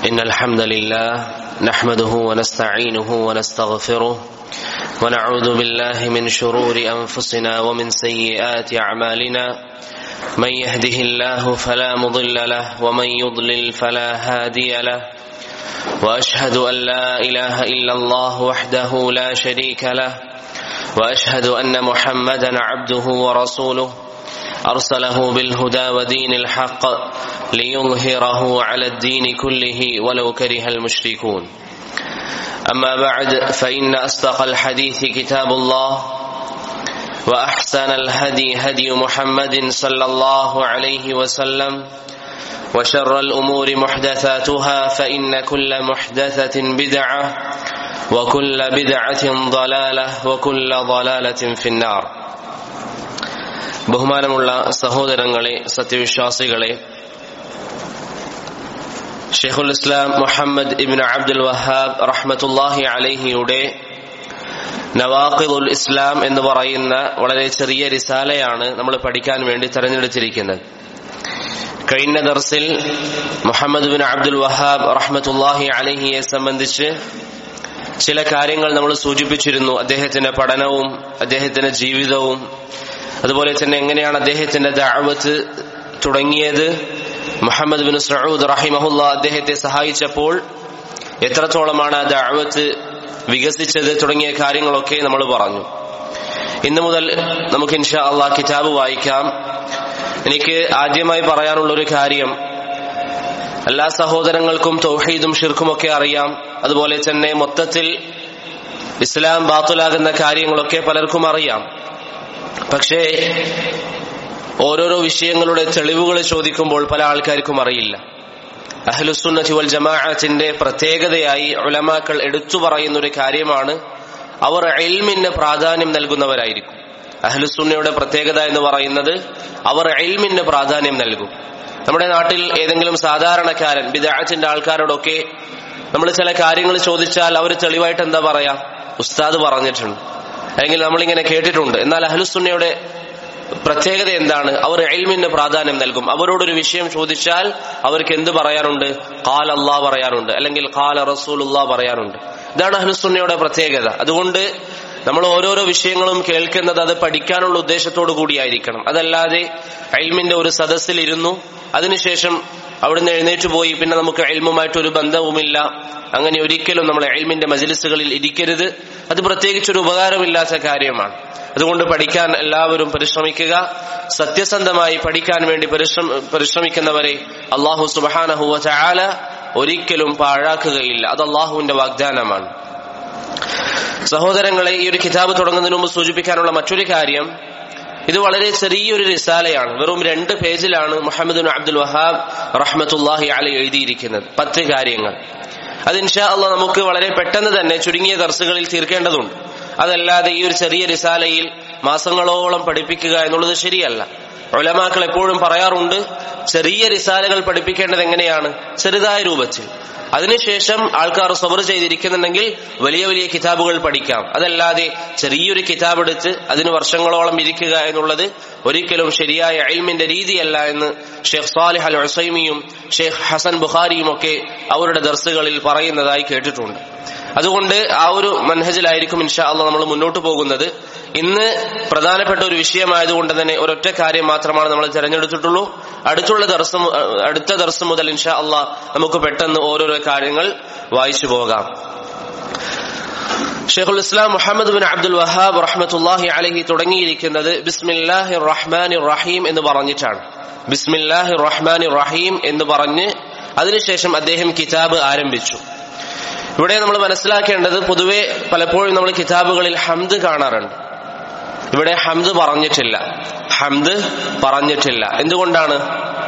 إن الحمد لله نحمده ونستعينه ونستغفره ونعوذ بالله من شرور أنفسنا ومن سيئات أعمالنا من يهده الله فلا مضل له ومن يضلل فلا هادي له وأشهد أن لا إله إلا الله وحده لا شريك له وأشهد أن محمدا عبده ورسوله أرسله بالهدى ودين الحق ليظهره على الدين كله ولو كره المشركون أما بعد فإن أصدق الحديث كتاب الله وأحسن الهدي هدي محمد صلى الله عليه وسلم وشر الأمور محدثاتها فإن كل محدثة بدعة وكل بدعة ضلالة وكل ضلالة في النار ബഹുമാനമുള്ള സഹോദരങ്ങളെ സത്യവിശ്വാസികളെ ഷെയ്ഖുൽ ഇസ്ലാം മുഹമ്മദ് ഇബിൻ അബ്ദുൽ വഹാബ് റഹ്മത്തുല്ലാഹി അലഹിയുടെ നവാഖിദുൽ ഇസ്ലാം എന്ന് പറയുന്ന വളരെ ചെറിയ റിസാലയാണ് നമ്മൾ പഠിക്കാൻ വേണ്ടി തെരഞ്ഞെടുത്തിരിക്കുന്നത് കഴിഞ്ഞ ദർസിൽ മുഹമ്മദ് ബിൻ അബ്ദുൽ വഹാബ് റഹ്മത്തുല്ലാഹി അലഹിയെ സംബന്ധിച്ച് ചില കാര്യങ്ങൾ നമ്മൾ സൂചിപ്പിച്ചിരുന്നു അദ്ദേഹത്തിന്റെ പഠനവും അദ്ദേഹത്തിന്റെ ജീവിതവും അതുപോലെ തന്നെ എങ്ങനെയാണ് അദ്ദേഹത്തിന്റെ ദാവത്ത് തുടങ്ങിയത് മുഹമ്മദ് ബിൻ സഊദ് റഹിമഹുല്ല അദ്ദേഹത്തെ സഹായിച്ചപ്പോൾ എത്രത്തോളമാണ് ആ ദാവത്ത് വികസിച്ചത് തുടങ്ങിയ കാര്യങ്ങളൊക്കെ നമ്മൾ പറഞ്ഞു ഇന്നു മുതൽ നമുക്ക് ഇൻഷാ അള്ളാഹ് കിതാബ് വായിക്കാം എനിക്ക് ആദ്യമായി പറയാനുള്ള ഒരു കാര്യം എല്ലാ സഹോദരങ്ങൾക്കും തൗഹീദും ഷിർക്കുമൊക്കെ അറിയാം അതുപോലെ തന്നെ മൊത്തത്തിൽ ഇസ്ലാം ബാത്തുലാകുന്ന കാര്യങ്ങളൊക്കെ പലർക്കും അറിയാം പക്ഷേ ഓരോരോ വിഷയങ്ങളുടെ തെളിവുകൾ ചോദിക്കുമ്പോൾ പല ആൾക്കാർക്കും അറിയില്ല അഹ്ലുസുന്നത്തി വൽ ജമാഅത്തിന്റെ പ്രത്യേകതയായി ഉലമാക്കൾ എടുത്തു പറയുന്ന ഒരു കാര്യമാണ് അവർ എൽമിന് പ്രാധാന്യം നൽകുന്നവരായിരിക്കും അഹ്ലുസുന്നയുടെ പ്രത്യേകത എന്ന് പറയുന്നത് അവർ എൽമിന് പ്രാധാന്യം നൽകും നമ്മുടെ നാട്ടിൽ ഏതെങ്കിലും സാധാരണക്കാരൻ വിദാഴത്തിന്റെ ആൾക്കാരോടൊക്കെ നമ്മൾ ചില കാര്യങ്ങൾ ചോദിച്ചാൽ അവർ തെളിവായിട്ട് എന്താ പറയാ ഉസ്താദ് പറഞ്ഞിട്ടുണ്ട് അല്ലെങ്കിൽ നമ്മളിങ്ങനെ കേട്ടിട്ടുണ്ട് എന്നാൽ അഹ്ലുസുന്നയുടെ പ്രത്യേകത എന്താണ് അവർ എൽമിന് പ്രാധാന്യം നൽകും അവരോടൊരു വിഷയം ചോദിച്ചാൽ അവർക്ക് എന്ത് പറയാനുണ്ട് കാൽ അള്ളാഹ് പറയാനുണ്ട് അല്ലെങ്കിൽ കാല റസൂലുല്ലാ പറയാനുണ്ട് ഇതാണ് അഹ്ലുസുന്നയുടെ പ്രത്യേകത അതുകൊണ്ട് നമ്മൾ ഓരോരോ വിഷയങ്ങളും കേൾക്കുന്നത് അത് പഠിക്കാനുള്ള ഉദ്ദേശത്തോടു കൂടിയായിരിക്കണം അതല്ലാതെ എൽമിന്റെ ഒരു സദസ്സിൽ ഇരുന്നു അതിനുശേഷം അവിടുന്ന് എഴുന്നേറ്റ് പോയി പിന്നെ നമുക്ക് എൽമുമായിട്ട് ഒരു ബന്ധവുമില്ല അങ്ങനെ ഒരിക്കലും നമ്മൾ എൽമിന്റെ മജിലിസുകളിൽ ഇരിക്കരുത് അത് പ്രത്യേകിച്ചൊരു ഉപകാരമില്ലാത്ത കാര്യമാണ് അതുകൊണ്ട് പഠിക്കാൻ എല്ലാവരും പരിശ്രമിക്കുക സത്യസന്ധമായി പഠിക്കാൻ വേണ്ടി പരിശ്രമിക്കുന്നവരെ അള്ളാഹു സുബാനഹുവ ചാല ഒരിക്കലും പാഴാക്കുകയില്ല അത് അള്ളാഹുവിന്റെ വാഗ്ദാനമാണ് സഹോദരങ്ങളെ ഈ ഒരു കിതാബ് തുടങ്ങുന്നതിന് മുമ്പ് സൂചിപ്പിക്കാനുള്ള മറ്റൊരു കാര്യം ഇത് വളരെ ചെറിയൊരു റിസാലയാണ് വെറും രണ്ട് പേജിലാണ് മുഹമ്മദ് അബ്ദുൽ വഹാബ് റഹ്മത്തുല്ലാഹി അലി എഴുതിയിരിക്കുന്നത് പത്ത് കാര്യങ്ങൾ അത് ഇൻഷാ അള്ളാഹ് നമുക്ക് വളരെ പെട്ടെന്ന് തന്നെ ചുരുങ്ങിയ ദർസുകളിൽ തീർക്കേണ്ടതുണ്ട് അതല്ലാതെ ഈ ഒരു ചെറിയ റിസാലയിൽ മാസങ്ങളോളം പഠിപ്പിക്കുക എന്നുള്ളത് ശരിയല്ല ഒലമാക്കൾ എപ്പോഴും പറയാറുണ്ട് ചെറിയ റിസാലകൾ പഠിപ്പിക്കേണ്ടത് എങ്ങനെയാണ് ചെറുതായ രൂപത്തിൽ അതിനുശേഷം ആൾക്കാർ സബർ ചെയ്തിരിക്കുന്നുണ്ടെങ്കിൽ വലിയ വലിയ കിതാബുകൾ പഠിക്കാം അതല്ലാതെ ചെറിയൊരു കിതാബ് എടുത്ത് അതിന് വർഷങ്ങളോളം ഇരിക്കുക എന്നുള്ളത് ഒരിക്കലും ശരിയായ അയിൽമിന്റെ രീതിയല്ല എന്ന് ഷെയ്ഖ് സാലിഹ് അൽ ഹുസൈമിയും ഷെയ്ഖ് ഹസൻ ബുഖാരിയും ഒക്കെ അവരുടെ ദർസുകളിൽ പറയുന്നതായി കേട്ടിട്ടുണ്ട് അതുകൊണ്ട് ആ ഒരു മനഹജിലായിരിക്കും ഇൻഷാ അള്ള നമ്മൾ മുന്നോട്ട് പോകുന്നത് ഇന്ന് പ്രധാനപ്പെട്ട ഒരു വിഷയമായതുകൊണ്ട് തന്നെ ഒരൊറ്റ കാര്യം മാത്രമാണ് നമ്മൾ തിരഞ്ഞെടുത്തിട്ടുള്ളൂ അടുത്തുള്ള ദർശം അടുത്ത ദർശം മുതൽ ഇൻഷാ അള്ളാ നമുക്ക് പെട്ടെന്ന് ഓരോരോ കാര്യങ്ങൾ വായിച്ചു പോകാം ഷെയ്ഖുൽ Islam Muhammad bin Abdul Wahhab റഹ്മത്തുല്ലാഹി അലഹി തുടങ്ങിയിരിക്കുന്നത് ബിസ്മില്ലാഹി റഹ്മാനി റഹീം എന്ന് പറഞ്ഞിട്ടാണ് ബിസ്മില്ലാഹി റഹ്മാനി റഹീം എന്ന് പറഞ്ഞ് അതിനുശേഷം അദ്ദേഹം കിതാബ് ആരംഭിച്ചു ഇവിടെ നമ്മൾ മനസ്സിലാക്കേണ്ടത് പൊതുവെ പലപ്പോഴും നമ്മൾ കിതാബുകളിൽ ഹംദ് കാണാറുണ്ട് ഇവിടെ ഹംദ് പറഞ്ഞിട്ടില്ല ഹംദ് പറഞ്ഞിട്ടില്ല എന്തുകൊണ്ടാണ്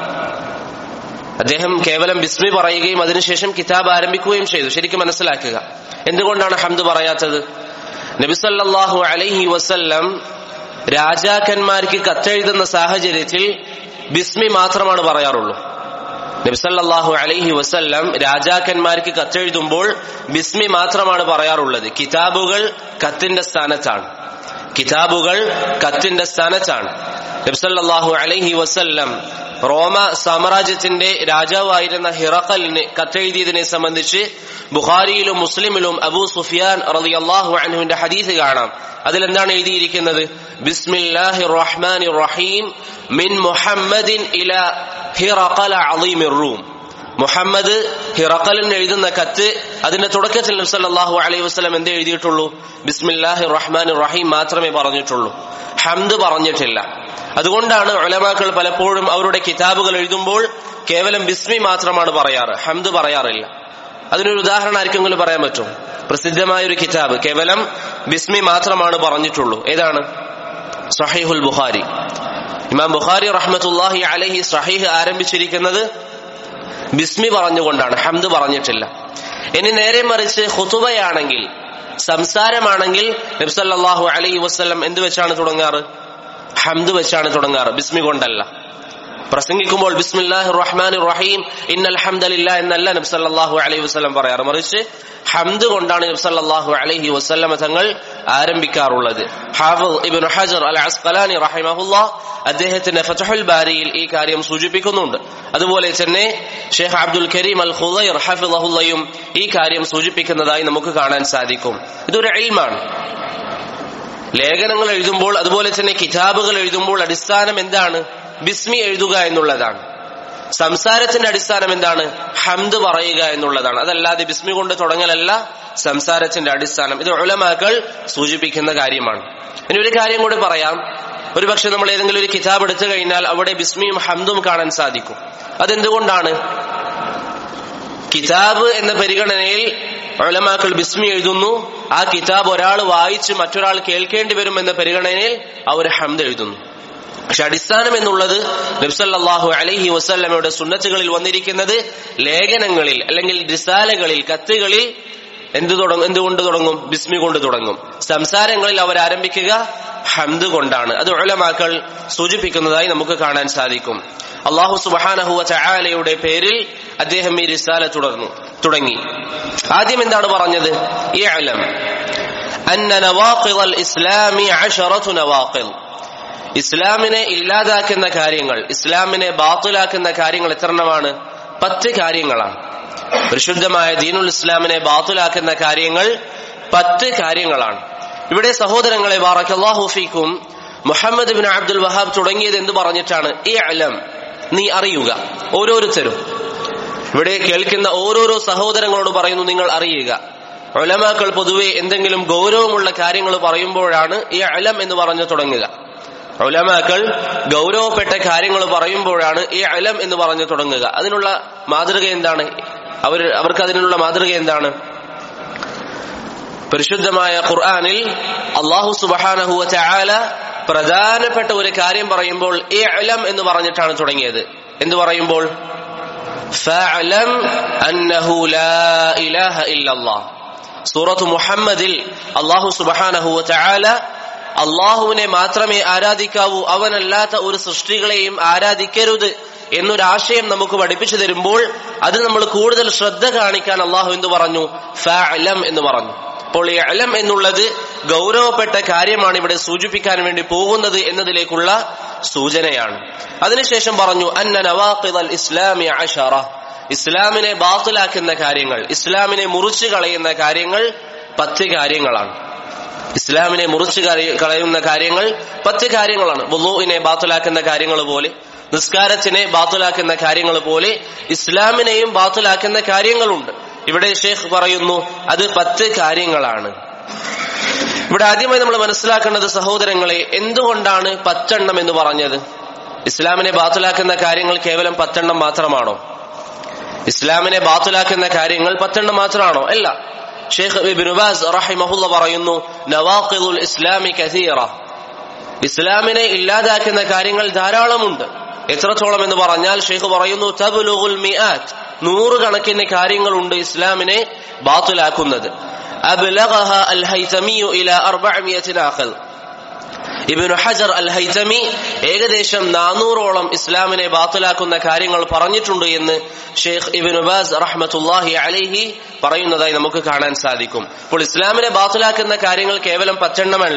അദ്ദേഹം കേവലം ബിസ്മി പറയുകയും അതിനുശേഷം കിതാബ് ആരംഭിക്കുകയും ചെയ്തു ശരിക്കും മനസ്സിലാക്കുക എന്തുകൊണ്ടാണ് ഹംദ് പറയാത്തത് നബിസല്ലാഹു അലൈഹി വസല്ലം രാജാക്കന്മാർക്ക് കത്തെഴുതുന്ന സാഹചര്യത്തിൽ ബിസ്മി മാത്രമാണ് പറയാറുള്ളൂ നബിസല്ലാഹു അലൈഹി വസല്ലം രാജാക്കന്മാർക്ക് കത്തെഴുതുമ്പോൾ ബിസ്മി മാത്രമാണ് പറയാറുള്ളത് കിതാബുകൾ കത്തിന്റെ സ്ഥാനത്താണ് കിതാബുകൾ കത്തിന്റെ സ്ഥാനത്താണ് നബ്സല്ലാഹു അലൈഹി വസല്ലം റോമ സാമ്രാജ്യത്തിന്റെ രാജാവായിരുന്ന ഹിറക്കലിന് കത്തെഴുതിയതിനെ സംബന്ധിച്ച് ബുഖാരിയിലും മുസ്ലിമിലും അബൂ സുഫിയാൻ റളിയല്ലാഹു അൻഹുവിന്റെ ഹദീസ് കാണാം അതിലെന്താണ് എഴുതിയിരിക്കുന്നത് ബിസ്മില്ലാഹി റഹ്മാൻ റഹീം മിൻ മുഹമ്മദിൻ ഇല ഹിറഖല അളീമിർ റൂം മുഹമ്മദ് ഹിറക്കലിന് എഴുതുന്ന കത്ത് അതിന്റെ തുടക്കത്തിൽ നബ്സല്ലാഹു അലൈഹി വസ്ലം എന്ത് എഴുതിയിട്ടുള്ളൂ ബിസ്മില്ലാഹി റഹ്മാൻ റഹീം മാത്രമേ പറഞ്ഞിട്ടുള്ളൂ ഹംദ് പറഞ്ഞിട്ടില്ല അതുകൊണ്ടാണ് ഉലമാക്കൾ പലപ്പോഴും അവരുടെ കിതാബുകൾ എഴുതുമ്പോൾ കേവലം ബിസ്മി മാത്രമാണ് പറയാറ് ഹംദ് പറയാറില്ല അതിനൊരു ഉദാഹരണം ആർക്കെങ്കിലും പറയാൻ പറ്റും പ്രസിദ്ധമായ ഒരു കിതാബ് കേവലം ബിസ്മി മാത്രമാണ് പറഞ്ഞിട്ടുള്ളൂ ഏതാണ് സഹീഹുൽ ബുഖാരി ഇമാം ബുഖാരി റഹ്മത്തുല്ലാഹി അലഹി സഹീഹ് ആരംഭിച്ചിരിക്കുന്നത് ബിസ്മി പറഞ്ഞുകൊണ്ടാണ് ഹംദ് പറഞ്ഞിട്ടില്ല ഇനി നേരെ മറിച്ച് ഹുതുബയാണെങ്കിൽ സംസാരമാണെങ്കിൽ നബ്സല്ലാഹു അലൈഹി വസ്ലം എന്ത് വെച്ചാണ് തുടങ്ങാറ് ഹംദ് വെച്ചാണ് തുടങ്ങാറ് ബിസ്മി കൊണ്ടല്ല പ്രസംഗിക്കുമ്പോൾ ബിസ്മില്ലാഹി റഹ്മാൻ റഹീം ഇന്നൽ ഹംദലില്ല എന്നല്ല നബ്സല്ലാഹു അലൈഹി വസ്ലം പറയാറ് മറിച്ച് ഹംദ് കൊണ്ടാണ് നബ്സല്ലാഹു അലൈഹി വസ്ലമ തങ്ങൾ ആരംഭിക്കാറുള്ളത് ഹാഫിദ് ഇബ്നു ഹജർ അൽ അസ്ഖലാനി റഹിമഹുല്ല അദ്ദേഹത്തിന്റെ ഫതഹുൽ ബാരിയിൽ ഈ കാര്യം സൂചിപ്പിക്കുന്നുണ്ട് അതുപോലെ തന്നെ ഷെയ്ഖ് അബ്ദുൽ കരീം അൽ ഖുദൈർ ഹഫിദഹുല്ലയും ഈ കാര്യം സൂചിപ്പിക്കുന്നതായി നമുക്ക് കാണാൻ സാധിക്കും ഇതൊരു ഇൽമാണ് ലേഖനങ്ങൾ എഴുതുമ്പോൾ അതുപോലെ തന്നെ കിതാബുകൾ എഴുതുമ്പോൾ അടിസ്ഥാനം എന്താണ് ബിസ്മി എഴുതുക എന്നുള്ളതാണ് സംസാരത്തിന്റെ അടിസ്ഥാനം എന്താണ് ഹംദ് പറയുക എന്നുള്ളതാണ് അതല്ലാതെ ബിസ്മി കൊണ്ട് തുടങ്ങലല്ല സംസാരത്തിന്റെ അടിസ്ഥാനം ഇത് ഉലമാക്കൾ സൂചിപ്പിക്കുന്ന കാര്യമാണ് ഇനി ഒരു കാര്യം കൂടി പറയാം ഒരുപക്ഷെ നമ്മൾ ഏതെങ്കിലും ഒരു കിതാബ് എടുത്തു കഴിഞ്ഞാൽ അവിടെ ബിസ്മിയും ഹംദും കാണാൻ സാധിക്കും അതെന്തുകൊണ്ടാണ് കിതാബ് എന്ന പരിഗണനയിൽ ഉലമാക്കൾ ബിസ്മി എഴുതുന്നു ആ കിതാബ് ഒരാൾ വായിച്ച് മറ്റൊരാൾ കേൾക്കേണ്ടി വരും എന്ന പരിഗണനയിൽ അവർ ഹംദ് എഴുതുന്നു പക്ഷെ അടിസ്ഥാനം എന്നുള്ളത് നബ്സല്ലാഹു അലൈഹി വസല്ലമയുടെ സുന്നത്തുകളിൽ വന്നിരിക്കുന്നത് ലേഖനങ്ങളിൽ അല്ലെങ്കിൽ റിസാലകളിൽ കത്തുകളിൽ എന്ത് തുടങ്ങും എന്തുകൊണ്ട് തുടങ്ങും ബിസ്മി കൊണ്ട് തുടങ്ങും സംസാരങ്ങളിൽ അവർ ആരംഭിക്കുക ഹംദ് കൊണ്ടാണ് അത് ഉലമാക്കൾ സൂചിപ്പിക്കുന്നതായി നമുക്ക് കാണാൻ സാധിക്കും അള്ളാഹു സുബാനഹുവ ചായാലയുടെ പേരിൽ അദ്ദേഹം ഈ റിസാല തുടർന്നു തുടങ്ങി ആദ്യം എന്താണ് പറഞ്ഞത് ഈ അലം അന്ന നവാഖിൽ ഇസ്ലാമി അഷറത്തു നവാഖിൽ ഇസ്ലാമിനെ ഇല്ലാതാക്കുന്ന കാര്യങ്ങൾ ഇസ്ലാമിനെ ബാത്തുലാക്കുന്ന കാര്യങ്ങൾ എത്രണ്ണമാണ് പത്ത് കാര്യങ്ങളാണ് പരിശുദ്ധമായ ദീനുൽ ഇസ്ലാമിനെ ബാത്തുലാക്കുന്ന കാര്യങ്ങൾ പത്ത് കാര്യങ്ങളാണ് ഇവിടെ സഹോദരങ്ങളെ ബാറക്കല്ലാഹുഫിക്കും മുഹമ്മദ് ബിൻ അബ്ദുൽ വഹാബ് തുടങ്ങിയത് എന്ത് പറഞ്ഞിട്ടാണ് ഈ അലം നീ അറിയുക ഓരോരുത്തരും ഇവിടെ കേൾക്കുന്ന ഓരോരോ സഹോദരങ്ങളോട് പറയുന്നു നിങ്ങൾ അറിയുക ഒലമാക്കൾ പൊതുവെ എന്തെങ്കിലും ഗൗരവമുള്ള കാര്യങ്ങൾ പറയുമ്പോഴാണ് ഈ അലം എന്ന് പറഞ്ഞു തുടങ്ങുക ഉലമാക്കൾ ഗൗരവപ്പെട്ട കാര്യങ്ങൾ പറയുമ്പോഴാണ് ഈ അലം എന്ന് പറഞ്ഞു തുടങ്ങുക അതിനുള്ള മാതൃക എന്താണ് അവർ അവർക്ക് അതിനുള്ള മാതൃക എന്താണ് പരിശുദ്ധമായ ഖുർആാനിൽ അള്ളാഹു സുബാനഹുവ ചായാല പ്രധാനപ്പെട്ട ഒരു കാര്യം പറയുമ്പോൾ ഈ അലം എന്ന് പറഞ്ഞിട്ടാണ് തുടങ്ങിയത് എന്ത് പറയുമ്പോൾ ഫഅലം അന്നഹു ലാ ഇലാഹ ഇല്ലല്ലാഹ് സൂറത്ത് മുഹമ്മദിൽ അള്ളാഹു സുബാനഹു ചായാല അള്ളാഹുവിനെ മാത്രമേ ആരാധിക്കാവൂ അവനല്ലാത്ത ഒരു സൃഷ്ടികളെയും ആരാധിക്കരുത് എന്നൊരാശയം നമുക്ക് പഠിപ്പിച്ചു തരുമ്പോൾ അത് നമ്മൾ കൂടുതൽ ശ്രദ്ധ കാണിക്കാൻ അള്ളാഹു എന്ത് പറഞ്ഞു ഫഅലം എന്ന് പറഞ്ഞു അപ്പോൾ ഈ അലം എന്നുള്ളത് ഗൗരവപ്പെട്ട കാര്യമാണ് ഇവിടെ സൂചിപ്പിക്കാൻ വേണ്ടി പോകുന്നത് എന്നതിലേക്കുള്ള സൂചനയാണ് അതിനുശേഷം പറഞ്ഞു അന്ന നവാഖിദൽ ഇസ്ലാമി അഷറ ഇസ്ലാമിനെ ബാത്തിലാക്കുന്ന കാര്യങ്ങൾ ഇസ്ലാമിനെ മുറിച്ചു കളയുന്ന കാര്യങ്ങൾ പത്ത് കാര്യങ്ങളാണ് ഇസ്ലാമിനെ മുറിച്ചു കളയുന്ന കാര്യങ്ങൾ പത്ത് കാര്യങ്ങളാണ് വുളുവിനെ ബാത്തുലാക്കുന്ന കാര്യങ്ങൾ പോലെ നിസ്കാരത്തിനെ ബാത്തുലാക്കുന്ന കാര്യങ്ങൾ പോലെ ഇസ്ലാമിനെയും ബാത്തുലാക്കുന്ന കാര്യങ്ങളുണ്ട് ഇവിടെ ഷേഖ് പറയുന്നു അത് പത്ത് കാര്യങ്ങളാണ് ഇവിടെ ആദ്യമായി നമ്മൾ മനസ്സിലാക്കേണ്ടത് സഹോദരങ്ങളെ എന്തുകൊണ്ടാണ് പത്തെണ്ണം എന്ന് പറഞ്ഞത് ഇസ്ലാമിനെ ബാത്തുലാക്കുന്ന കാര്യങ്ങൾ കേവലം പത്തെണ്ണം മാത്രമാണോ ഇസ്ലാമിനെ ബാത്തുലാക്കുന്ന കാര്യങ്ങൾ പത്തെണ്ണം മാത്രമാണോ അല്ല ഷെയ്ഖ് ഇബ്നു ബാസ് റഹിമഹുല്ല പറയുന്നു നവാഖിദുൽ ഇസ്ലാമി കസീറ ഇസ്ലാമിനെ ഇല്ലാതാക്കുന്ന കാര്യങ്ങൾ ധാരാളമുണ്ട് എത്രത്തോളം എന്ന് പറഞ്ഞാൽ ഷെയ്ഖ് പറയുന്നു തബ്ലുഗുൽ മിആത്ത് നൂറുകണക്കിന് കാര്യങ്ങളുണ്ട് ഇസ്ലാമിനെ ബാത്തുലാക്കുന്നത് അബ്ലഗഹ അൽ ഹൈതമിയു ഇല അർബഅമിയത്തി നാഖൽ ഇബിനു ഹജർ അൽ ഹൈതമി ഏകദേശം നാനൂറോളം ഇസ്ലാമിനെ ബാത്തിലാക്കുന്ന കാര്യങ്ങൾ പറഞ്ഞിട്ടുണ്ട് എന്ന് ഷെയ്ഖ് ഇബിനു ബാസ് റഹ്മത്തുല്ലാഹി അലൈഹി പറയുന്നതായി നമുക്ക് കാണാൻ സാധിക്കും അപ്പോൾ ഇസ്ലാമിനെ ബാത്തിലാക്കുന്ന കാര്യങ്ങൾ കേവലം പത്തെണ്ണമല്ല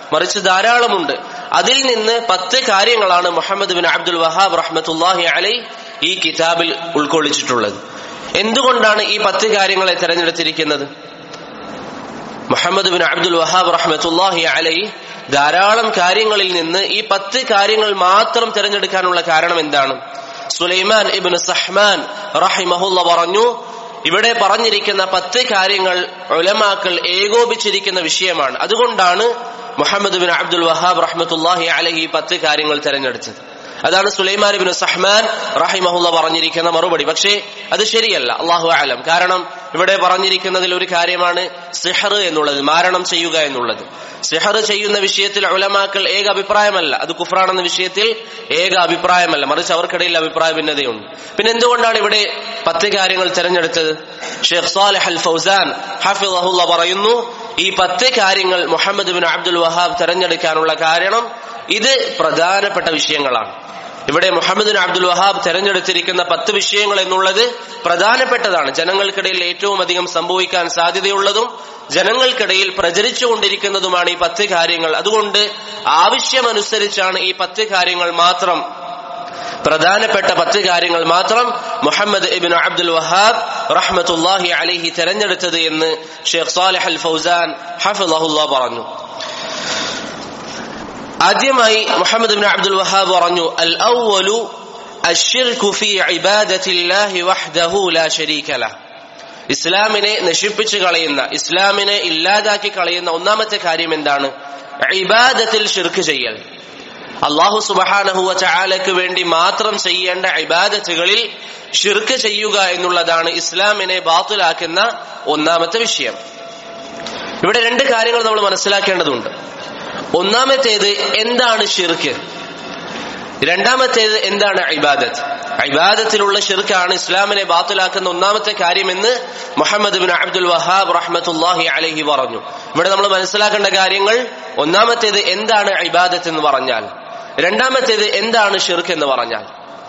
മറിച്ച് ധാരാളമുണ്ട് അതിൽ നിന്ന് പത്ത് കാര്യങ്ങളാണ് മുഹമ്മദ് ബിൻ അബ്ദുൽ വഹാബ് റഹ്മത്തുല്ലാഹി അലൈ ഈ കിതാബിൽ ഉൾക്കൊള്ളിച്ചിട്ടുള്ളത് എന്തുകൊണ്ടാണ് ഈ പത്ത് കാര്യങ്ങളെ തെരഞ്ഞെടുത്തിരിക്കുന്നത് മുഹമ്മദ് ബിൻ അബ്ദുൽ വഹാബ് റഹ്മത്തുല്ലാഹി അലൈ ധാരാളം കാര്യങ്ങളിൽ നിന്ന് ഈ പത്ത് കാര്യങ്ങൾ മാത്രം തിരഞ്ഞെടുക്കാനുള്ള കാരണം എന്താണ് സുലൈമാൻ ഇബിൻ സഹ്മാൻ റഹിമഹുല്ല പറഞ്ഞു ഇവിടെ പറഞ്ഞിരിക്കുന്ന പത്ത് കാര്യങ്ങൾ ഉലമാക്കൾ ഏകോപിച്ചിരിക്കുന്ന വിഷയമാണ് അതുകൊണ്ടാണ് മുഹമ്മദ് ബിൻ അബ്ദുൽ വഹാബ് റഹ്മത്തുല്ലാഹി അലഹി പത്ത് കാര്യങ്ങൾ തെരഞ്ഞെടുത്തത് അതാണ് സുലൈമാൻ ബിൻ സഹ്മാൻ റഹിമഹുല്ല പറഞ്ഞിരിക്കുന്ന മറുപടി പക്ഷേ അത് ശരിയല്ല അള്ളാഹു ആലം കാരണം ഇവിടെ പറഞ്ഞിരിക്കുന്നതിൽ ഒരു കാര്യമാണ് സിഹർ എന്നുള്ളത് മാരണം ചെയ്യുക എന്നുള്ളത് സിഹർ ചെയ്യുന്ന വിഷയത്തിൽ ഉലമാക്കൾ ഏക അഭിപ്രായമല്ല അത് കുഫ്രാണെന്ന വിഷയത്തിൽ ഏക അഭിപ്രായമല്ല മറിച്ച് അവർക്കിടയിൽ അഭിപ്രായ ഭിന്നതയുണ്ട് പിന്നെ എന്തുകൊണ്ടാണ് ഇവിടെ പത്ത് കാര്യങ്ങൾ തെരഞ്ഞെടുത്തത് ഷെയ്ഖ് സാലിഹ് അൽ ഫൗസാൻ ഹഫിദഹുല്ല പറയുന്നു ഈ പത്ത് കാര്യങ്ങൾ മുഹമ്മദ് ബിൻ അബ്ദുൽ വഹാബ് തെരഞ്ഞെടുക്കാനുള്ള കാരണം ഇത് പ്രധാനപ്പെട്ട വിഷയങ്ങളാണ് ഇവിടെ മുഹമ്മദ് ബിൻ അബ്ദുൽ വഹാബ് തെരഞ്ഞെടുത്തിരിക്കുന്ന പത്ത് വിഷയങ്ങൾ എന്നുള്ളത് പ്രധാനപ്പെട്ടതാണ് ജനങ്ങൾക്കിടയിൽ ഏറ്റവും അധികം സംഭവിക്കാൻ സാധ്യതയുള്ളതും ജനങ്ങൾക്കിടയിൽ പ്രചരിച്ചുകൊണ്ടിരിക്കുന്നതുമാണ് ഈ പത്ത് കാര്യങ്ങൾ അതുകൊണ്ട് ആവശ്യമനുസരിച്ചാണ് ഈ പത്ത് കാര്യങ്ങൾ മാത്രം പ്രധാനപ്പെട്ട പത്ത് കാര്യങ്ങൾ മാത്രം മുഹമ്മദ് ഇബിൻ അബ്ദുൽ വഹാബ് റഹ്മത്തുല്ലാഹി അലഹി തെരഞ്ഞെടുത്തത് എന്ന് ഷെയ്ഖ് സാലിഹ് അൽ ഫൗസാൻ ഹഫിളഹുല്ല പറഞ്ഞു ആദ്യമായി മുഹമ്മദ് ബിൻ അബ്ദുൽ വഹാബ് പറഞ്ഞു അൽ ഔവലു الشرك في عبادة الله وحده لا شريك له ഇസ്ലാമിനെ നശിപ്പിച്ചു കളയുന്ന ഇസ്ലാമിനെ ഇല്ലാതാക്കി കളയുന്ന ഒന്നാമത്തെ കാര്യം എന്താണ് ഇബാദത്തിൽ ഷിർക്ക് ചെയ്യൽ അള്ളാഹു സുബഹാനഹുവ ചാലക്ക് വേണ്ടി മാത്രം ചെയ്യേണ്ട ഇബാദത്തുകളിൽ ഷിർക്ക് ചെയ്യുക എന്നുള്ളതാണ് ഇസ്ലാമിനെ ബാത്തുലാക്കുന്ന ഒന്നാമത്തെ വിഷയം ഇവിടെ രണ്ട് കാര്യങ്ങൾ നമ്മൾ മനസ്സിലാക്കേണ്ടതുണ്ട് ഒന്നാമത്തേത് എന്താണ് ഷിർക്ക് രണ്ടാമത്തേത് എന്താണ് ഇബാദത്ത് ഇബാദത്തിലുള്ള ഷിർക്കാണ് ഇസ്ലാമിനെ ബാത്തിലാക്കുന്ന ഒന്നാമത്തെ കാര്യമെന്ന് മുഹമ്മദ് ബിൻ അബ്ദുൽ വഹാബ് റഹ്മത്തുല്ലാഹി അലഹി പറഞ്ഞു ഇവിടെ നമ്മൾ മനസ്സിലാക്കേണ്ട കാര്യങ്ങൾ ഒന്നാമത്തേത് എന്താണ് ഇബാദത്ത് എന്ന് പറഞ്ഞാൽ രണ്ടാമത്തേത് എന്താണ് ഷിർക്ക് എന്ന് പറഞ്ഞാൽ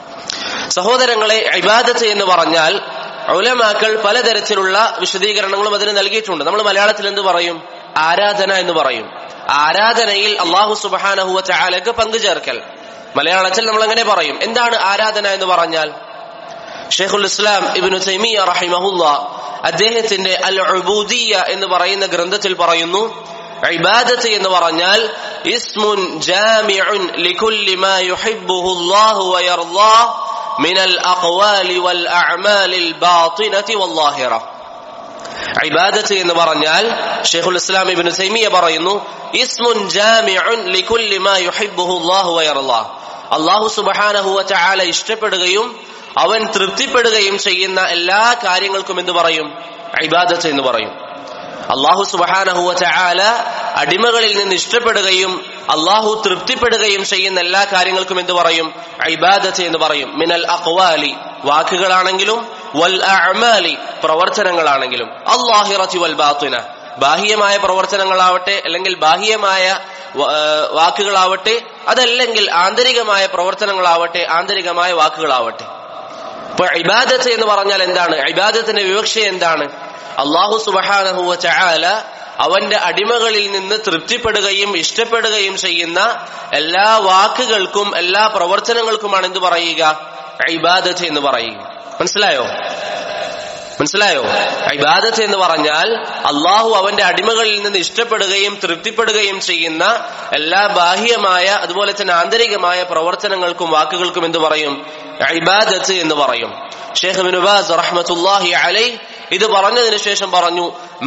സഹോദരങ്ങളെ ഇബാദത്ത് എന്ന് പറഞ്ഞാൽ ഉലമാക്കൾ പലതരത്തിലുള്ള വിശദീകരണങ്ങളും അതിന് നൽകിയിട്ടുണ്ട് നമ്മൾ മലയാളത്തിൽ എന്ത് പറയും ആരാധന എന്ന് പറയും ആരാധനയിൽ അള്ളാഹു സുബാനഹുവ ചാലക്ക് പങ്കുചേർക്കൽ മലയാളത്തിൽ നമ്മൾ അങ്ങനെ പറയും എന്താണ് ആരാധന എന്ന് പറഞ്ഞാൽ ഷെയ്ഖുൽ ഇസ്ലാം ഇബിനു തൈമിയ റഹിമഹുല്ല അദ്ദേഹത്തിന്റെ അൽ ഉബൂദിയ എന്ന് പറയുന്ന ഗ്രന്ഥത്തിൽ പറയുന്നു ഇബാദത്ത് എന്ന് പറഞ്ഞാൽ ഇസ്മുൻ ജാമിഉൻ ലികുല്ലി മാ യുഹിബ്ബുഹു അല്ലാഹു വയർളാഹ് മിനൽ അഖ്വാലി വൽ അഅമാലിൽ ബാത്തിനതി വല്ലാഹിറ ഇബാദത്ത് എന്ന് പറഞ്ഞാൽ ഷെയ്ഖുൽ ഇസ്ലാം ഇബ്നു തൈമിയ പറയുന്നു ഇസ്മുൻ ജാമിഉൻ ലികുല്ലി മാ യുഹിബ്ബുഹു അല്ലാഹു വയർളാഹ് അള്ളാഹു സുബ്ഹാനഹു വതആല ഇഷ്ടപ്പെടുകയും അവൻ തൃപ്തിപ്പെടുകയും ചെയ്യുന്ന എല്ലാ കാര്യങ്ങൾക്കും എന്ത് പറയും ഇബാദത്ത് എന്ന് പറയും അള്ളാഹു സുബഹാനഹുവ ചാല അടിമകളിൽ നിന്ന് ഇഷ്ടപ്പെടുകയും അള്ളാഹു തൃപ്തിപ്പെടുകയും ചെയ്യുന്ന എല്ലാ കാര്യങ്ങൾക്കും എന്ത് പറയും ഇബാദത്ത് എന്ന് പറയും മിനൽ അക്വാലി വാക്കുകളാണെങ്കിലും വൽ അഅമാലി പ്രവർത്തനങ്ങളാണെങ്കിലും അള്ളാഹിറത്തി വൽ ബാത്തുന ബാഹ്യമായ പ്രവർത്തനങ്ങളാവട്ടെ അല്ലെങ്കിൽ ബാഹ്യമായ വാക്കുകളാവട്ടെ അതല്ലെങ്കിൽ ആന്തരികമായ പ്രവർത്തനങ്ങളാവട്ടെ ആന്തരികമായ വാക്കുകളാവട്ടെ ഇപ്പൊ ഇബാദത്ത് എന്ന് പറഞ്ഞാൽ എന്താണ് ഇബാദത്തിന്റെ വിവക്ഷ എന്താണ് അള്ളാഹു സുബഹാനഹുവ ചാല അവന്റെ അടിമകളിൽ നിന്ന് തൃപ്തിപ്പെടുകയും ഇഷ്ടപ്പെടുകയും ചെയ്യുന്ന എല്ലാ വാക്കുകൾക്കും എല്ലാ പ്രവർത്തനങ്ങൾക്കുമാണ് എന്ത് പറയുക ഇബാദത്ത് എന്ന് പറയുക മനസ്സിലായോ മനസ്സിലായോ ഇബാദത്ത് എന്ന് പറഞ്ഞാൽ അള്ളാഹു അവന്റെ അടിമകളിൽ നിന്ന് ഇഷ്ടപ്പെടുകയും തൃപ്തിപ്പെടുകയും ചെയ്യുന്ന എല്ലാ ബാഹ്യമായ അതുപോലെ തന്നെ ആന്തരികമായ പ്രവർത്തനങ്ങൾക്കും വാക്കുകൾക്കും എന്ത് പറയും ഇബാദത്ത് എന്ന് പറയും ഷേഖ് ബിനുബാസ് റഹ്മത്തുല്ലാഹി അലൈ ഇത് പറഞ്ഞതിന് ശേഷം പറഞ്ഞു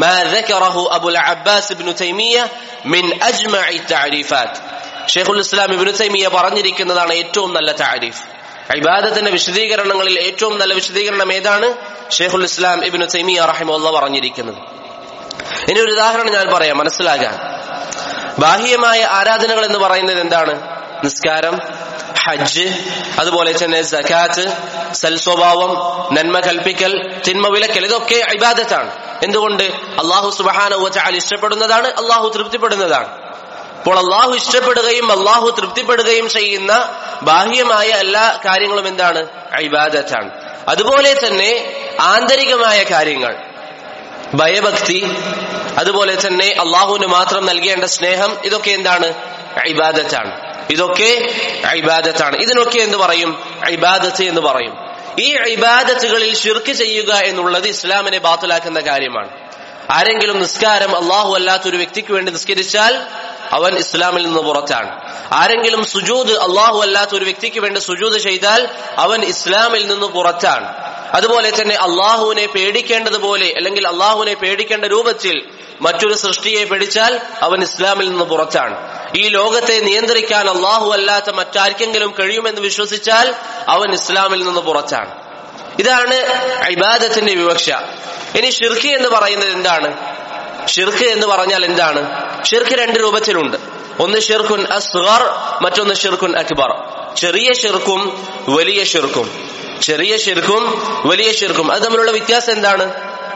അബുൽ അബ്ബാസ് ഇബ്നു തൈമിയ മിൻ അജ്മഇ തഅരീഫാത്ത് ഷേഖുൽ ഇസ്ലാം ഇബ്നു തൈമിയ പറഞ്ഞിരിക്കുന്നതാണ് ഏറ്റവും നല്ല താരീഫ് ഇബാദത്തിന്റെ വിശദീകരണങ്ങളിൽ ഏറ്റവും നല്ല വിശദീകരണം ഏതാണ് ഷെയ്ഖുൽ ഇസ്ലാം ഇബിനു തൈമിയ റഹിമുള്ള പറഞ്ഞിരിക്കുന്നത് ഇനി ഒരു ഉദാഹരണം ഞാൻ പറയാം മനസ്സിലാകാൻ ബാഹ്യമായ ആരാധനകൾ എന്ന് പറയുന്നത് എന്താണ് നിസ്കാരം ഹജ്ജ് അതുപോലെ തന്നെ സക്കാത്ത് സൽസ്വഭാവം നന്മ കൽപ്പിക്കൽ തിന്മ വിലക്കൽ ഇതൊക്കെ ഇബാദത്താണ് എന്തുകൊണ്ട് അള്ളാഹു സുബാന ഇഷ്ടപ്പെടുന്നതാണ് അള്ളാഹു തൃപ്തിപ്പെടുന്നതാണ് അപ്പോൾ അള്ളാഹു ഇഷ്ടപ്പെടുകയും അള്ളാഹു തൃപ്തിപ്പെടുകയും ചെയ്യുന്ന ബാഹ്യമായ എല്ലാ കാര്യങ്ങളും എന്താണ് ഇബാദത്താണ് അതുപോലെ തന്നെ ആന്തരികമായ കാര്യങ്ങൾ ഭയഭക്തി അതുപോലെ തന്നെ അള്ളാഹുവിന് മാത്രം നൽകേണ്ട സ്നേഹം ഇതൊക്കെ എന്താണ് ഇബാദത്താണ് ഇതൊക്കെ ഇബാദത്താണ് ഇതിനൊക്കെ എന്ത് പറയും ഇബാദത്ത് എന്ന് പറയും ഈ ഇബാദത്തുകളിൽ ഷിർക്ക് ചെയ്യുക എന്നുള്ളത് ഇസ്ലാമിനെ ബാത്തിലാക്കുന്ന കാര്യമാണ് ആരെങ്കിലും നിസ്കാരം അള്ളാഹു അല്ലാത്ത ഒരു വ്യക്തിക്ക് വേണ്ടി നിസ്കരിച്ചാൽ അവൻ ഇസ്ലാമിൽ നിന്ന് പുറത്താണ് ആരെങ്കിലും സുജൂദ് അള്ളാഹു അല്ലാത്ത ഒരു വ്യക്തിക്ക് വേണ്ടി സുജൂദ് ചെയ്താൽ അവൻ ഇസ്ലാമിൽ നിന്ന് പുറത്താണ് അതുപോലെ തന്നെ അള്ളാഹുവിനെ പേടിക്കേണ്ടതുപോലെ അല്ലെങ്കിൽ അള്ളാഹുവിനെ പേടിക്കേണ്ട രൂപത്തിൽ മറ്റൊരു സൃഷ്ടിയെ പേടിച്ചാൽ അവൻ ഇസ്ലാമിൽ നിന്ന് പുറത്താണ് ഈ ലോകത്തെ നിയന്ത്രിക്കാൻ അള്ളാഹു അല്ലാത്ത മറ്റാർക്കെങ്കിലും കഴിയുമെന്ന് വിശ്വസിച്ചാൽ അവൻ ഇസ്ലാമിൽ നിന്ന് പുറത്താണ് ഇതാണ് ഇബാദത്തിന്റെ വിവക്ഷ ഇനി ഷിർക്ക് എന്ന് പറയുന്നത് എന്താണ് ഷിർക്ക് എന്ന് പറഞ്ഞാൽ എന്താണ് ഷിർക്ക് രണ്ട് രൂപത്തിലുണ്ട് ഒന്ന് ഷിർക്കുൻ അസ്ഗർ മറ്റൊന്ന് ഷിർക്കുൻ അക്ബർ ചെറിയ ഷിർക്കും വലിയ ഷിർക്കും ചെറിയ ഷിർക്കും വലിയ ഷിർക്കും അത് തമ്മിലുള്ള വ്യത്യാസം എന്താണ്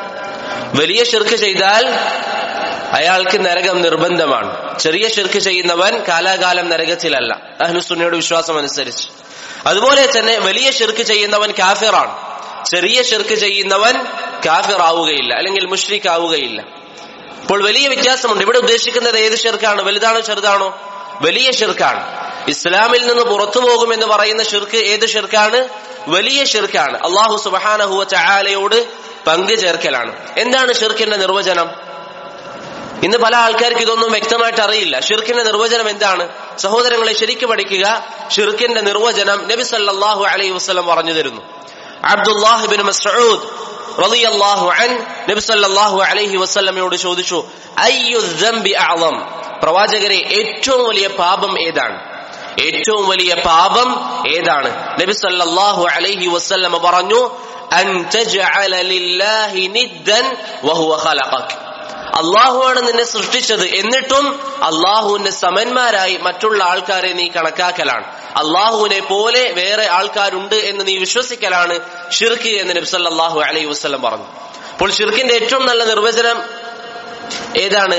വലിയ ഷിർക്ക് ചെയ്താൽ അയാൾക്ക് നരകം നിർബന്ധമാണ് ചെറിയ ഷിർക്ക് ചെയ്യുന്നവൻ കാലാകാലം നരകത്തിലല്ല അഹ്ലുസുന്നയുടെ വിശ്വാസം അനുസരിച്ച് അതുപോലെ തന്നെ വലിയ ഷിർക്ക് ചെയ്യുന്നവൻ കാഫിറാണ് ചെറിയ ഷിർക്ക് ചെയ്യുന്നവൻ കാഫിർ ആവുകയില്ല അല്ലെങ്കിൽ മുഷ്രിഖ് ആവുകയില്ല ഇപ്പോൾ വലിയ വ്യത്യാസമുണ്ട് ഇവിടെ ഉദ്ദേശിക്കുന്നത് ഏത് ഷിർക്കാണ് വലുതാണോ ചെറുതാണോ വലിയ ഷിർക്കാണ് ഇസ്ലാമിൽ നിന്ന് പുറത്തു പോകുമെന്ന് പറയുന്ന ഷിർക്ക് ഏത് ഷിർക്കാണ് വലിയ ഷിർക്കാണ് അള്ളാഹു സുബഹാനഹുവ ചായാലയോട് പങ്കു ചേർക്കലാണ് എന്താണ് ഷിർക്കിന്റെ നിർവചനം ഇന്ന് പല ആൾക്കാർക്ക് ഇതൊന്നും വ്യക്തമായിട്ട് അറിയില്ല ഷിർക്കിന്റെ നിർവചനം എന്താണ് സഹോദരങ്ങളെ ശരിക്ക് പഠിക്കുക ഷിർക്കിന്റെ നിർവചനം നബി സല്ലല്ലാഹു അലൈഹി വസല്ലം പറഞ്ഞു തരുന്നു അബ്ദുല്ലാഹിബിൻ മസ്ഊദ് റളിയല്ലാഹു അൻ നബി സല്ലല്ലാഹു അലൈഹി വസല്ലമയോട് ചോദിച്ചു അയ്യു ദംബി അഅളം പ്രവാചകരെ ഏറ്റവും വലിയ പാപം ഏതാണ് ഏറ്റവും വലിയ പാപം ഏതാണ് നബി സല്ലല്ലാഹു അലൈഹി വസല്ലമ പറഞ്ഞു അൻ തജ്അല ലില്ലാഹി നിദ്ദൻ വഹുവ ഖലഖക് അള്ളാഹുവാണ് നിന്നെ സൃഷ്ടിച്ചത് എന്നിട്ടും അള്ളാഹുവിന്റെ സമന്മാരായി മറ്റുള്ള ആൾക്കാരെ നീ കണക്കാക്കലാണ് അള്ളാഹുവിനെ പോലെ വേറെ ആൾക്കാരുണ്ട് എന്ന് നീ വിശ്വസിക്കലാണ് ഷിർക്ക് എന്ന് നബ്സല്ലാഹു അലൈഹി വസ്ലം പറഞ്ഞു അപ്പോൾ ഷിർക്കിന്റെ ഏറ്റവും നല്ല നിർവചനം ഏതാണ്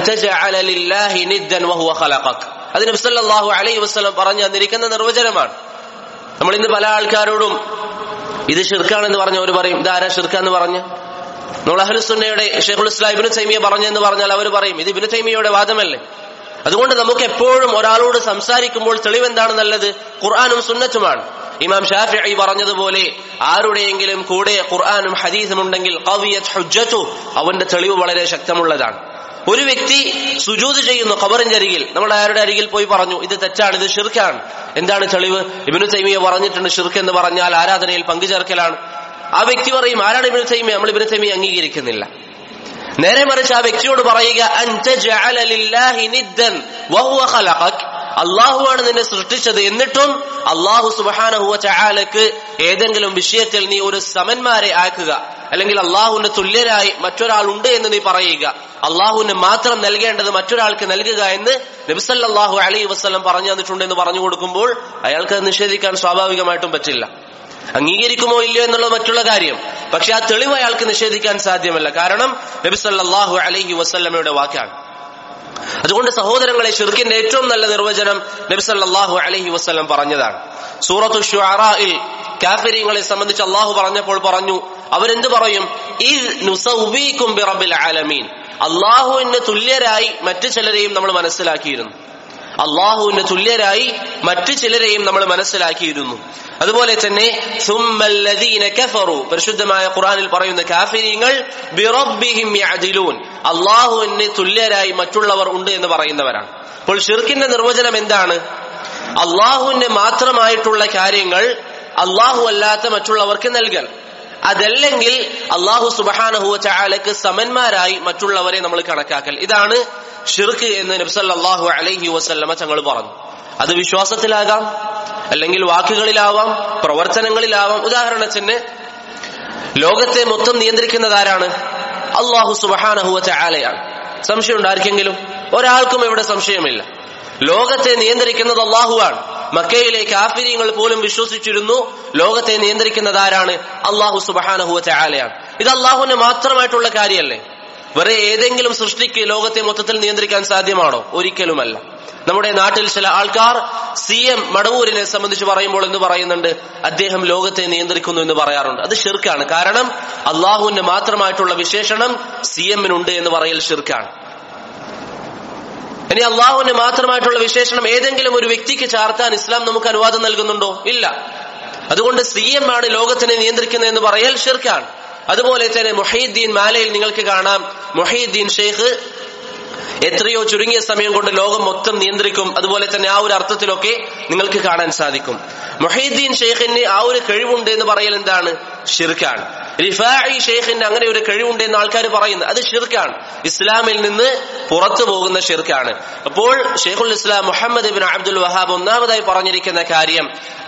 അത് നബ്സല്ലാഹു അലൈഹി വസ്ലം പറഞ്ഞു തന്നിരിക്കുന്ന നിർവചനമാണ് നമ്മൾ ഇന്ന് പല ആൾക്കാരോടും ഇത് ഷിർക്കാണെന്ന് പറഞ്ഞു അവർ പറയും ഇത് ആരാ ഷിർക്കാന്ന് പറഞ്ഞു നമ്മൾ അഹ്ലുസുന്നയുടെ ഷെയ്ഖുൽ ഇസ്ലാം ഇബിനു തൈമിയ പറഞ്ഞെന്ന് പറഞ്ഞാൽ അവർ പറയും ഇത് ഇബിനു തൈമിയയുടെ വാദമല്ലേ അതുകൊണ്ട് നമുക്ക് എപ്പോഴും ഒരാളോട് സംസാരിക്കുമ്പോൾ തെളിവെന്താണ് നല്ലത് ഖുർആാനും സുന്നത്തുമാണ് ഇമാം ഷാഫി പറഞ്ഞതുപോലെ ആരുടെയെങ്കിലും കൂടെ ഖുർആാനും ഹദീസും ഉണ്ടെങ്കിൽ അവന്റെ തെളിവ് വളരെ ശക്തമുള്ളതാണ് ഒരു വ്യക്തി സുജൂത് ചെയ്യുന്നു ഖബറിന്റെ അരികിൽ നമ്മൾ ആരുടെ അരികിൽ പോയി പറഞ്ഞു ഇത് തെറ്റാണ് ഇത് ഷിർക്കാണ് എന്താണ് തെളിവ് ഇബിനു തൈമിയ പറഞ്ഞിട്ടുണ്ട് ഷിർക്ക് എന്ന് പറഞ്ഞാൽ ആരാധനയിൽ പങ്കുചേർക്കലാണ് ആ വ്യക്തി പറയും ആരാണ് ഇബിനു തൈമിയ നമ്മൾ ഇബിനു തൈമിയ അംഗീകരിക്കുന്നില്ല നേരെ മറിച്ച് ആ വ്യക്തിയോട് പറയുക അള്ളാഹുവാണ് നിന്നെ സൃഷ്ടിച്ചത് എന്നിട്ടും അള്ളാഹു സുബാനഹുവ ചായാലക്ക് ഏതെങ്കിലും വിഷയത്തിൽ നീ ഒരു സമന്മാരെ ആക്കുക അല്ലെങ്കിൽ അള്ളാഹുവിന്റെ തുല്യരായി മറ്റൊരാളുണ്ട് എന്ന് നീ പറയുക അള്ളാഹുവിന് മാത്രം നൽകേണ്ടത് മറ്റൊരാൾക്ക് നൽകുക എന്ന് നബിസല്ലാഹു അലൈ വസ്ലം പറഞ്ഞു തന്നിട്ടുണ്ട് എന്ന് പറഞ്ഞു കൊടുക്കുമ്പോൾ അയാൾക്ക് അത് നിഷേധിക്കാൻ സ്വാഭാവികമായിട്ടും പറ്റില്ല അംഗീകരിക്കുമോ ഇല്ലയോ എന്നുള്ളത് മറ്റുള്ള കാര്യം പക്ഷെ ആ തെളിവ് അയാൾക്ക് നിഷേധിക്കാൻ സാധ്യമല്ല കാരണം നബി സല്ലല്ലാഹു അലൈഹി വസല്ലമയുടെ വാക്കാണ് അതുകൊണ്ട് സഹോദരങ്ങളെ ഷിർക്കിന്റെ ഏറ്റവും നല്ല നിർവചനം നബി സല്ലല്ലാഹു അലൈഹി വസല്ലം പറഞ്ഞതാണ് സൂറത്തു ഷുഅറായിൽ കാഫിരിങ്ങളെ സംബന്ധിച്ച് അള്ളാഹു പറഞ്ഞപ്പോൾ പറഞ്ഞു അവരെന്ത് പറയും ആലമീൻ അള്ളാഹുവിന് തുല്യരായി മറ്റു ചിലരെയും നമ്മൾ മനസ്സിലാക്കിയിരുന്നു അള്ളാഹുവിന് തുല്യരായി മറ്റു ചിലരെയും നമ്മൾ മനസ്സിലാക്കിയിരുന്നു അതുപോലെ തന്നെ പരിശുദ്ധമായ ഖുറാനിൽ പറയുന്ന കാഫിരിങ്ങൾ അള്ളാഹുവിന് തുല്യരായി മറ്റുള്ളവർ ഉണ്ട് എന്ന് പറയുന്നവരാണ് അപ്പോൾ ഷിർക്കിന്റെ നിർവചനം എന്താണ് അള്ളാഹുവിന് മാത്രമായിട്ടുള്ള കാര്യങ്ങൾ അള്ളാഹു അല്ലാത്ത മറ്റുള്ളവർക്ക് നൽകൽ അതല്ലെങ്കിൽ അള്ളാഹു സുബഹാനഹുവ ചായാലക്ക് സമന്മാരായി മറ്റുള്ളവരെ നമ്മൾ കണക്കാക്കൽ ഇതാണ് ഷിർക്ക് എന്ന് നബ്സല്ലാഹു അലൈഹി വസല്ലമ തങ്ങൾ പറഞ്ഞു അത് വിശ്വാസത്തിലാകാം അല്ലെങ്കിൽ വാക്കുകളിലാവാം പ്രവർത്തനങ്ങളിലാവാം ഉദാഹരണത്തിന് ലോകത്തെ മൊത്തം നിയന്ത്രിക്കുന്നത് ആരാണ് അള്ളാഹു സുബഹാനഹുവ ചായാലയാണ് സംശയമുണ്ട് ആർക്കെങ്കിലും ഒരാൾക്കും ഇവിടെ സംശയമില്ല ലോകത്തെ നിയന്ത്രിക്കുന്നത് അള്ളാഹുവാണ് മക്കയിലെ കാഫിര്യങ്ങൾ പോലും വിശ്വസിച്ചിരുന്നു ലോകത്തെ നിയന്ത്രിക്കുന്നത് ആരാണ് അള്ളാഹു സുബഹാനഹുവ ചായാലയാണ് ഇത് അള്ളാഹുവിന് മാത്രമായിട്ടുള്ള കാര്യമല്ലേ വേറെ ഏതെങ്കിലും സൃഷ്ടിക്ക് ലോകത്തെ മൊത്തത്തിൽ നിയന്ത്രിക്കാൻ സാധ്യമാണോ ഒരിക്കലുമല്ല നമ്മുടെ നാട്ടിൽ ചില ആൾക്കാർ സി എം മടവൂരിനെ സംബന്ധിച്ച് പറയുമ്പോൾ എന്ന് പറയുന്നുണ്ട് അദ്ദേഹം ലോകത്തെ നിയന്ത്രിക്കുന്നു എന്ന് പറയാറുണ്ട് അത് ഷിർക്കാണ് കാരണം അള്ളാഹുവിന്റെ മാത്രമായിട്ടുള്ള വിശേഷണം സി എമ്മിനുണ്ട് എന്ന് പറയൽ ഷിർക്കാണ് ഇനി അള്ളാഹുവിന് മാത്രമായിട്ടുള്ള വിശേഷണം ഏതെങ്കിലും ഒരു വ്യക്തിക്ക് ചാർത്താൻ ഇസ്ലാം നമുക്ക് അനുവാദം നൽകുന്നുണ്ടോ ഇല്ല അതുകൊണ്ട് സി എം ആണ് ലോകത്തിനെ നിയന്ത്രിക്കുന്നത് എന്ന് പറയൽ ഷിർക്കാണ് അതുപോലെ തന്നെ മൊഹീദ്ദീൻ മാലയിൽ നിങ്ങൾക്ക് കാണാം മൊഹീദ്ദീൻ ഷെയ്ഖ് എത്രയോ ചുരുങ്ങിയ സമയം കൊണ്ട് ലോകം മൊത്തം നിയന്ത്രിക്കും അതുപോലെ തന്നെ ആ ഒരു അർത്ഥത്തിലൊക്കെ നിങ്ങൾക്ക് കാണാൻ സാധിക്കും മൊഹീദ്ദീൻ ഷെയ്ഖിന് ആ ഒരു കഴിവുണ്ട് എന്ന് പറയൽ എന്താണ് ഷിർക്കാണ് റിഫായി ഷെയ്ഖിന് അങ്ങനെ ഒരു കഴിവുണ്ട് എന്ന് ആൾക്കാർ പറയുന്നു അത് ഷിർക്കാണ് ഇസ്ലാമിൽ നിന്ന് പുറത്തു പോകുന്ന ഷിർക്കാണ് അപ്പോൾ ഷെയ്ഖുൽ ഇസ്ലാം മുഹമ്മദ് ഇബിൻ അബ്ദുൽ വഹാബ് ഒന്നാമതായി പറഞ്ഞിരിക്കുന്ന കാര്യം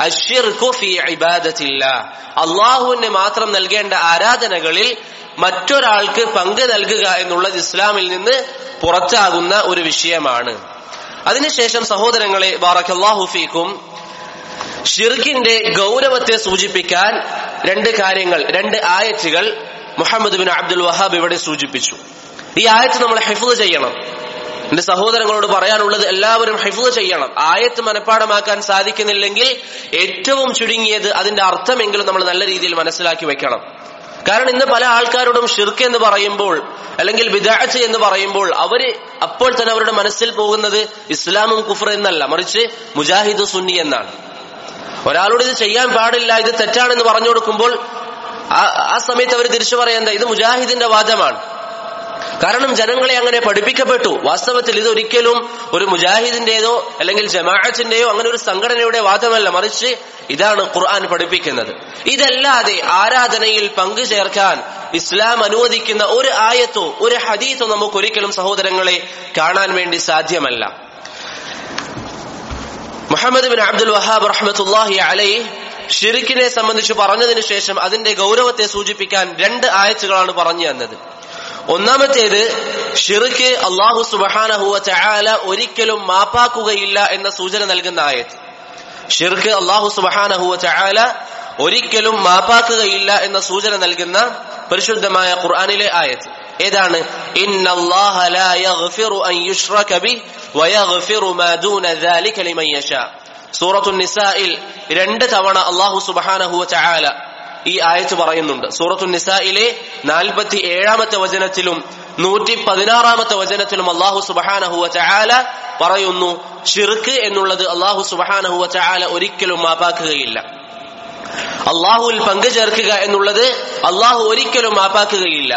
അള്ളാഹുവിന് മാത്രം നൽകേണ്ട ആരാധനകളിൽ മറ്റൊരാൾക്ക് പങ്ക് നൽകുക എന്നുള്ളത് ഇസ്ലാമിൽ നിന്ന് പുറത്താകുന്ന ഒരു വിഷയമാണ് അതിനുശേഷം സഹോദരങ്ങളെ ബാറക്കല്ലാഹു ഫീക്കും ഷിർക്കിന്റെ ഗൗരവത്തെ സൂചിപ്പിക്കാൻ രണ്ട് കാര്യങ്ങൾ രണ്ട് ആയത്തുകൾ മുഹമ്മദ് ബിൻ അബ്ദുൽ വഹാബ് ഇവിടെ സൂചിപ്പിച്ചു ഈ ആയത്ത് നമ്മൾ ഹിഫ്ദ് ചെയ്യണം എന്റെ സഹോദരങ്ങളോട് പറയാനുള്ളത് എല്ലാവരും ഹിഫ്ദ് ചെയ്യണം ആയത്ത് മനഃപ്പാടമാക്കാൻ സാധിക്കുന്നില്ലെങ്കിൽ ഏറ്റവും ചുരുങ്ങിയത് അതിന്റെ അർത്ഥമെങ്കിലും നമ്മൾ നല്ല രീതിയിൽ മനസ്സിലാക്കി വെക്കണം കാരണം ഇന്ന് പല ആൾക്കാരോടും ഷിർക്ക് എന്ന് പറയുമ്പോൾ അല്ലെങ്കിൽ ബിദാച്ച് എന്ന് പറയുമ്പോൾ അവര് അപ്പോൾ തന്നെ അവരുടെ മനസ്സിൽ പോകുന്നത് ഇസ്ലാമും കുഫർ എന്നല്ല മറിച്ച് മുജാഹിദ് സുന്നി എന്നാണ് ഒരാളോട് ഇത് ചെയ്യാൻ പാടില്ല ഇത് തെറ്റാണെന്ന് പറഞ്ഞു കൊടുക്കുമ്പോൾ ആ സമയത്ത് അവർ തിരിച്ചു പറയുന്നത് ഇത് മുജാഹിദിന്റെ വാദമാണ് കാരണം ജനങ്ങളെ അങ്ങനെ പഠിപ്പിക്കപ്പെട്ടു വാസ്തവത്തിൽ ഇത് ഒരിക്കലും ഒരു മുജാഹിദിന്റേതോ അല്ലെങ്കിൽ ജമാഅത്തിന്റെയോ അങ്ങനെ ഒരു സംഘടനയുടെ വാദമല്ല മറിച്ച് ഇതാണ് ഖുർആൻ പഠിപ്പിക്കുന്നത് ഇതല്ലാതെ ആരാധനയിൽ പങ്കു ചേർക്കാൻ ഇസ്ലാം അനുവദിക്കുന്ന ഒരു ആയത്തോ ഒരു ഹദീത്തോ നമുക്ക് ഒരിക്കലും സഹോദരങ്ങളെ കാണാൻ വേണ്ടി സാധ്യമല്ല മുഹമ്മദ് ബിൻ അബ്ദുൽ വഹാബ് റഹ്മത്തുല്ലാഹി അലൈ ഷിറിക്കിനെ സംബന്ധിച്ച് പറഞ്ഞതിന് ശേഷം അതിന്റെ ഗൗരവത്തെ സൂചിപ്പിക്കാൻ രണ്ട് ആയത്തുകളാണ് പറഞ്ഞു തന്നത് ഒന്നാമത്തേത് ഷിർക്ക് അള്ളാഹു സുബഹാനഹുവ ചായാല ഒരിക്കലും മാപ്പാക്കുകയില്ല എന്ന സൂചന നൽകുന്ന ആയത്ത് ഷിർക്ക് അള്ളാഹു സുബഹാനഹുവ ചായാല ഒരിക്കലും മാപ്പാക്കുകയില്ല എന്ന സൂചന നൽകുന്ന പരിശുദ്ധമായ ഖുർആാനിലെ ആയത്ത് ഏതാണ് സൂറത്തു നിസായിൽ രണ്ട് തവണ അള്ളാഹു സുബഹാനഹുവ ചായാല ഈ ആയത്ത് പറയുന്നുണ്ട് സൂറത്തു നിസായിലെ നാൽപ്പത്തി ഏഴാമത്തെ വചനത്തിലും നൂറ്റി പതിനാറാമത്തെ വചനത്തിലും അള്ളാഹു സുബഹാനഹുവ ചായാല പറയുന്നു ഷിർക്ക് എന്നുള്ളത് അള്ളാഹു സുബഹാനഹുവ ചായാല ഒരിക്കലും മാപ്പാക്കുകയില്ല അള്ളാഹുവിൽ പങ്കു ചേർക്കുക എന്നുള്ളത് അള്ളാഹു ഒരിക്കലും മാപ്പാക്കുകയില്ല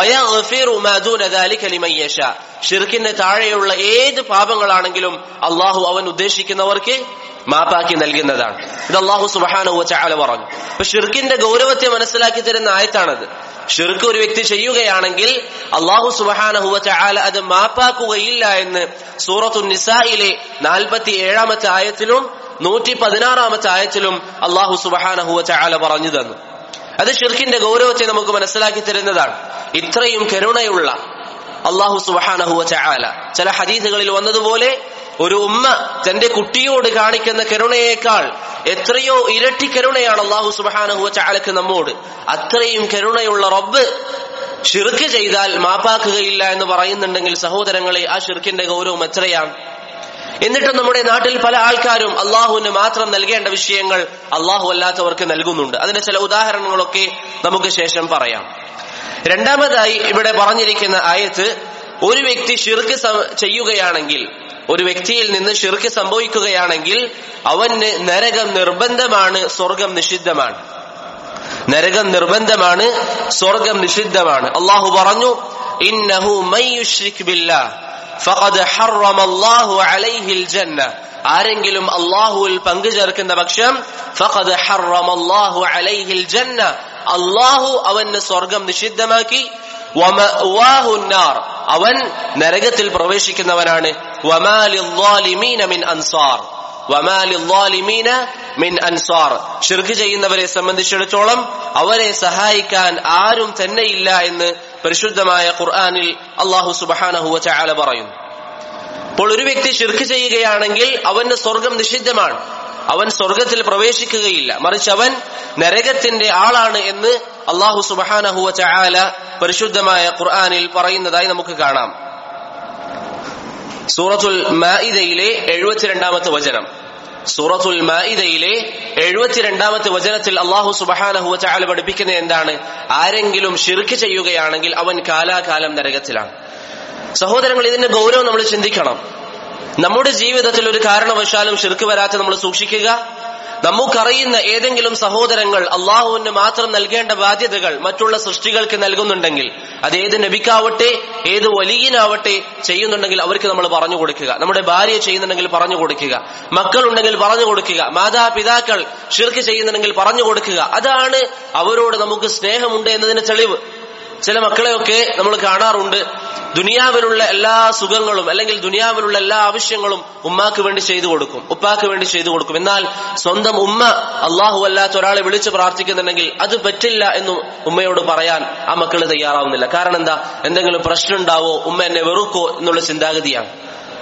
ഷിർക്കിന്റെ താഴെയുള്ള ഏത് പാപങ്ങളാണെങ്കിലും അള്ളാഹു അവൻ ഉദ്ദേശിക്കുന്നവർക്ക് മാപ്പാക്കി നൽകുന്നതാണ് ഇത് അള്ളാഹു സുബാനുവ ചാല പറഞ്ഞു അപ്പൊ ഷിർക്കിന്റെ ഗൗരവത്തെ മനസ്സിലാക്കി തരുന്ന ആയത്താണത് ഷിർക്ക് ഒരു വ്യക്തി ചെയ്യുകയാണെങ്കിൽ അള്ളാഹു സുബഹാനഹുവ ചാല അത് മാപ്പാക്കുകയില്ല എന്ന് സൂറത്തു നിസായിലെ നാൽപ്പത്തി ഏഴാമത്തെ ആയത്തിലും നൂറ്റി പതിനാറാമത്തെ ആയത്തിലും അള്ളാഹു സുബഹാനഹുവ ചാല പറഞ്ഞു തന്നു അത് ഷിർക്കിന്റെ ഗൗരവത്തെ നമുക്ക് മനസ്സിലാക്കി തരുന്നതാണ് ഇത്രയും കരുണയുള്ള അള്ളാഹു സുബഹാനഹുവ ചാല ചില ഹദീസുകളിൽ വന്നതുപോലെ ഒരു ഉമ്മ തന്റെ കുട്ടിയോട് കാണിക്കുന്ന കരുണയേക്കാൾ എത്രയോ ഇരട്ടി കരുണയാണ് അള്ളാഹു സുബഹാനഹുവ ചാലക്ക് നമ്മോട് അത്രയും കരുണയുള്ള റബ്ബ് ഷിർക്ക് ചെയ്താൽ മാപ്പാക്കുകയില്ല എന്ന് പറയുന്നുണ്ടെങ്കിൽ സഹോദരങ്ങളെ ആ ഷിർക്കിന്റെ ഗൗരവം എത്രയാണ് എന്നിട്ടും നമ്മുടെ നാട്ടിൽ പല ആൾക്കാരും അള്ളാഹുവിന് മാത്രം നൽകേണ്ട വിഷയങ്ങൾ അള്ളാഹു അല്ലാത്തവർക്ക് നൽകുന്നുണ്ട് അതിന്റെ ചില ഉദാഹരണങ്ങളൊക്കെ നമുക്ക് ശേഷം പറയാം രണ്ടാമതായി ഇവിടെ പറഞ്ഞിരിക്കുന്ന ആയത്ത് ഒരു വ്യക്തി ഷിർക്ക് ചെയ്യുകയാണെങ്കിൽ ഒരു വ്യക്തിയിൽ നിന്ന് ഷിർക്ക് സംഭവിക്കുകയാണെങ്കിൽ അവന് നരകം നിർബന്ധമാണ് സ്വർഗം നിഷിദ്ധമാണ് നരകം നിർബന്ധമാണ് സ്വർഗം നിഷിദ്ധമാണ് അള്ളാഹു പറഞ്ഞു ഇന്നഹു ബില്ലാ ഫഖദ് ഹറമ അല്ലാഹു അലൈഹിൽ ജന്ന ആരെങ്കിലും അള്ളാഹുവിൽ പങ്കു ചേർക്കുന്ന പക്ഷം ഫഖദ് ഹറമ അല്ലാഹു അലൈഹിൽ ജന്ന അള്ളാഹു അവന് സ്വർഗം നിഷിദ്ധമാക്കി അവൻ നരകത്തിൽ പ്രവേശിക്കുന്നവനാണ് മിൻ അൻസാർ മിൻ അൻസാർ ഷിർക്ക് ചെയ്യുന്നവരെ സംബന്ധിച്ചിടത്തോളം അവരെ സഹായിക്കാൻ ആരും തന്നെയില്ല എന്ന് പരിശുദ്ധമായ ഖുർആാനിൽ അള്ളാഹു സുബാനഹുവ ചാല പറയുന്നു അപ്പോൾ ഒരു വ്യക്തി ഷിർക്ക് ചെയ്യുകയാണെങ്കിൽ അവന്റെ സ്വർഗം നിഷിദ്ധമാണ് അവൻ സ്വർഗത്തിൽ പ്രവേശിക്കുകയില്ല മറിച്ച് അവൻ നരകത്തിന്റെ ആളാണ് എന്ന് അള്ളാഹു സുബാനഹുവ ചായാല പരിശുദ്ധമായ ഖുർആാനിൽ പറയുന്നതായി നമുക്ക് കാണാം സൂറത്തുൽ മാഇദയിലെ എഴുപത്തിരണ്ടാമത്തെ വചനം സൂറത്തുൽ മാഇദയിലെ എഴുപത്തിരണ്ടാമത്തെ വചനത്തിൽ അള്ളാഹു സുബഹാനഹുവ ചാല പഠിപ്പിക്കുന്നത് എന്താണ് ആരെങ്കിലും ഷിർക്ക് ചെയ്യുകയാണെങ്കിൽ അവൻ കാലാകാലം നരകത്തിലാണ് സഹോദരങ്ങൾ ഇതിന്റെ ഗൗരവം നമ്മൾ ചിന്തിക്കണം നമ്മുടെ ജീവിതത്തിൽ ഒരു കാരണവശാലും ഷിർക്ക് വരാത്ത നമ്മൾ സൂക്ഷിക്കുക നമുക്കറിയുന്ന ഏതെങ്കിലും സഹോദരങ്ങൾ അള്ളാഹുവിന് മാത്രം നൽകേണ്ട ബാധ്യതകൾ മറ്റുള്ള സൃഷ്ടികൾക്ക് നൽകുന്നുണ്ടെങ്കിൽ അത് ഏത് നബിക്കാവട്ടെ ഏത് വലിയനാവട്ടെ ചെയ്യുന്നുണ്ടെങ്കിൽ അവർക്ക് നമ്മൾ പറഞ്ഞു കൊടുക്കുക നമ്മുടെ ഭാര്യ ചെയ്യുന്നുണ്ടെങ്കിൽ പറഞ്ഞു കൊടുക്കുക മക്കളുണ്ടെങ്കിൽ പറഞ്ഞു കൊടുക്കുക മാതാപിതാക്കൾ ഷിർക്ക് ചെയ്യുന്നുണ്ടെങ്കിൽ പറഞ്ഞു കൊടുക്കുക അതാണ് അവരോട് നമുക്ക് സ്നേഹമുണ്ട് എന്നതിന് തെളിവ് ചില മക്കളെയൊക്കെ നമ്മൾ കാണാറുണ്ട് ദുനിയാവിലുള്ള എല്ലാ സുഖങ്ങളും അല്ലെങ്കിൽ ദുനിയാവിലുള്ള എല്ലാ ആവശ്യങ്ങളും ഉമ്മാക്ക് വേണ്ടി ചെയ്തു കൊടുക്കും ഉപ്പാക്ക് വേണ്ടി ചെയ്തു കൊടുക്കും എന്നാൽ സ്വന്തം ഉമ്മ അള്ളാഹു അല്ലാത്ത ഒരാളെ വിളിച്ച് പ്രാർത്ഥിക്കുന്നുണ്ടെങ്കിൽ അത് പറ്റില്ല എന്ന് ഉമ്മയോട് പറയാൻ ആ മക്കൾ തയ്യാറാവുന്നില്ല കാരണം എന്താ എന്തെങ്കിലും പ്രശ്നം ഉണ്ടാവോ ഉമ്മ എന്നെ വെറുക്കോ എന്നുള്ള ചിന്താഗതിയാണ്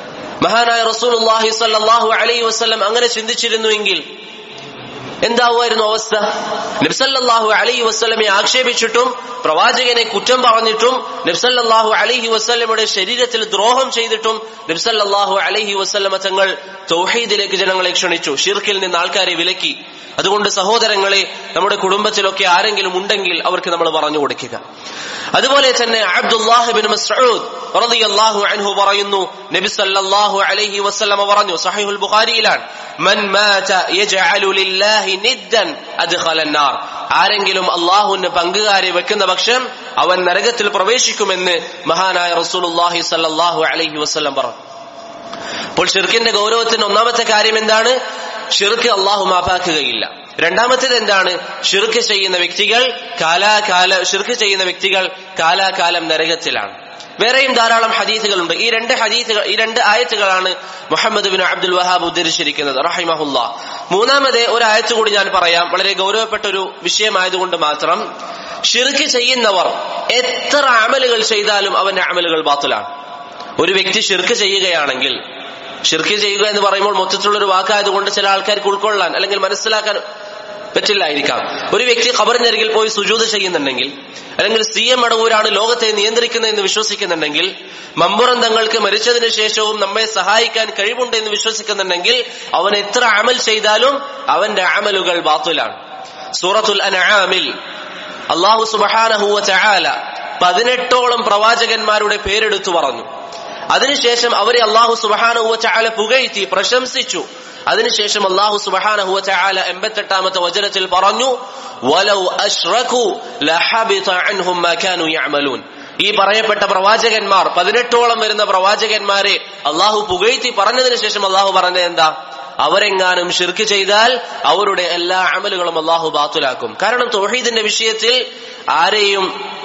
മഹാനായ റസൂൽ സല്ലാഹു അലൈഹി വസ്ലം അങ്ങനെ ചിന്തിച്ചിരുന്നുവെങ്കിൽ എന്താവുമായിരുന്നു അവസ്ഥ നബ്സല്ലാഹു അലൈഹി വസ്ലമെ ആക്ഷേപിച്ചിട്ടും പ്രവാചകനെ കുറ്റം പറഞ്ഞിട്ടും നബ്സല്ലാഹു അലൈഹി വസ്ലമയുടെ ശരീരത്തിൽ ദ്രോഹം ചെയ്തിട്ടും നബ്സല്ലാഹു അലൈഹി വസ്ലമ തങ്ങൾ തൗഹീദിലേക്ക് ജനങ്ങളെ ക്ഷണിച്ചു ഷിർക്കിൽ നിന്ന് ആൾക്കാരെ വിലക്കി അതുകൊണ്ട് സഹോദരങ്ങളെ നമ്മുടെ കുടുംബത്തിലൊക്കെ ആരെങ്കിലും ഉണ്ടെങ്കിൽ അവർക്ക് നമ്മൾ പറഞ്ഞു കൊടുക്കുക അതുപോലെ തന്നെ അബ്ദുല്ലാഹിബിൻ മസ്ഊദ് റളിയല്ലാഹു അൻഹു പറയുന്നു നബി സല്ലല്ലാഹു അലൈഹി വസല്ലമ പറഞ്ഞു സഹീഹുൽ ബുഖാരിയിലാണ് മൻ മാത യജ്അലു ലില്ലാഹി നിദ്ദൻ അദ്ഖല النار ആരെങ്കിലും അള്ളാഹുവിന് പങ്കുകാരെ വെക്കുന്ന പക്ഷം അവൻ നരകത്തിൽ പ്രവേശിക്കുമെന്ന് മഹാനായ റസൂലുള്ളാഹി സല്ലല്ലാഹു അലൈഹി വസല്ലം പറഞ്ഞു അപ്പോൾ ഷിർക്കിന്റെ ഗൗരവത്തിന് ഒന്നാമത്തെ കാര്യം എന്താണ് ഷിർക്ക് അള്ളാഹു മാപ്പാക്കുകയില്ല രണ്ടാമത്തേത് എന്താണ് ഷിർക്ക് ചെയ്യുന്ന വ്യക്തികൾ കാലാകാല ഷിർക്ക് ചെയ്യുന്ന വ്യക്തികൾ കാലാകാലം നരകത്തിലാണ് വേറെയും ധാരാളം ഹദീസുകളുണ്ട് ഈ രണ്ട് ഹദീസുകൾ ഈ രണ്ട് ആയത്തുകളാണ് മുഹമ്മദ് ബിൻ അബ്ദുൽ വഹാബ് ഉദ്ധരിച്ചിരിക്കുന്നത് റഹിമഹുല്ല മൂന്നാമത് ഒരു ആയത്ത് കൂടി ഞാൻ പറയാം വളരെ ഗൗരവപ്പെട്ട ഒരു വിഷയമായതുകൊണ്ട് മാത്രം ഷിർക്ക് ചെയ്യുന്നവർ എത്ര അമലുകൾ ചെയ്താലും അവന്റെ അമലുകൾ ബാത്തിലാണ് ഒരു വ്യക്തി ഷിർക്ക് ചെയ്യുകയാണെങ്കിൽ ഷിർക്ക് ചെയ്യുക എന്ന് പറയുമ്പോൾ മൊത്തത്തിലുള്ള ഒരു വാക്കായതുകൊണ്ട് ചില ആൾക്കാർക്ക് ഉൾക്കൊള്ളാൻ അല്ലെങ്കിൽ മനസ്സിലാക്കാൻ പറ്റില്ലായിരിക്കാം ഒരു വ്യക്തി ഖബറിനരികിൽ പോയി സുജൂത് ചെയ്യുന്നുണ്ടെങ്കിൽ അല്ലെങ്കിൽ സി എം അടവൂരാണ് ലോകത്തെ നിയന്ത്രിക്കുന്നതെന്ന് വിശ്വസിക്കുന്നുണ്ടെങ്കിൽ മമ്പുറം തങ്ങൾക്ക് മരിച്ചതിന് ശേഷവും നമ്മെ സഹായിക്കാൻ കഴിവുണ്ട് എന്ന് വിശ്വസിക്കുന്നുണ്ടെങ്കിൽ അവൻ എത്ര അമൽ ചെയ്താലും അവന്റെ അമലുകൾ ബാത്തുലാണ് സൂറത്തുൽ അൻആമിൽ അള്ളാഹു സുബഹാനഹുവ ചായാല പതിനെട്ടോളം പ്രവാചകന്മാരുടെ പേരെടുത്തു പറഞ്ഞു അതിനുശേഷം അവരെ അള്ളാഹു സുബഹാനഹുവ ചായാല പുകഴ്ത്തി പ്രശംസിച്ചു അതിനുശേഷം അള്ളാഹു സുബഹാനഹുവ ചായാല എൺപത്തെട്ടാമത്തെ വചനത്തിൽ പറഞ്ഞു വലൗ അഷ്റഖു ലഹബിത അൻഹും മാ കാനൂ യഅമലൂൻ ഈ പറയപ്പെട്ട പ്രവാചകന്മാർ പതിനെട്ടോളം വരുന്ന പ്രവാചകന്മാരെ അള്ളാഹു പുകഴ്ത്തി പറഞ്ഞതിന് ശേഷം അള്ളാഹു പറഞ്ഞത് എന്താ അവരെങ്ങാനും ഷിർക്ക് ചെയ്താൽ അവരുടെ എല്ലാ അമലുകളും അള്ളാഹു ബാത്തുലാക്കും കാരണം തൗഹീദിന്റെ വിഷയത്തിൽ ആരെയും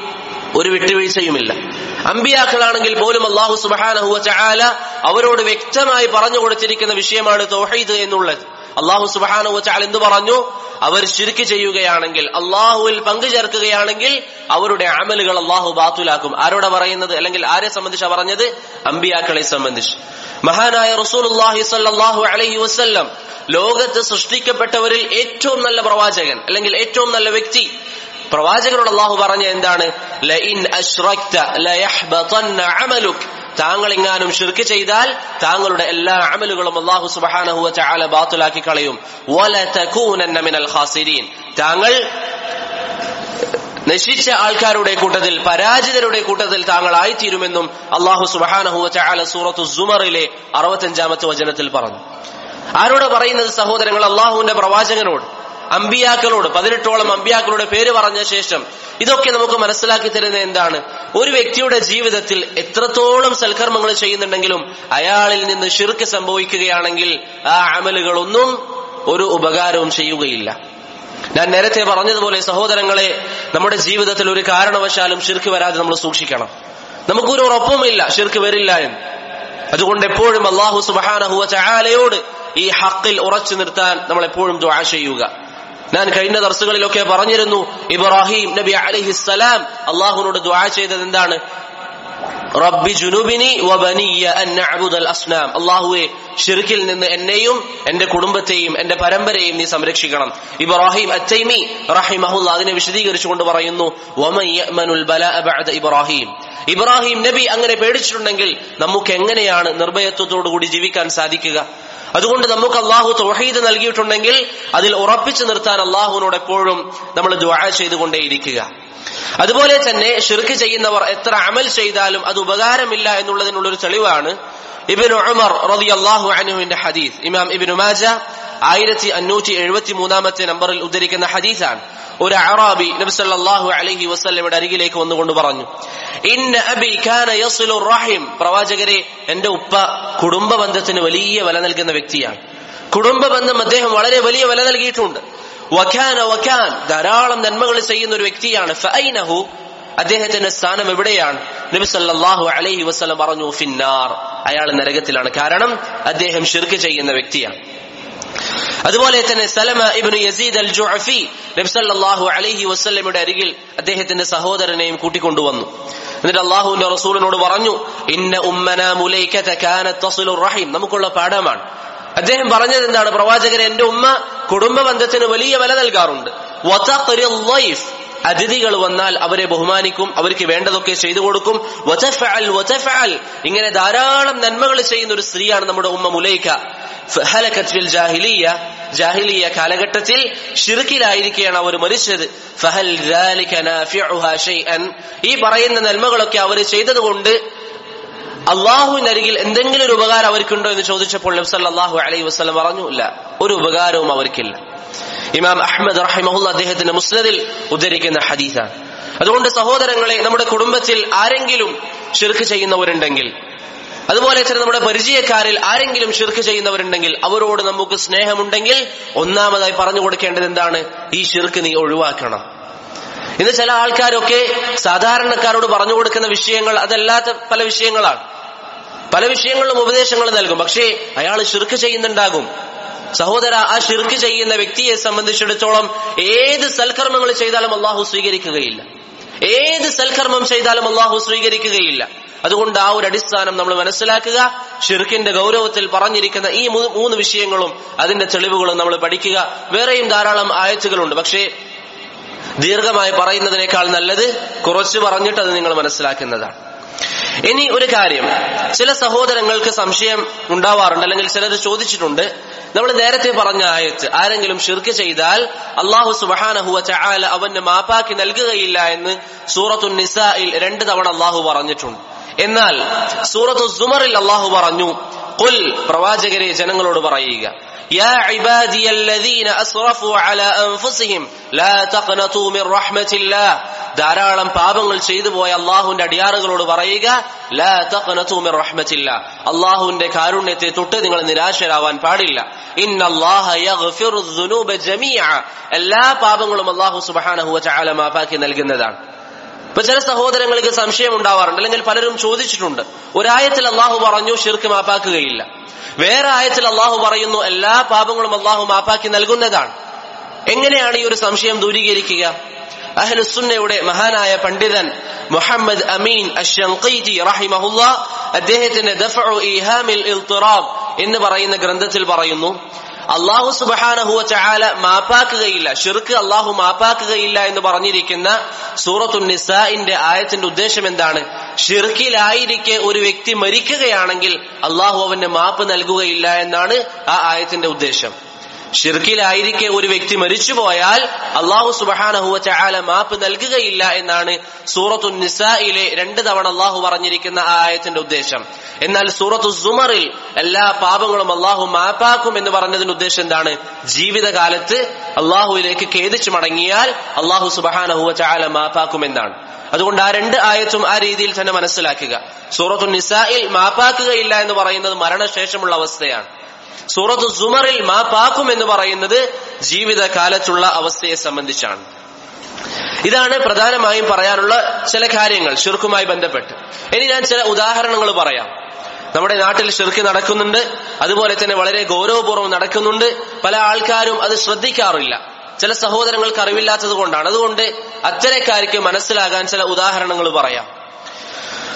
ഒരു വിട്ടുവീഴ്ചയുമില്ല അമ്പിയാക്കളാണെങ്കിൽ പോലും അള്ളാഹു സുബാനഹുവ ചായാല അവരോട് വ്യക്തമായി പറഞ്ഞു കൊടുത്തിരിക്കുന്ന വിഷയമാണ് തൗഹീദ് എന്നുള്ളത് അള്ളാഹു സുബാനുവ ചാൽ എന്തു പറഞ്ഞു അവർ ശിർക്ക് ചെയ്യുകയാണെങ്കിൽ അള്ളാഹുവിൽ പങ്കു ചേർക്കുകയാണെങ്കിൽ അവരുടെ അമലുകൾ അള്ളാഹു ബാത്തുലാക്കും ആരോടെ പറയുന്നത് അല്ലെങ്കിൽ ആരെ സംബന്ധിച്ചാ പറഞ്ഞത് അമ്പിയാക്കളെ സംബന്ധിച്ച് മഹാനായ റസൂലുള്ളാഹി സ്വല്ലല്ലാഹു അലൈഹി വസല്ലം ലോകത്ത് സൃഷ്ടിക്കപ്പെട്ടവരിൽ ഏറ്റവും നല്ല പ്രവാചകൻ അല്ലെങ്കിൽ ഏറ്റവും നല്ല വ്യക്തി പ്രവാചകരോട് അള്ളാഹു പറഞ്ഞ എന്താണ് ലഇൻ അശ്റക്ത ലയഹ്ബതന്ന അമലുക് താങ്കൾ എങ്ങാനും ഷിർക്ക് ചെയ്താൽ താങ്കളുടെ എല്ലാ അമലുകളും അള്ളാഹു സുബഹാനഹുവ ചാല ബാത്തുലാക്കി കളയും വലതകൂനന്ന മിനൽ ഖാസിരീൻ താങ്കൾ നശിച്ച ആൾക്കാരുടെ കൂട്ടത്തിൽ പരാജിതരുടെ കൂട്ടത്തിൽ താങ്കൾ ആയിത്തീരുമെന്നും അള്ളാഹു സുബഹാനഹുവ ചാല സൂറത്തു സുമറിലെ അറുപത്തഞ്ചാമത്തെ വചനത്തിൽ പറഞ്ഞു ആരോട് പറയുന്നത് സഹോദരങ്ങൾ അള്ളാഹുവിന്റെ പ്രവാചകനോട് അമ്പിയാക്കളോട് പതിനെട്ടോളം അമ്പിയാക്കളുടെ പേര് പറഞ്ഞ ശേഷം ഇതൊക്കെ നമുക്ക് മനസ്സിലാക്കി തരുന്നത് എന്താണ് ഒരു വ്യക്തിയുടെ ജീവിതത്തിൽ എത്രത്തോളം സൽക്കർമ്മങ്ങൾ ചെയ്യുന്നുണ്ടെങ്കിലും അയാളിൽ നിന്ന് ഷിർക്ക് സംഭവിക്കുകയാണെങ്കിൽ ആ അമലുകളൊന്നും ഒരു ഉപകാരവും ചെയ്യുകയില്ല ഞാൻ നേരത്തെ പറഞ്ഞതുപോലെ സഹോദരങ്ങളെ നമ്മുടെ ജീവിതത്തിൽ ഒരു കാരണവശാലും ഷിർക്ക് വരാതെ നമ്മൾ സൂക്ഷിക്കണം നമുക്കൊരു ഉറപ്പുമില്ല ഷിർക്ക് വരില്ല എന്ന് അതുകൊണ്ട് എപ്പോഴും അള്ളാഹു സുബാനഹുവ ചായാലയോട് ഈ ഹക്കിൽ ഉറച്ചു നിർത്താൻ നമ്മൾ എപ്പോഴും ദുആ ചെയ്യുക ഞാൻ കഴിഞ്ഞ ദർസുകളിലൊക്കെ പറഞ്ഞിരുന്നു ഇബ്രാഹിം നബി അലഹിസ്സലാം അള്ളാഹുനോട് ദ്വാ ചെയ്തത് എന്താണ് റബ്ബി ജുനുബിനി വബനിയ അൻ നഅബുദൽ അസ്നാം അല്ലാഹുവേ ഷിർക്കിൽ നിന്ന് എന്നെയും എന്റെ കുടുംബത്തെയും എന്റെ പരമ്പരയെയും നീ സംരക്ഷിക്കണം ഇബ്രാഹിം അത്തൈമി റഹിമഹുല്ല അതിനെ വിശദീകരിച്ചുകൊണ്ട് പറയുന്നു വമൻ യഅ്മനുൽ ബലാഅ ബഅദ ഇബ്രാഹിം ഇബ്രാഹിം നബി അങ്ങനെ പേടിച്ചിട്ടുണ്ടെങ്കിൽ നമുക്ക് എങ്ങനെയാണ് നിർഭയത്വത്തോടുകൂടി ജീവിക്കാൻ സാധിക്കുക അതുകൊണ്ട് നമുക്ക് അള്ളാഹു തൗഹീദ് നൽകിയിട്ടുണ്ടെങ്കിൽ അതിൽ ഉറപ്പിച്ചു നിർത്താൻ അള്ളാഹുവിനോട് എപ്പോഴും നമ്മൾ ദ്വാ ചെയ്തുകൊണ്ടേയിരിക്കുക അതുപോലെ തന്നെ ഷിർക്ക് ചെയ്യുന്നവർ എത്ര അമൽ ചെയ്താലും അത് ഉപകാരമില്ല എന്നുള്ളതിനുള്ളൊരു തെളിവാണ് ഇബിൻ ഉമർ റതി അള്ളാഹു അനുവിന്റെ ഹദീസ് ഇമാം ഇബിൻ ഉമാജ ആയിരത്തി അഞ്ഞൂറ്റി എഴുപത്തി മൂന്നാമത്തെ നമ്പറിൽ ഉദ്ധരിക്കുന്ന ഹദീസാണ് ഒരു അറാബി നബ്സല്ലാഹു അലഹി വസ്ല്ലമയുടെ അരികിലേക്ക് വന്നുകൊണ്ട് പറഞ്ഞു ഇന്ന അബി ഖാന യസ്ലു റഹിം പ്രവാചകരെ എന്റെ ഉപ്പ കുടുംബ ബന്ധത്തിന് വലിയ വില നൽകുന്ന വ്യക്തിയാണ് കുടുംബ ബന്ധം അദ്ദേഹം വളരെ വലിയ വില നൽകിയിട്ടുണ്ട് വഖാന വഖാൻ ധാരാളം നന്മകൾ ചെയ്യുന്ന ഒരു വ്യക്തിയാണ് ഫൈനഹു അദ്ദേഹത്തിന്റെ സ്ഥാനം എവിടെയാണ് നബി സല്ലല്ലാഹു അലൈഹി വസല്ലം പറഞ്ഞു ഫിന്നാർ അയാൾ നരകത്തിലാണ് കാരണം അദ്ദേഹം ഷിർക്ക് ചെയ്യുന്ന വ്യക്തിയാണ് അതുപോലെ തന്നെ സലമ ഇബ്നു യസീദ് അൽ ജുഅഫി നബി സല്ലല്ലാഹു അലൈഹി വസല്ലമയുടെ അരികിൽ അദ്ദേഹത്തിന്റെ സഹോദരനെയും കൂട്ടിക്കൊണ്ടുവന്നു എന്നിട്ട് അള്ളാഹുവിന്റെ റസൂലിനോട് പറഞ്ഞു ഇന്ന ഉമ്മന മുലൈക്കത കാനത് തസിലുർ റഹീം നമുക്കുള്ള പാഠമാണ് അദ്ദേഹം പറഞ്ഞത് എന്താണ് പ്രവാചകരെ എന്റെ ഉമ്മ കുടുംബ ബന്ധത്തിന് വലിയ വില നൽകാറുണ്ട് വതഖ്റിൽ ളൈഫ് അതിഥികൾ വന്നാൽ അവരെ ബഹുമാനിക്കും അവർക്ക് വേണ്ടതൊക്കെ ചെയ്തു കൊടുക്കും വതഫഅൽ വതഫഅൽ ഇങ്ങനെ ധാരാളം നന്മകൾ ചെയ്യുന്ന ഒരു സ്ത്രീയാണ് നമ്മുടെ ഉമ്മ മുലൈക്ക ഫഹലകത് ഫിൽ ജാഹിലിയ ജാഹിലിയ കാലഘട്ടത്തിൽ ഷിർക്കിലായിരിക്കുകയാണ് അവർ മരിച്ചത് ഫഹൽ ذلك نافعها شيئا ഈ പറയുന്ന നന്മകളൊക്കെ അവർ ചെയ്തതുകൊണ്ട് അള്ളാഹുവിനരികിൽ എന്തെങ്കിലും ഒരു ഉപകാരം അവർക്കുണ്ടോ എന്ന് ചോദിച്ചപ്പോൾ നബി സല്ലല്ലാഹു അലൈഹി വസല്ലം പറഞ്ഞു ഇല്ല ഒരു ഉപകാരവും അവർക്കില്ല ഇമാം അഹമ്മദ് റഹിമഹുല്ല അദ്ദേഹത്തിന്റെ മുസ്നദിൽ ഉദ്ധരിക്കുന്ന ഹദീസാണ് അതുകൊണ്ട് സഹോദരങ്ങളെ നമ്മുടെ കുടുംബത്തിൽ ആരെങ്കിലും ഷിർക്ക് ചെയ്യുന്നവരുണ്ടെങ്കിൽ അതുപോലെ തന്നെ നമ്മുടെ പരിചയക്കാരിൽ ആരെങ്കിലും ഷിർക്ക് ചെയ്യുന്നവരുണ്ടെങ്കിൽ അവരോട് നമുക്ക് സ്നേഹമുണ്ടെങ്കിൽ ഒന്നാമതായി പറഞ്ഞു കൊടുക്കേണ്ടത് എന്താണ് ഈ ഷിർക്ക് നീ ഒഴിവാക്കണം ഇന്ന് ചില ആൾക്കാരൊക്കെ സാധാരണക്കാരോട് പറഞ്ഞു കൊടുക്കുന്ന വിഷയങ്ങൾ അതല്ലാത്ത പല വിഷയങ്ങളാണ് പല വിഷയങ്ങളിലും ഉപദേശങ്ങൾ നൽകും പക്ഷേ അയാൾ ഷിർക്ക് ചെയ്യുന്നുണ്ടാകും സഹോദര ആ ഷിർക്ക് ചെയ്യുന്ന വ്യക്തിയെ സംബന്ധിച്ചിടത്തോളം ഏത് സൽക്കർമ്മങ്ങൾ ചെയ്താലും അള്ളാഹു സ്വീകരിക്കുകയില്ല ഏത് സൽക്കർമ്മം ചെയ്താലും അള്ളാഹു സ്വീകരിക്കുകയില്ല അതുകൊണ്ട് ആ ഒരു അടിസ്ഥാനം നമ്മൾ മനസ്സിലാക്കുക ഷിർക്കിന്റെ ഗൗരവത്തിൽ പറഞ്ഞിരിക്കുന്ന ഈ മൂന്ന് വിഷയങ്ങളും അതിന്റെ തെളിവുകളും നമ്മൾ പഠിക്കുക വേറെയും ധാരാളം ആയത്തുകളുണ്ട് പക്ഷേ ദീർഘമായി പറയുന്നതിനേക്കാൾ നല്ലത് കുറച്ച് പറഞ്ഞിട്ട് അത് നിങ്ങൾ മനസ്സിലാക്കുന്നതാണ് ഇനി ഒരു കാര്യം ചില സഹോദരങ്ങൾക്ക് സംശയം ഉണ്ടാവാറുണ്ട് അല്ലെങ്കിൽ ചിലർ ചോദിച്ചിട്ടുണ്ട് നമ്മൾ നേരത്തെ പറഞ്ഞ ആയത്ത് ആരെങ്കിലും ഷിർക്ക് ചെയ്താൽ അള്ളാഹു സുബഹാനഹുവ ചായാല അവന് മാപ്പാക്കി നൽകുകയില്ല എന്ന് സൂറത്തു നിസായിൽ രണ്ട് തവണ അള്ളാഹു പറഞ്ഞിട്ടുണ്ട് എന്നാൽ സൂറത്തു സുമറിൽ അള്ളാഹു പറഞ്ഞു കുൽ പ്രവാചകരെ ജനങ്ങളോട് പറയുക يا عبادي الذين أسرفوا على أنفسهم لا تقنطوا من رحمة الله ധാരാളം പാപങ്ങൾ ചെയ്തു പോയ അള്ളാഹുവിന്റെ അടിയാറുകളോട് പറയുക ലാ തഖനതു മിർ റഹ്മത്തില്ല അള്ളാഹുവിന്റെ കാരുണ്യത്തെ തൊട്ട് നിങ്ങൾ നിരാശരാവാൻ പാടില്ല ഇന്നല്ലാഹ യഗ്ഫിറു ദുനൂബ ജമീഅ എല്ലാ പാപങ്ങളും അള്ളാഹു സുബ്ഹാനഹു വ തആല മാപ്പാക്കി നൽകുന്നതാണ് ഇപ്പൊ ചില സഹോദരങ്ങൾക്ക് സംശയം ഉണ്ടാവാറുണ്ട് അല്ലെങ്കിൽ പലരും ചോദിച്ചിട്ടുണ്ട് ഒരായത്തിൽ അള്ളാഹു പറഞ്ഞു ഷിർക്ക് മാപ്പാക്കുകയില്ല വേറെ ആയത്തിൽ അള്ളാഹു പറയുന്നു എല്ലാ പാപങ്ങളും അള്ളാഹു മാപ്പാക്കി നൽകുന്നതാണ് എങ്ങനെയാണ് ഈ ഒരു സംശയം ദൂരീകരിക്കുക അഹ്ലുസുന്നയുടെ മഹാനായ പണ്ഡിതൻ മുഹമ്മദ് അമീൻ അഷങ്കൈതി റഹിമഹുല്ല അദ്ദേഹത്തിന്റെ ദഫഉ ഇഹാമിൽ ഇൽത്തിറാബ് എന്ന് പറയുന്ന ഗ്രന്ഥത്തിൽ പറയുന്നു അള്ളാഹു സുബഹാനഹുവ ചായാല മാപ്പാക്കുകയില്ല ഷിർക്ക് അള്ളാഹു മാപ്പാക്കുകയില്ല എന്ന് പറഞ്ഞിരിക്കുന്ന സൂറത്തു നിസാഇന്റെ ആയത്തിന്റെ ഉദ്ദേശം എന്താണ് ഷിർക്കിലായിരിക്കെ ഒരു വ്യക്തി മരിക്കുകയാണെങ്കിൽ അള്ളാഹു അവന്റെ മാപ്പ് നൽകുകയില്ല എന്നാണ് ആ ആയത്തിന്റെ ഉദ്ദേശം ഷിർക്കിലായിരിക്കെ ഒരു വ്യക്തി മരിച്ചുപോയാൽ അള്ളാഹു സുബഹാനഹുവ ചായാല മാപ്പ് നൽകുകയില്ല എന്നാണ് സൂറത്തു നിസായിലെ രണ്ട് തവണ അള്ളാഹു പറഞ്ഞിരിക്കുന്ന ആ ആയത്തിന്റെ ഉദ്ദേശം എന്നാൽ സൂറത്തു സുമറിൽ എല്ലാ പാപങ്ങളും അള്ളാഹു മാപ്പാക്കും എന്ന് പറഞ്ഞതിന്റെ ഉദ്ദേശം എന്താണ് ജീവിതകാലത്ത് അള്ളാഹുവിലേക്ക് ഖേദിച്ചു മടങ്ങിയാൽ അള്ളാഹു സുബഹാനഹുവ ചായാല മാപ്പാക്കും എന്നാണ് അതുകൊണ്ട് ആ രണ്ട് ആയത്തും ആ രീതിയിൽ തന്നെ മനസ്സിലാക്കുക സൂറത്തു നിസായിൽ മാപ്പാക്കുകയില്ല എന്ന് പറയുന്നത് മരണശേഷമുള്ള അവസ്ഥയാണ് സൂറത്തു സുമറിൽ മാപ്പാക്കും എന്ന് പറയുന്നത് ജീവിതകാലത്തുള്ള അവസ്ഥയെ സംബന്ധിച്ചാണ് ഇതാണ് പ്രധാനമായും പറയാനുള്ള ചില കാര്യങ്ങൾ ഷിർക്കുമായി ബന്ധപ്പെട്ട് ഇനി ഞാൻ ചില ഉദാഹരണങ്ങൾ പറയാം നമ്മുടെ നാട്ടിൽ ഷിർക്ക് നടക്കുന്നുണ്ട് അതുപോലെ തന്നെ വളരെ ഗൗരവപൂർവ്വം നടക്കുന്നുണ്ട് പല ആൾക്കാരും അത് ശ്രദ്ധിക്കാറില്ല ചില സഹോദരങ്ങൾക്ക് അറിവില്ലാത്തത് കൊണ്ടാണ് അതുകൊണ്ട് അത്തരക്കാർക്ക് മനസ്സിലാകാൻ ചില ഉദാഹരണങ്ങൾ പറയാം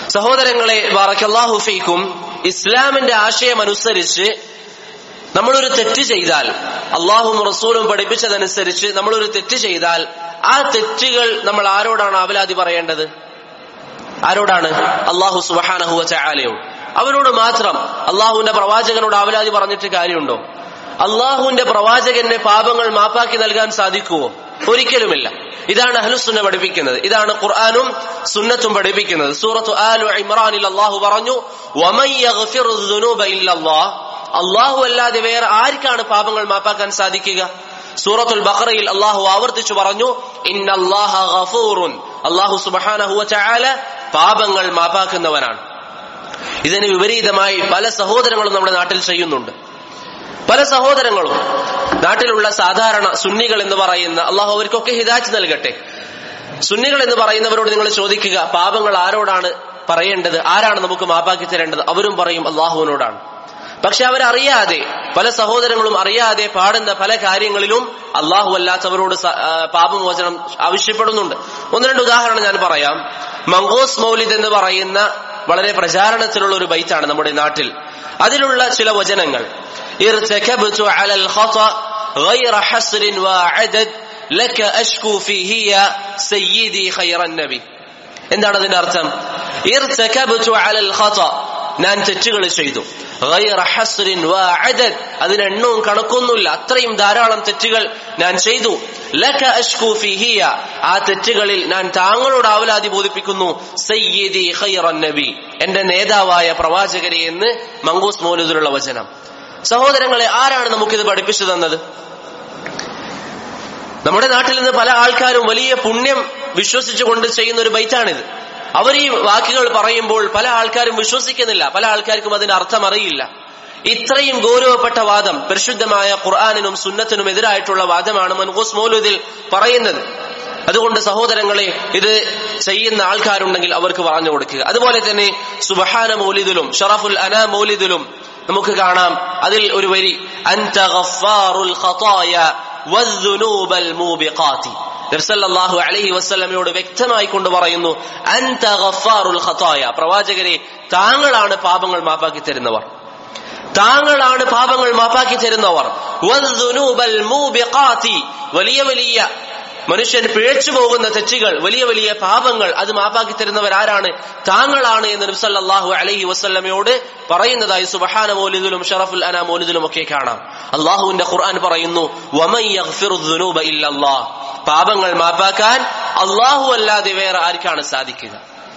സഹോദരങ്ങളെ ബാറക്കല്ലാഹു ഫീക്കും ഇസ്ലാമിന്റെ ആശയം അനുസരിച്ച് നമ്മളൊരു തെറ്റ് ചെയ്താൽ അള്ളാഹും റസൂലും പഠിപ്പിച്ചതനുസരിച്ച് നമ്മളൊരു തെറ്റ് ചെയ്താൽ ആ തെറ്റുകൾ നമ്മൾ ആരോടാണ് അവലാതി പറയേണ്ടത് ആരോടാണ് അള്ളാഹു സുബഹാനഹുവ ചായാലയോട് അവരോട് മാത്രം അള്ളാഹുവിന്റെ പ്രവാചകനോട് അവലാതി പറഞ്ഞിട്ട് കാര്യമുണ്ടോ അള്ളാഹുവിന്റെ പ്രവാചകന്റെ പാപങ്ങൾ മാപ്പാക്കി നൽകാൻ സാധിക്കുമോ ഒരിക്കലുമില്ല ഇതാണ് അഹ്ലുസുന്ന പഠിപ്പിക്കുന്നത് ഇതാണ് ഖുർആാനും സുന്നത്തും പഠിപ്പിക്കുന്നത് സൂറത്തു ആലു ഇമ്രാനിൽ അള്ളാഹു പറഞ്ഞു "വമൻ യഗ്ഫിറു ദുനൂബ ഇല്ലല്ലാഹ്" അള്ളാഹു അല്ലാതെ വേറെ ആർക്കാണ് പാപങ്ങൾ മാപ്പാക്കാൻ സാധിക്കുക സൂറത്തുൽ ബഖറയിൽ അള്ളാഹു ആവർത്തിച്ചു പറഞ്ഞു ഇന്നല്ലാഹ ഗഫൂറുൻ അള്ളാഹു സുബ്ഹാനഹു വതആല പാപങ്ങൾ മാപ്പാക്കുന്നവനാണ് ഇതിന് വിപരീതമായി പല സഹോദരങ്ങളും നമ്മുടെ നാട്ടിൽ ചെയ്യുന്നുണ്ട് പല സഹോദരങ്ങളും നാട്ടിലുള്ള സാധാരണ സുന്നികൾ എന്ന് പറയുന്ന അള്ളാഹു അവർക്കൊക്കെ ഹിദാച്ച് നൽകട്ടെ സുന്നികൾ എന്ന് പറയുന്നവരോട് നിങ്ങൾ ചോദിക്കുക പാപങ്ങൾ ആരോടാണ് പറയേണ്ടത് ആരാണ് നമുക്ക് മാപ്പാക്കി തരേണ്ടത് അവരും പറയും അള്ളാഹുവിനോടാണ് പക്ഷെ അവരറിയാതെ പല സഹോദരങ്ങളും അറിയാതെ പാടുന്ന പല കാര്യങ്ങളിലും അള്ളാഹു അല്ലാത്തവരോട് സ- ആ, പാപമോചനം ആവശ്യപ്പെടുന്നുണ്ട് ഒന്ന് രണ്ട് ഉദാഹരണം ഞാൻ പറയാം മംഗോസ് മൗലിദ് എന്ന് പറയുന്ന വളരെ പ്രചാരണത്തിലുള്ള ഒരു ബൈറ്റാണ് നമ്മുടെ നാട്ടിൽ അതിലുള്ള ചില വചനങ്ങൾ ارتكبت على الخطأ غير حسر وعدد لك أشكو فيه يا سيدي خير النبي എന്താണ് അതിന്റെ അർത്ഥം ഇർതകബ്തു അലൽ ഖത ഞാൻ തെറ്റുകൾ ചെയ്തു ഗൈറ ഹസ്രിൻ വഅദദ് അതിന് എണ്ണവും കണക്കൊന്നുമില്ല അത്രയും ധാരാളം തെറ്റുകൾ ഞാൻ ചെയ്തു ലക അഷ്കു ഫിഹിയ ആ തെറ്റുകളിൽ ഞാൻ താങ്കളോട് ആവലാതി ബോധിപ്പിക്കുന്നു സയ്യിദി ഖൈറൻ നബി എന്റെ നേതാവായ പ്രവാചകരെ എന്ന് മങ്കൂസ് മൗലൂദിലുള്ള വചനം സഹോദരങ്ങളെ ആരാണ് നമുക്കിത് പഠിപ്പിച്ചു തന്നത് നമ്മുടെ നാട്ടിൽ നിന്ന് പല ആൾക്കാരും വലിയ പുണ്യം വിശ്വസിച്ചുകൊണ്ട് ചെയ്യുന്ന ഒരു ബൈറ്റാണിത് അവർ ഈ വാക്കുകൾ പറയുമ്പോൾ പല ആൾക്കാരും വിശ്വസിക്കുന്നില്ല പല ആൾക്കാർക്കും അതിന്റെ അർത്ഥം അറിയില്ല ഇത്രയും ഗൗരവപ്പെട്ട വാദം പരിശുദ്ധമായ ഖുർആാനിനും സുന്നത്തിനും എതിരായിട്ടുള്ള വാദമാണ് മൻഹൂസ് മൗലൂദിൽ പറയുന്നത് അതുകൊണ്ട് സഹോദരങ്ങളെ ഇത് ചെയ്യുന്ന ആൾക്കാരുണ്ടെങ്കിൽ അവർക്ക് പറഞ്ഞു കൊടുക്കുക അതുപോലെ തന്നെ സുബഹാന മൗലിദിലും ഷറഫുൽ അന മൗലിദിലും നമുക്ക് കാണാം അതിൽ ഒരു വരി അൻത ഗഫാറുൽ ഖതായ വദ്ദുനൂബൽ മൂബിഖാതി നബ്സല്ലാഹു അലൈഹി വസ്ലമയോട് വ്യക്തമായി കൊണ്ട് പറയുന്നു അൻത ഗഫാറുൽ ഖതായ പ്രവാചകരെ താങ്കളാണ് പാപങ്ങൾ മാപ്പാക്കി തരുന്നവർ താങ്കളാണ് പാപങ്ങൾ മാപ്പാക്കി തരുന്നവർ വദ്ദുനൂബൽ മൂബിഖാതി വലിയ വലിയ മനുഷ്യൻ പിഴച്ചു പോകുന്ന തെറ്റുകൾ വലിയ വലിയ പാപങ്ങൾ അത് മാപ്പാക്കി തരുന്നവർ ആരാണ് താങ്കളാണ് എന്ന് നബ്സല്ലാഹു അലൈഹി വസ്ല്ലമയോട് പറയുന്നതായി സുബഹാന മോലിദിലും ഷറഫുൽ അന മോലിദിലും ഒക്കെ കാണാം അള്ളാഹുവിന്റെ ഖുർആൻ പറയുന്നു "വമൻ യഗ്ഫിറു ദുനൂബ ഇല്ലല്ലാഹ്." പാപങ്ങൾ മാപ്പാക്കാൻ അള്ളാഹു അല്ലാതെ വേറെ ആർക്കാണ് സാധിക്കുക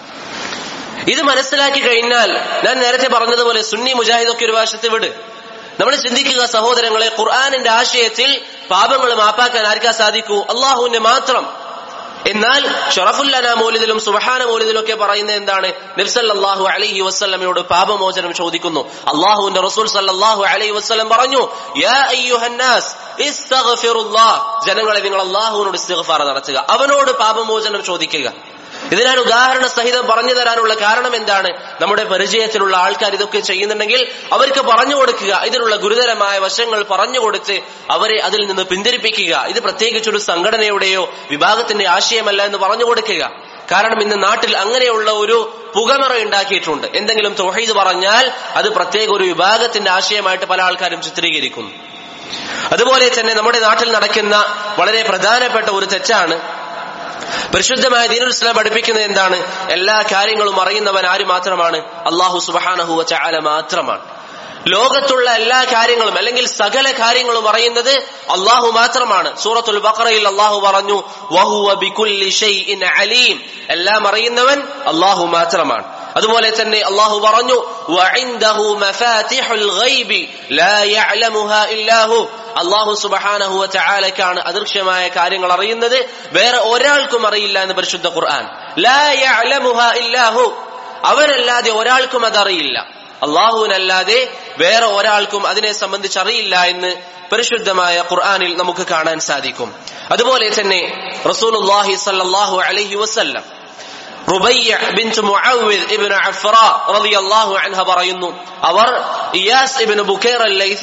ഇത് മനസ്സിലാക്കി കഴിഞ്ഞാൽ ഞാൻ നേരത്തെ പറഞ്ഞതുപോലെ സുന്നി മുജാഹിദൊക്കെ ഒരു വശത്ത് വിട് നമ്മൾ ചിന്തിക്കുക സഹോദരങ്ങളെ ഖുർആാനിന്റെ ആശയത്തിൽ പാപങ്ങൾ മാപ്പാക്കാൻ ആർക്കാ സാധിക്കൂ അള്ളാഹുവിന്റെ മാത്രം എന്നാൽ ഷറഫുല്ലന മൂലിദിലും സുബഹാന മൂലിദിലും ഒക്കെ പറയുന്നത് എന്താണ് നബ്സല്ലാഹു അലൈഹി വസ്ലമയോട് പാപമോചനം ചോദിക്കുന്നു അള്ളാഹുവിന്റെ റസൂൽ സല്ലാഹു അലൈഹി വസ്ലം പറഞ്ഞു യാ അയ്യുഹന്നാസ് ഇസ്തഗ്ഫിറുല്ലാഹ് ജനങ്ങളെ നിങ്ങൾ അള്ളാഹുവിനോട് ഇസ്തിഗ്ഫാർ നടത്തുക അവനോട് പാപമോചനം ചോദിക്കുക ഇത് ഞാൻ ഉദാഹരണ സഹിതം പറഞ്ഞു തരാനുള്ള കാരണം എന്താണ് നമ്മുടെ പരിചയത്തിലുള്ള ആൾക്കാർ ഇതൊക്കെ ചെയ്യുന്നുണ്ടെങ്കിൽ അവർക്ക് പറഞ്ഞു കൊടുക്കുക ഇതിനുള്ള ഗുരുതരമായ വശങ്ങൾ പറഞ്ഞു കൊടുത്ത് അവരെ അതിൽ നിന്ന് പിന്തിരിപ്പിക്കുക ഇത് പ്രത്യേകിച്ച് ഒരു സംഘടനയുടെയോ വിഭാഗത്തിന്റെ ആശയമല്ല എന്ന് പറഞ്ഞു കൊടുക്കുക കാരണം ഇന്ന് നാട്ടിൽ അങ്ങനെയുള്ള ഒരു പുകമറ ഉണ്ടാക്കിയിട്ടുണ്ട് എന്തെങ്കിലും തൊഹീദ് പറഞ്ഞാൽ അത് പ്രത്യേക ഒരു വിഭാഗത്തിന്റെ ആശയമായിട്ട് പല ആൾക്കാരും ചിത്രീകരിക്കുന്നു അതുപോലെ തന്നെ നമ്മുടെ നാട്ടിൽ നടക്കുന്ന വളരെ പ്രധാനപ്പെട്ട ഒരു തെറ്റാണ് പരിശുദ്ധമായ ദീനുൽ ഇസ്ലാം പഠിപ്പിക്കുന്നത് എന്താണ് എല്ലാ കാര്യങ്ങളും അറിയുന്നവൻ ആര് മാത്രമാണ് അള്ളാഹു സുബഹാനഹുവ ചാല മാത്രമാണ് ലോകത്തുള്ള എല്ലാ കാര്യങ്ങളും അല്ലെങ്കിൽ സകല കാര്യങ്ങളും അറിയുന്നത് അള്ളാഹു മാത്രമാണ് സൂറത്തുൽ ബഖറയിൽ അള്ളാഹു പറഞ്ഞു വഹുവ ബികുല്ലി ഷൈഇൻ അലീം എല്ലാം അറിയുന്നവൻ അള്ളാഹു മാത്രമാണ് അതുപോലെ തന്നെ അള്ളാഹു പറഞ്ഞു വഇൻദഹു മഫാതിഹുൽ ഗൈബി ലാ യഅലമുഹാ ഇല്ലാഹു അള്ളാഹു സുബ്ഹാനഹു വതആലക്കാണ് അദൃശ്യമായ കാര്യങ്ങൾ അറിയുന്നത് വേറെ ഒരാൾക്കും അറിയില്ല എന്ന് പരിശുദ്ധ ഖുർആൻ ലാ യഅലമുഹാ ഇല്ലാഹു അവരല്ലാതെ ഒരാൾക്കും അതറിയില്ല അള്ളാഹുവിനല്ലാതെ വേറെ ഒരാൾക്കും അതിനെ സംബന്ധിച്ച് അറിയില്ല എന്ന് പരിശുദ്ധമായ ഖുർആനിൽ നമുക്ക് കാണാൻ സാധിക്കും അതുപോലെ തന്നെ റസൂലുള്ളാഹി സല്ലല്ലാഹു അലൈഹി വസല്ലം റുബയ്യ ബിൻറ്റ് മുഅവ്വിദ് ഇബ്നു അഫ്റ റളിയല്ലാഹു അൻഹ പറയുന്നു അവർ ഇയാസ് ഇബ്നു ബുക്കൈർ അൽ-ലൈസി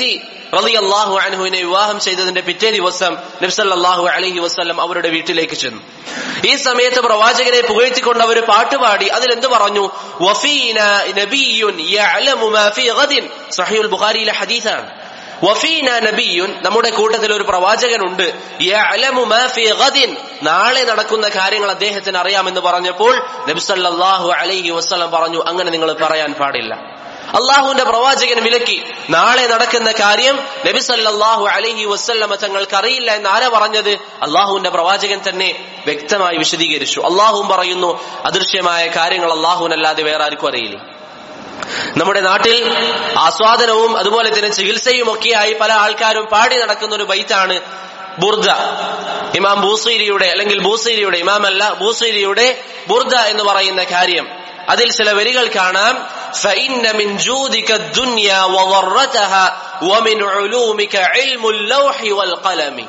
റളിയല്ലാഹു അൻഹുവിനെ വിവാഹം ചെയ്തതിന്റെ പിറ്റേ ദിവസം നബ്സല്ലാഹു അലൈഹി വസ്ലം അവരുടെ വീട്ടിലേക്ക് ചെന്നു ഈ സമയത്ത് പ്രവാചകനെ പുകഴ്ത്തിക്കൊണ്ട് അവർ പാട്ടുപാടി അതിൽ എന്ത് പറഞ്ഞു വഫീന നബിയുൻ യഅലമു മാ ഫീ ഗദിൻ സഹീഹുൽ ബുഖാരിയിലെ ഹദീസാണ് വഫീന നബിയുൻ നമ്മുടെ കൂട്ടത്തിൽ ഒരു പ്രവാചകനുണ്ട് യഅലമു മാ ഫീ ഗദിൻ നാളെ നടക്കുന്ന കാര്യങ്ങൾ അദ്ദേഹത്തിന് അറിയാമെന്ന് പറഞ്ഞപ്പോൾ നബി സല്ലല്ലാഹു അലൈഹി വസല്ലം പറഞ്ഞു അങ്ങനെ നിങ്ങൾ പറയാൻ പാടില്ല അള്ളാഹുവിന്റെ പ്രവാചകൻ വിലക്കി നാളെ നടക്കുന്ന കാര്യം നബി സല്ലല്ലാഹു അലൈഹി വസല്ലമ തങ്ങൾക്ക് അറിയില്ല എന്ന് ആരാ പറഞ്ഞത് അള്ളാഹുവിന്റെ പ്രവാചകൻ തന്നെ വ്യക്തമായി വിശദീകരിച്ചു അള്ളാഹുവും പറയുന്നു അദൃശ്യമായ കാര്യങ്ങൾ അള്ളാഹുവിനല്ലാതെ വേറെ ആർക്കും അറിയില്ല നമ്മുടെ നാട്ടിൽ ആസ്വാദനവും അതുപോലെ തന്നെ ചികിത്സയും ഒക്കെയായി പല ആൾക്കാരും പാടി നടക്കുന്ന ഒരു ബൈത്താണ് ബുർദ ഇമാം ബൂസീരിയുടെ അല്ലെങ്കിൽ ബൂസീരിയുടെ ഇമാം അല്ല ബൂസീരിയുടെ ബുർദ എന്ന് പറയുന്ന കാര്യം അതിൽ ചില വരികൾ കാണാം فإن من جودك الدنيا وضرتها ومن علومك علم اللوح والقلم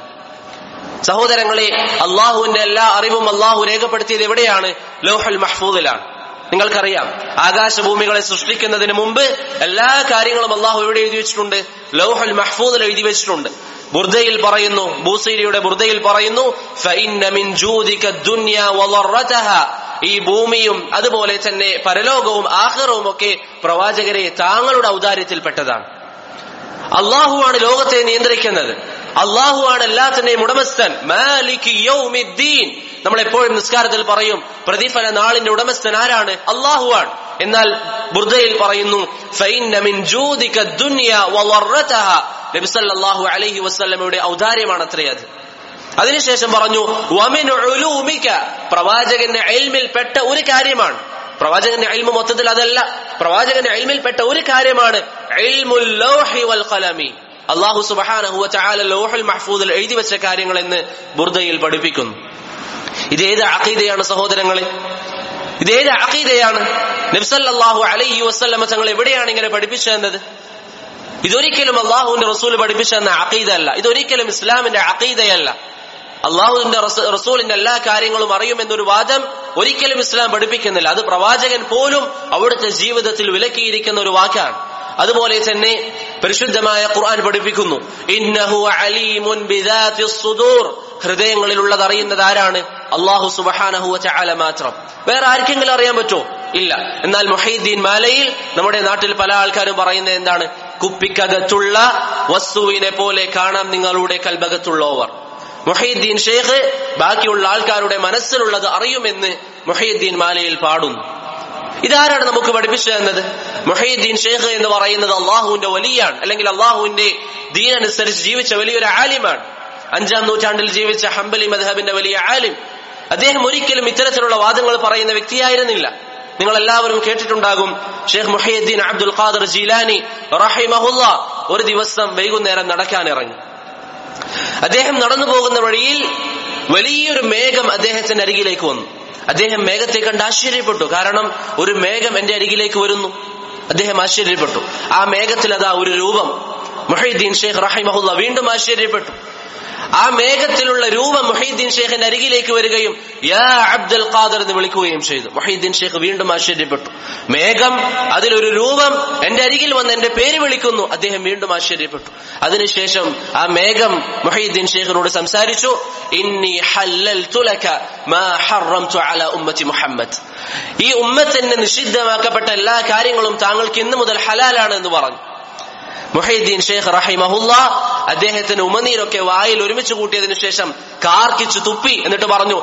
സഹോദരങ്ങളെ അള്ളാഹുവിന്റെ എല്ലാ അറിവും അള്ളാഹു രേഖപ്പെടുത്തിയത് എവിടെയാണ് ലൗഹൽ മഹ്ഫൂദിലാണ് നിങ്ങൾക്കറിയാം ആകാശഭൂമികളെ സൃഷ്ടിക്കുന്നതിന് മുമ്പ് എല്ലാ കാര്യങ്ങളും അള്ളാഹു എവിടെ എഴുതി വെച്ചിട്ടുണ്ട് ലൗഹൽ മഹ്ഫൂദിൽ എഴുതി വെച്ചിട്ടുണ്ട് ബുർദയിൽ പറയുന്നു ബൂസീരിയുടെ ബുർദയിൽ പറയുന്നു ഫഇന്ന മിൻ ജൂദിക ദുനിയ വളറതഹ ഈ ഭൂമിയും അതുപോലെ തന്നെ പരലോകവും ആഹ്റവും ഒക്കെ പ്രവാചകരെ താങ്കളുടെ ഔദാര്യത്തിൽപ്പെട്ടതാണ് അള്ളാഹുവാണ് ലോകത്തെ നിയന്ത്രിക്കുന്നത് അള്ളാഹുവാണ് എല്ലാത്തിന്റെയും ഉടമസ്ഥൻ മാലിക് യൗമിദ്ദീൻ നമ്മൾ എപ്പോഴും നിസ്കാരത്തിൽ പറയും പ്രതിഫല നാളിന്റെ ഉടമസ്ഥൻ ആരാണ് അള്ളാഹുവാണ് എന്നാൽ ബുർദയിൽ പറയുന്നു ഫൈന്ന മിൻ ജൂദിക ദുനിയ വളറതഹ നബി സല്ലല്ലാഹു അലൈഹി വസല്ലമയുടെ ഔദാര്യമാണ് അത്രേ അത് അതിനുശേഷം പറഞ്ഞു വമിൻ ഉലൂമിക പ്രവാചകന്റെ എൽമിൽ പെട്ട ഒരു കാര്യമാണ് പ്രവാചകന്റെ എൽമ മൊത്തത്തിൽ അതല്ല പ്രവാചകന്റെ എൽമിൽ പെട്ട ഒരു കാര്യമാണ് ഇൽമുൽ ലൗഹി വൽ ഖലമി അള്ളാഹു സുബ്ഹാനഹു വതആല ലൗഹുൽ മഹ്ഫൂദിൽ എഴുതി വെച്ച കാര്യങ്ങൾ എന്ന് ബുർദയിൽ പഠിപ്പിക്കുന്നു ഇതേത് അഖീദയാണ് സഹോദരങ്ങളെ ഇതേത് അഖീദയാണ് നബ്സല്ലാഹു അലൈഹി വസ്ല്ലമ തങ്ങൾ എവിടെയാണ് ഇങ്ങനെ പഠിപ്പിച്ചതെന്നത് ഇതൊരിക്കലും അള്ളാഹുവിന്റെ റസൂൽ പഠിപ്പിച്ചെന്ന അഖീദ അല്ല ഇതൊരിക്കലും ഇസ്ലാമിന്റെ അഖീദയല്ല അള്ളാഹുവിന്റെ റസൂലിന്റെ എല്ലാ കാര്യങ്ങളും അറിയുമെന്നൊരു വാദം ഒരിക്കലും ഇസ്ലാം പഠിപ്പിക്കുന്നില്ല അത് പ്രവാചകൻ പോലും അവിടുത്തെ ജീവിതത്തിൽ വിലക്കിയിരിക്കുന്ന ഒരു വാക്കാണ് അതുപോലെ തന്നെ പരിശുദ്ധമായ ഖുർആൻ പഠിപ്പിക്കുന്നു ഇന്നഹു അലീമുൻ ബിദാത്തി സുദൂർ ഹൃദയങ്ങളിലുള്ളത് അറിയുന്നത് ആരാണ് അള്ളാഹു സുബഹാനഹു ചാല മാത്രം വേറെ ആർക്കെങ്കിലും അറിയാൻ പറ്റുമോ ഇല്ല എന്നാൽ മൊഹീദ്ദീൻ മാലയിൽ നമ്മുടെ നാട്ടിൽ പല ആൾക്കാരും പറയുന്നത് എന്താണ് കുപ്പിക്കകത്തുള്ള വസ്തുവിനെ പോലെ കാണാം നിങ്ങളുടെ കൽബകത്തുള്ളവർ മൊഹീദ്ദീൻ ഷേഖ് ബാക്കിയുള്ള ആൾക്കാരുടെ മനസ്സിലുള്ളത് അറിയുമെന്ന് മൊഹീദ്ദീൻ മാലയിൽ പാടുന്നു ഇതാരാണ് നമുക്ക് പഠിപ്പിച്ചു തന്നത് മൊഹീദ്ദീൻ ഷേഖ് എന്ന് പറയുന്നത് അള്ളാഹുവിന്റെ വലിയാണ് അല്ലെങ്കിൽ അള്ളാഹുവിന്റെ ദീനനുസരിച്ച് ജീവിച്ച വലിയൊരു ആലിമാണ് അഞ്ചാം നൂറ്റാണ്ടിൽ ജീവിച്ച ഹംബലി മദ്ഹബിന്റെ വലിയ ആലിം അദ്ദേഹം ഒരിക്കലും ഇത്തരത്തിലുള്ള വാദങ്ങൾ പറയുന്ന വ്യക്തിയായിരുന്നില്ല നിങ്ങൾ എല്ലാവരും കേട്ടിട്ടുണ്ടാകും ഷെയ്ഖ് മുഹീദ്ദീൻ അബ്ദുൽ ഖാദർ ജീലാനി റഹിമഹുല്ല ഒരു ദിവസം വൈകുന്നേരം നടക്കാൻ ഇറങ്ങി അദ്ദേഹം നടന്നു പോകുന്ന വഴിയിൽ വലിയൊരു മേഘം അദ്ദേഹത്തിന്റെ അരികിലേക്ക് വന്നു അദ്ദേഹം മേഘത്തെ കണ്ട് ആശ്ചര്യപ്പെട്ടു കാരണം ഒരു മേഘം എന്റെ അരികിലേക്ക് വരുന്നു അദ്ദേഹം ആശ്ചര്യപ്പെട്ടു ആ മേഘത്തിൽ അതാ ഒരു രൂപം മുഹീദ്ദീൻ ഷെയ്ഖ് റഹിമഹുല്ല വീണ്ടും ആശ്ചര്യപ്പെട്ടു ആ മേഘത്തിലുള്ള രൂപം മുഹീദ്ദീൻ ഷെയ്ഖിന്റെ അരികിലേക്ക് വരികയും യാ അബ്ദുൽ ഖാദർ എന്ന് വിളിക്കുകയും ചെയ്തു മുഹീദ്ദീൻ ഷെയ്ഖ് വീണ്ടും ആശ്ചര്യപ്പെട്ടു മേഘം അതിലൊരു രൂപം എന്റെ അരികിൽ വന്ന് എന്റെ പേര് വിളിക്കുന്നു അദ്ദേഹം വീണ്ടും ആശ്ചര്യപ്പെട്ടു അതിനുശേഷം ആ മേഘം മുഹീദ്ദീൻ ഷെയ്ഖിനോട് സംസാരിച്ചു ഇന്നി ഹല്ലൽതു ലക മാ ഹറംതു അലാ ഉമ്മത്തി മുഹമ്മദ് ഈ ഉമ്മത്തിന് നിഷിദ്ധമാക്കപ്പെട്ട എല്ലാ കാര്യങ്ങളും താങ്കൾക്ക് ഇന്നു മുതൽ ഹലാലാണ് എന്ന് പറഞ്ഞു മുഹൈദ്ദീൻ ഷെയ്ഖ് റഹിമഹുല്ല അദ്ദേഹത്തിന് ഉമനീരൊക്കെ വായിൽ ഒരുമിച്ച് കൂട്ടിയതിനു ശേഷം കാർക്കിച്ചു തുപ്പി എന്നിട്ട് പറഞ്ഞു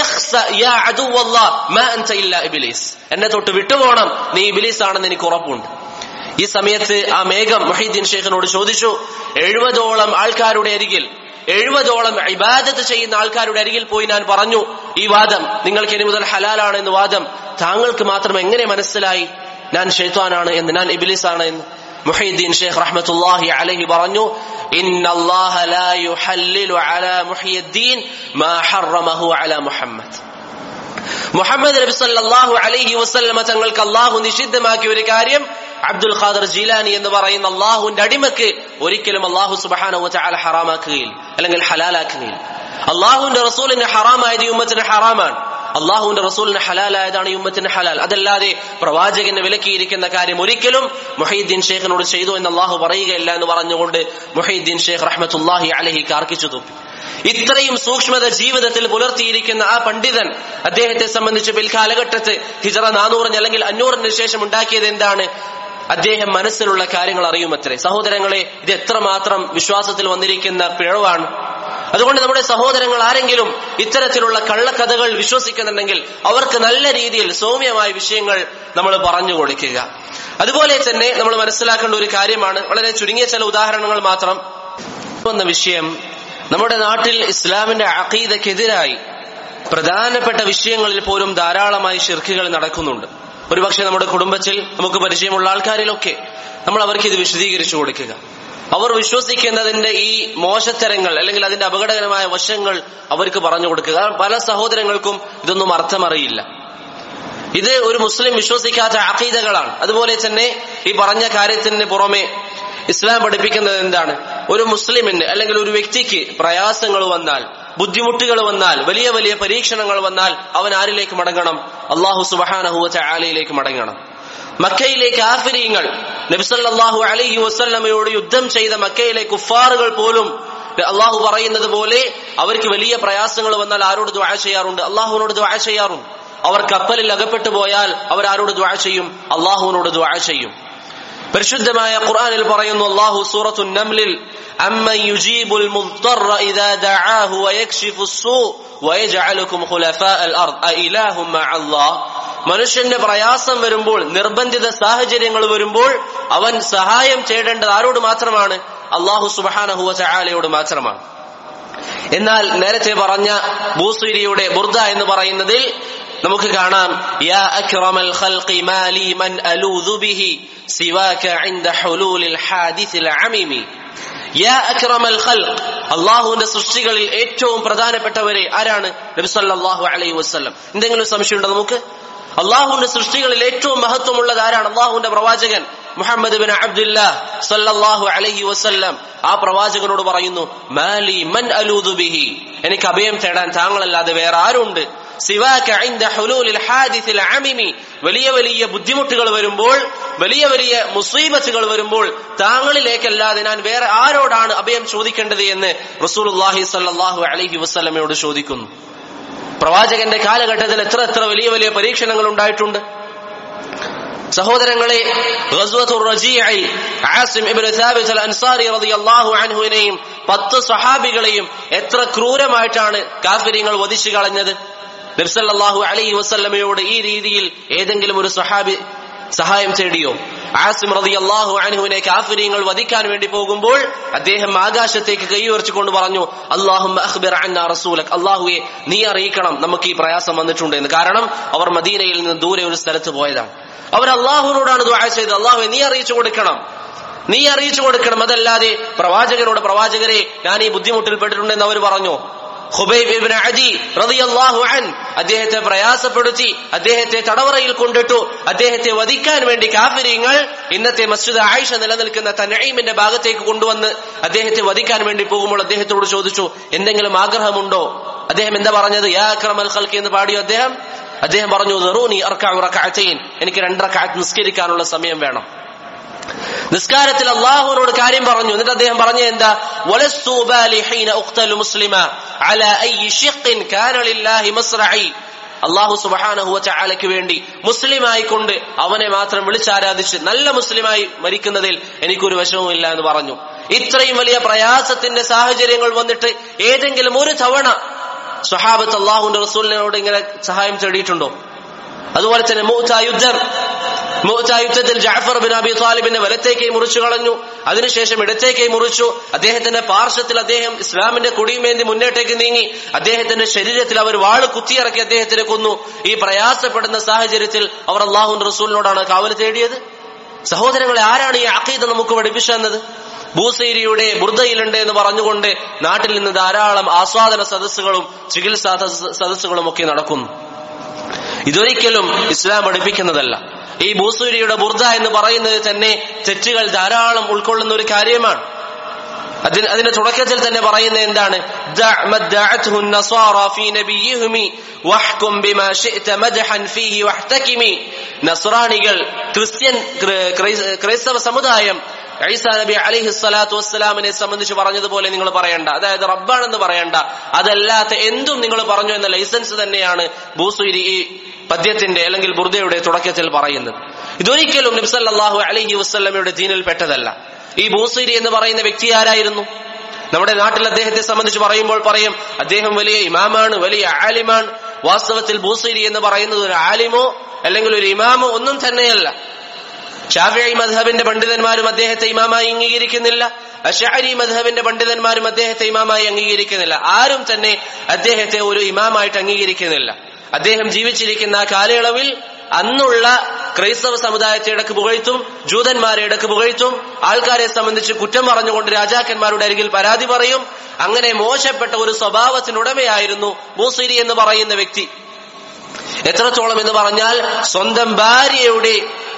എന്നെ തൊട്ട് വിട്ടുപോകണം നീ ഇബിലീസ് ആണെന്ന് എനിക്ക് ഉറപ്പുണ്ട് ഈ സമയത്ത് ആ മേഘം മുഹീദ്ദീൻ ഷെയ്ഖിനോട് ചോദിച്ചു എഴുപതോളം ആൾക്കാരുടെ അരികിൽ എഴുപതോളം ഇബാദത്ത് ചെയ്യുന്ന ആൾക്കാരുടെ അരികിൽ പോയി ഞാൻ പറഞ്ഞു ഈ വാദം നിങ്ങൾക്ക് ഇനി മുതൽ ഹലാലാണ് എന്ന് വാദം താങ്കൾക്ക് മാത്രം എങ്ങനെ മനസ്സിലായി ഞാൻ ഷെയ്ത്വാനാണ് എന്ന് ഞാൻ ഇബിലിസാണ് എന്ന് മുഹീദ്ദീൻ ഷെയ്ഖ് റഹ്മത്തുള്ളാഹി അലൈഹി പറഞ്ഞു ഇന്ന അല്ലാഹ ലാ യുഹല്ലിലു അലാ മുഹീദ്ദീൻ മാ ഹറമഹു അലാ മുഹമ്മദ് മുഹമ്മദ് നബി സല്ലല്ലാഹു അലൈഹി വസല്ലമ തങ്ങൾക്ക് അള്ളാഹു നിഷിദ്ധമാക്കിയ ഒരു കാര്യം അബ്ദുൽ ഖാദർ ജീലാനി എന്ന് പറയുന്ന അള്ളാഹുവിന്റെ അടിമക്ക് ഒരിക്കലും അള്ളാഹു സുബഹാനഹു തആല ഹറാമാക്കുകയില്ല അല്ലെങ്കിൽ ഹലാലാക്കുകയില്ല അള്ളാഹുവിന്റെ റസൂലിന്റെ ഹറാമായത് ഈ ഉമ്മത്തിന് ഹറാമാണ് അള്ളാഹുവിന്റെ റസൂലിന് ഹലാലായതാണ് ഈ ഉമ്മത്തിന് ഹലാൽ അതല്ലാതെ പ്രവാചകന് വിലക്കിയിരിക്കുന്ന കാര്യം ഒരിക്കലും മുഹീദ്ദീൻ ഷേഖിനോട് ചെയ്തു എന്ന് അള്ളാഹു പറയുകയില്ല എന്ന് പറഞ്ഞുകൊണ്ട് മുഹീദ്ദീൻ ഷേഖ് റഹ്മത്തുല്ലാഹി അലഹി കാർക്കിച്ചു തുപ്പി ഇത്രയും സൂക്ഷ്മത ജീവിതത്തിൽ പുലർത്തിയിരിക്കുന്ന ആ പണ്ഡിതൻ അദ്ദേഹത്തെ സംബന്ധിച്ച് പിൽക്കാലഘട്ടത്ത് ഹിജറ നാനൂറിന് അല്ലെങ്കിൽ അഞ്ഞൂറിന് ശേഷം ഉണ്ടാക്കിയത് എന്താണ് അദ്ദേഹം മനസ്സിലുള്ള കാര്യങ്ങൾ അറിയുമത്രേ സഹോദരങ്ങളെ ഇത് എത്രമാത്രം വിശ്വാസത്തിൽ വന്നിരിക്കുന്ന പിഴവാണ് അതുകൊണ്ട് നമ്മുടെ സഹോദരങ്ങൾ ആരെങ്കിലും ഇത്തരത്തിലുള്ള കള്ളക്കഥകൾ വിശ്വസിക്കുന്നുണ്ടെങ്കിൽ അവർക്ക് നല്ല രീതിയിൽ സൗമ്യമായ വിഷയങ്ങൾ നമ്മൾ പറഞ്ഞു കൊടുക്കുക അതുപോലെ തന്നെ നമ്മൾ മനസ്സിലാക്കേണ്ട ഒരു കാര്യമാണ് വളരെ ചുരുങ്ങിയ ചില ഉദാഹരണങ്ങൾ മാത്രം വന്ന വിഷയം നമ്മുടെ നാട്ടിൽ ഇസ്ലാമിന്റെ അഖീദക്കെതിരായി പ്രധാനപ്പെട്ട വിഷയങ്ങളിൽ പോലും ധാരാളമായി ഷിർക്കുകൾ നടക്കുന്നുണ്ട് ഒരുപക്ഷെ നമ്മുടെ കുടുംബത്തിൽ നമുക്ക് പരിചയമുള്ള ആൾക്കാരിലൊക്കെ നമ്മൾ അവർക്ക് ഇത് വിശദീകരിച്ചു കൊടുക്കുക അവർ വിശ്വസിക്കുന്നതിന്റെ ഈ മോശത്തരങ്ങൾ അല്ലെങ്കിൽ അതിന്റെ അപകടകരമായ വശങ്ങൾ അവർക്ക് പറഞ്ഞു കൊടുക്കുക പല സഹോദരങ്ങൾക്കും ഇതൊന്നും അർത്ഥമറിയില്ല ഇത് ഒരു മുസ്ലിം വിശ്വസിക്കാത്ത അഖീദകളാണ് അതുപോലെ തന്നെ ഈ പറഞ്ഞ കാര്യത്തിന് പുറമെ ഇസ്ലാം പഠിപ്പിക്കുന്നത് എന്താണ് ഒരു മുസ്ലിമിന് അല്ലെങ്കിൽ ഒരു വ്യക്തിക്ക് പ്രയാസങ്ങൾ വന്നാൽ ബുദ്ധിമുട്ടുകൾ വന്നാൽ വലിയ വലിയ പരീക്ഷണങ്ങൾ വന്നാൽ അവൻ ആരിലേക്ക് മടങ്ങണം അള്ളാഹു സുബഹാനഹുവ ആലയിലേക്ക് മടങ്ങണം മക്കയിലെ കാഫിരീങ്ങൾ നബിസല്ലാഹു അലൈഹി വസ്ല്ലമയോട് യുദ്ധം ചെയ്ത മക്കയിലെ കുഫാറുകൾ പോലും അള്ളാഹു പറയുന്നത് പോലെ അവർക്ക് വലിയ പ്രയാസങ്ങൾ വന്നാൽ ആരോട് ദ്വാ ചെയ്യാറുണ്ട് അള്ളാഹുവിനോട് ദ്വാ ചെയ്യാറുണ്ട് അവർ കപ്പലിൽ അകപ്പെട്ടു പോയാൽ അവർ ആരോട് ദ്വാ ചെയ്യും അള്ളാഹുവിനോട് ദ്വാ ചെയ്യും പരിശുദ്ധമായ ഖുർആനിൽ പറയുന്നു അല്ലാഹു സൂറത്തു നംലിൽ അമ്മൻ യുജീബുൽ മുദ്ദറ ഇദാ ദഅാഹു വയക്ഷിഫു സൂ വയജഅലുകും ഖുലഫാഅൽ അർദ് അഇലാഹും മഅല്ലാഹ് മനുഷ്യന്റെ പ്രയാസം വരുമ്പോൾ നിർബന്ധിത സാഹചര്യങ്ങൾ വരുമ്പോൾ അവൻ സഹായം തേടേണ്ടത് ആരോട് മാത്രമാണ് അള്ളാഹു സുബ്ഹാനഹു വതആലയോട് മാത്രമാണ് എന്നാൽ നേരത്തെ പറഞ്ഞ ബൂസുരിയുടെ ബുർദ എന്ന് പറയുന്നതിൽ നമുക്ക് കാണാം യാ അക്രമൽ ഖൽഖി മാലി മൻ അലൂദു ബിഹി സിവാക ഇൻദ ഹുലൂലിൽ ഹാദിസിൽ അമീമി യാ അക്രമൽ ഖൽഖ് അള്ളാഹുവിന്റെ സൃഷ്ടികളിൽ ഏറ്റവും പ്രധാനപ്പെട്ടവരെ ആരാണ് നബി സല്ലല്ലാഹു അലൈഹി വസല്ലം എന്തെങ്കിലും സംശയമുണ്ടോ നമുക്ക് അള്ളാഹുവിന്റെ സൃഷ്ടികളിൽ ഏറ്റവും മഹത്വമുള്ളത് ആരാണ് അള്ളാഹുവിന്റെ പ്രവാചകൻ മുഹമ്മദ് ബിൻ അബ്ദുല്ലാ സല്ലല്ലാഹു അലൈഹി വസല്ലം ആ പ്രവാചകനോട് പറയുന്നു മാലി മൻ അലൂദു ബിഹി എനിക്ക് അഭയം തേടാൻ താങ്കളല്ലാതെ വേറെ ആരുണ്ട് സിവാക ഇൻദ ഹുലൂലിൽ ഹാദിസിൽ അമിമി വലിയ വലിയ ബുദ്ധിമുട്ടുകൾ വരുമ്പോൾ വലിയ വലിയ മുസീബത്തുകൾ വരുമ്പോൾ താങ്കളിലേക്കല്ലാതെ ഞാൻ വേറെ ആരോടാണ് അഭയം ചോദിക്കേണ്ടത് എന്ന് റസൂലുള്ളാഹി സല്ലല്ലാഹു അലൈഹി വസല്ലമയോട് ചോദിക്കുന്നു പ്രവാചകന്റെ കാലഘട്ടത്തിൽ എത്ര എത്ര വലിയ വലിയ പരീക്ഷണങ്ങൾ ഉണ്ടായിട്ടുണ്ട് സഹോദരങ്ങളെ ആസിം ഇബ്നു സാബിത്ത് അൽ അൻസാരി റളിയല്ലാഹു അൻഹുവിനെയും പത്ത് സഹാബികളെയും എത്ര ക്രൂരമായിട്ടാണ് കാഫിര്യങ്ങൾ വധിച്ചു കളഞ്ഞത് നബ്സല്ലാഹു അലൈഹി വസല്ലമയോട് ഈ രീതിയിൽ ഏതെങ്കിലും ഒരു സഹാബി സഹായം തേടിയോ ആസിം റതി അള്ളാഹു അനഹുവിനെ കാഫിര്യങ്ങൾ വധിക്കാൻ വേണ്ടി പോകുമ്പോൾ അദ്ദേഹം ആകാശത്തേക്ക് കൈയുയർച്ചുകൊണ്ട് പറഞ്ഞു അള്ളാഹു റസൂലക് അള്ളാഹുയെ നീ അറിയിക്കണം നമുക്ക് ഈ പ്രയാസം വന്നിട്ടുണ്ട് എന്ന് കാരണം അവർ മദീനയിൽ നിന്ന് ദൂരെ ഒരു സ്ഥലത്ത് പോയതാണ് അവർ അള്ളാഹുവിനോടാണ് ദ്വാര ചെയ്തത് അള്ളാഹുവെ നീ അറിയിച്ചു കൊടുക്കണം നീ അറിയിച്ചു കൊടുക്കണം അതല്ലാതെ പ്രവാചകനോട് പ്രവാചകരെ ഞാൻ ഈ ബുദ്ധിമുട്ടിൽപ്പെട്ടിട്ടുണ്ടെന്ന് അവർ പറഞ്ഞു ഹുബൈബ് അജി റളിയല്ലാഹു അൻ അദ്ദേഹത്തെ പ്രയാസപ്പെടുത്തി അദ്ദേഹത്തെ തടവറയിൽ കൊണ്ടിട്ടു അദ്ദേഹത്തെ വധിക്കാൻ വേണ്ടി കാഫിര്യങ്ങൾ ഇന്നത്തെ മസ്ജിദ് ആയിഷ നിലനിൽക്കുന്ന തനഈമിന്റെ ഭാഗത്തേക്ക് കൊണ്ടുവന്ന് അദ്ദേഹത്തെ വധിക്കാൻ വേണ്ടി പോകുമ്പോൾ അദ്ദേഹത്തോട് ചോദിച്ചു എന്തെങ്കിലും ആഗ്രഹമുണ്ടോ അദ്ദേഹം എന്താ പറഞ്ഞത് യാ അക്രമൽ ഖൽഖി എന്ന് പാടിയോ അദ്ദേഹം അദ്ദേഹം പറഞ്ഞു ദറൂനി അർക്കഉ റകഅതൈൻ എനിക്ക് രണ്ട് റകഅത്ത് നിസ്കരിക്കാനുള്ള സമയം വേണം നിസ്കാരത്തിൽ അള്ളാഹുവിനോട് കാര്യം പറഞ്ഞു എന്നിട്ട് അദ്ദേഹം പറഞ്ഞ എന്താ അള്ളാഹു സുബാനഹുവ ചാലയ്ക്ക് വേണ്ടി മുസ്ലിമായിക്കൊണ്ട് അവനെ മാത്രം വിളിച്ചാരാധിച്ച് നല്ല മുസ്ലിമായി മരിക്കുന്നതിൽ എനിക്കൊരു വശവുമില്ല എന്ന് പറഞ്ഞു ഇത്രയും വലിയ പ്രയാസത്തിന്റെ സാഹചര്യങ്ങൾ വന്നിട്ട് ഏതെങ്കിലും ഒരു തവണ സ്വഹാബത്ത് അള്ളാഹുന്റെ റസൂലിനോട് ഇങ്ങനെ സഹായം തേടിയിട്ടുണ്ടോ അതുപോലെ തന്നെ മൂത്ത യുദ്ധം യുദ്ധത്തിൽ ജാഫർ ബിൻ അബി താലിബിന്റെ വലത്തേക്കൈ മുറിച്ചു കളഞ്ഞു അതിനുശേഷം ഇടത്തേക്കൈ മുറിച്ചു അദ്ദേഹത്തിന്റെ പാർശ്വത്തിൽ അദ്ദേഹം ഇസ്ലാമിന്റെ കുടിയുമേന്തി മുന്നേറ്റേക്ക് നീങ്ങി അദ്ദേഹത്തിന്റെ ശരീരത്തിൽ അവർ വാള് കുത്തിയിറക്കി അദ്ദേഹത്തിനെ കൊന്നു ഈ പ്രയാസപ്പെടുന്ന സാഹചര്യത്തിൽ അവർ അള്ളാഹുന്റെ റസൂലിനോടാണ് കാവൽ തേടിയത് സഹോദരങ്ങളെ ആരാണ് ഈ അക്കീത് നമുക്ക് പഠിപ്പിച്ചു തന്നത് ഭൂസേരിയുടെ ബുർദയിലുണ്ട് എന്ന് പറഞ്ഞുകൊണ്ട് നാട്ടിൽ നിന്ന് ധാരാളം ആസ്വാദന സദസ്സുകളും ചികിത്സാ സദസ്സുകളും ഒക്കെ നടക്കുന്നു ഇതൊരിക്കലും ഇസ്ലാം പഠിപ്പിക്കുന്നതല്ല ഈ ഭൂസൂരിയുടെ ബുർദ എന്ന് പറയുന്നത് തന്നെ തെറ്റുകൾ ധാരാളം ഉൾക്കൊള്ളുന്ന ഒരു കാര്യമാണ് അതിന് അതിന്റെ തുടക്കത്തിൽ തന്നെ പറയുന്നത് എന്താണ് دع ما ادعته النصارى في نبيهم واحكم بما شئت مدحا فيه واحتكمي നസ്രാണികൾ ക്രിസ്ത്യൻ ക്ര- ക്രൈ- ക്രൈസ്തവ സമുദായം ഈസാ നബി അലിഹി സ്വലാത്തു വസ്സലാമിനെ സംബന്ധിച്ച് പറഞ്ഞതുപോലെ നിങ്ങൾ പറയണ്ട അതായത് റബ്ബാണെന്ന് പറയണ്ട അതല്ലാത്ത എന്തും നിങ്ങൾ പറഞ്ഞു എന്ന ലൈസൻസ് തന്നെയാണ് ബൂസുരി ഈ പദ്യത്തിന്റെ അല്ലെങ്കിൽ ബുർദയുടെ തുടക്കത്തിൽ പറയുന്നത് ഇതൊരിക്കലും നബ്സല്ലാഹു അലഹി വസ്ലമയുടെ ദീനിൽ പെട്ടതല്ല ഈ ബൂസുരി എന്ന് പറയുന്ന വ്യക്തി ആരായിരുന്നു നമ്മുടെ നാട്ടിൽ അദ്ദേഹത്തെ സംബന്ധിച്ച് പറയുമ്പോൾ പറയും അദ്ദേഹം വലിയ ഇമാമാണ് വലിയ ആലിമാണ് വാസ്തവത്തിൽ ബൂസരി എന്ന് പറയുന്നത് ഒരു ആലിമോ അല്ലെങ്കിൽ ഒരു ഇമാമോ ഒന്നും തന്നെയല്ല ഷാഫിഈ മദ്ഹബിന്റെ പണ്ഡിതന്മാരും അദ്ദേഹത്തെ ഇമാമായി അംഗീകരിക്കുന്നില്ല അഷാരി മദ്ഹബിന്റെ പണ്ഡിതന്മാരും അദ്ദേഹത്തെ ഇമാമായി അംഗീകരിക്കുന്നില്ല ആരും തന്നെ അദ്ദേഹത്തെ ഒരു ഇമാമായിട്ട് അംഗീകരിക്കുന്നില്ല അദ്ദേഹം ജീവിച്ചിരിക്കുന്ന ആ കാലയളവിൽ അന്നുള്ള ക്രൈസ്തവ സമുദായത്തെ ഇടക്ക് പുകഴ്ത്തും ജൂതന്മാരെ ഇടക്ക് പുകഴ്ത്തും ആൾക്കാരെ സംബന്ധിച്ച് കുറ്റം പറഞ്ഞുകൊണ്ട് രാജാക്കന്മാരുടെ അരികിൽ പരാതി പറയും അങ്ങനെ മോശപ്പെട്ട ഒരു സ്വഭാവത്തിനുടമയായിരുന്നു മൂസിരി എന്ന് പറയുന്ന വ്യക്തി എത്രത്തോളം എന്ന് പറഞ്ഞാൽ സ്വന്തം ഭാര്യയുടെ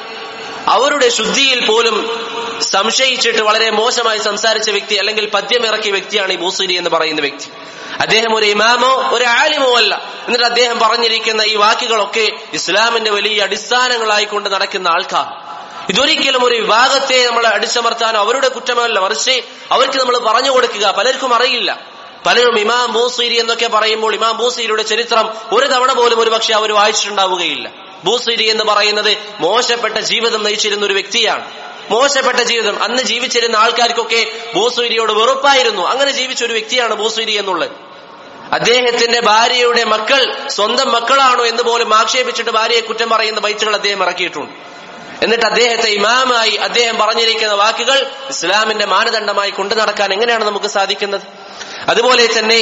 അവരുടെ ശുദ്ധിയിൽ പോലും സംശയിച്ചിട്ട് വളരെ മോശമായി സംസാരിച്ച വ്യക്തി അല്ലെങ്കിൽ പദ്യമിറക്കിയ വ്യക്തിയാണ് ഈ മൂസരി എന്ന് പറയുന്ന വ്യക്തി അദ്ദേഹം ഒരു ഇമാമോ ഒരു ആലിമോ അല്ല എന്നിട്ട് അദ്ദേഹം പറഞ്ഞിരിക്കുന്ന ഈ വാക്കുകളൊക്കെ ഇസ്ലാമിന്റെ വലിയ അടിസ്ഥാനങ്ങളായിക്കൊണ്ട് നടക്കുന്ന ആൾക്കാർ ഇതൊരിക്കലും ഒരു വിഭാഗത്തെ നമ്മൾ അടിച്ചമർത്താനോ അവരുടെ കുറ്റമല്ല മറിച്ച് അവർക്ക് നമ്മൾ പറഞ്ഞു കൊടുക്കുക പലർക്കും അറിയില്ല പലരും ഇമാം ബൂസീരി എന്നൊക്കെ പറയുമ്പോൾ ഇമാം ബൂസീരിയുടെ ചരിത്രം ഒരു തവണ പോലും ഒരു പക്ഷെ അവർ വായിച്ചിട്ടുണ്ടാവുകയില്ല ബൂസീരി എന്ന് പറയുന്നത് മോശപ്പെട്ട ജീവിതം നയിച്ചിരുന്ന ഒരു വ്യക്തിയാണ് മോശപ്പെട്ട ജീവിതം അന്ന് ജീവിച്ചിരുന്ന ആൾക്കാർക്കൊക്കെ ബൂസൂരിയോട് വെറുപ്പായിരുന്നു അങ്ങനെ ജീവിച്ച ഒരു വ്യക്തിയാണ് ബൂസൂരി എന്നുള്ളത് അദ്ദേഹത്തിന്റെ ഭാര്യയുടെ മക്കൾ സ്വന്തം മക്കളാണോ എന്ന് പോലും ആക്ഷേപിച്ചിട്ട് ഭാര്യയെ കുറ്റം പറയുന്ന ബൈത്തുകൾ അദ്ദേഹം ഇറക്കിയിട്ടുണ്ട് എന്നിട്ട് അദ്ദേഹത്തെ ഇമാമായി അദ്ദേഹം പറഞ്ഞിരിക്കുന്ന വാക്കുകൾ ഇസ്ലാമിന്റെ മാനദണ്ഡമായി കൊണ്ടു നടക്കാൻ എങ്ങനെയാണ് നമുക്ക് സാധിക്കുന്നത് അതുപോലെ തന്നെ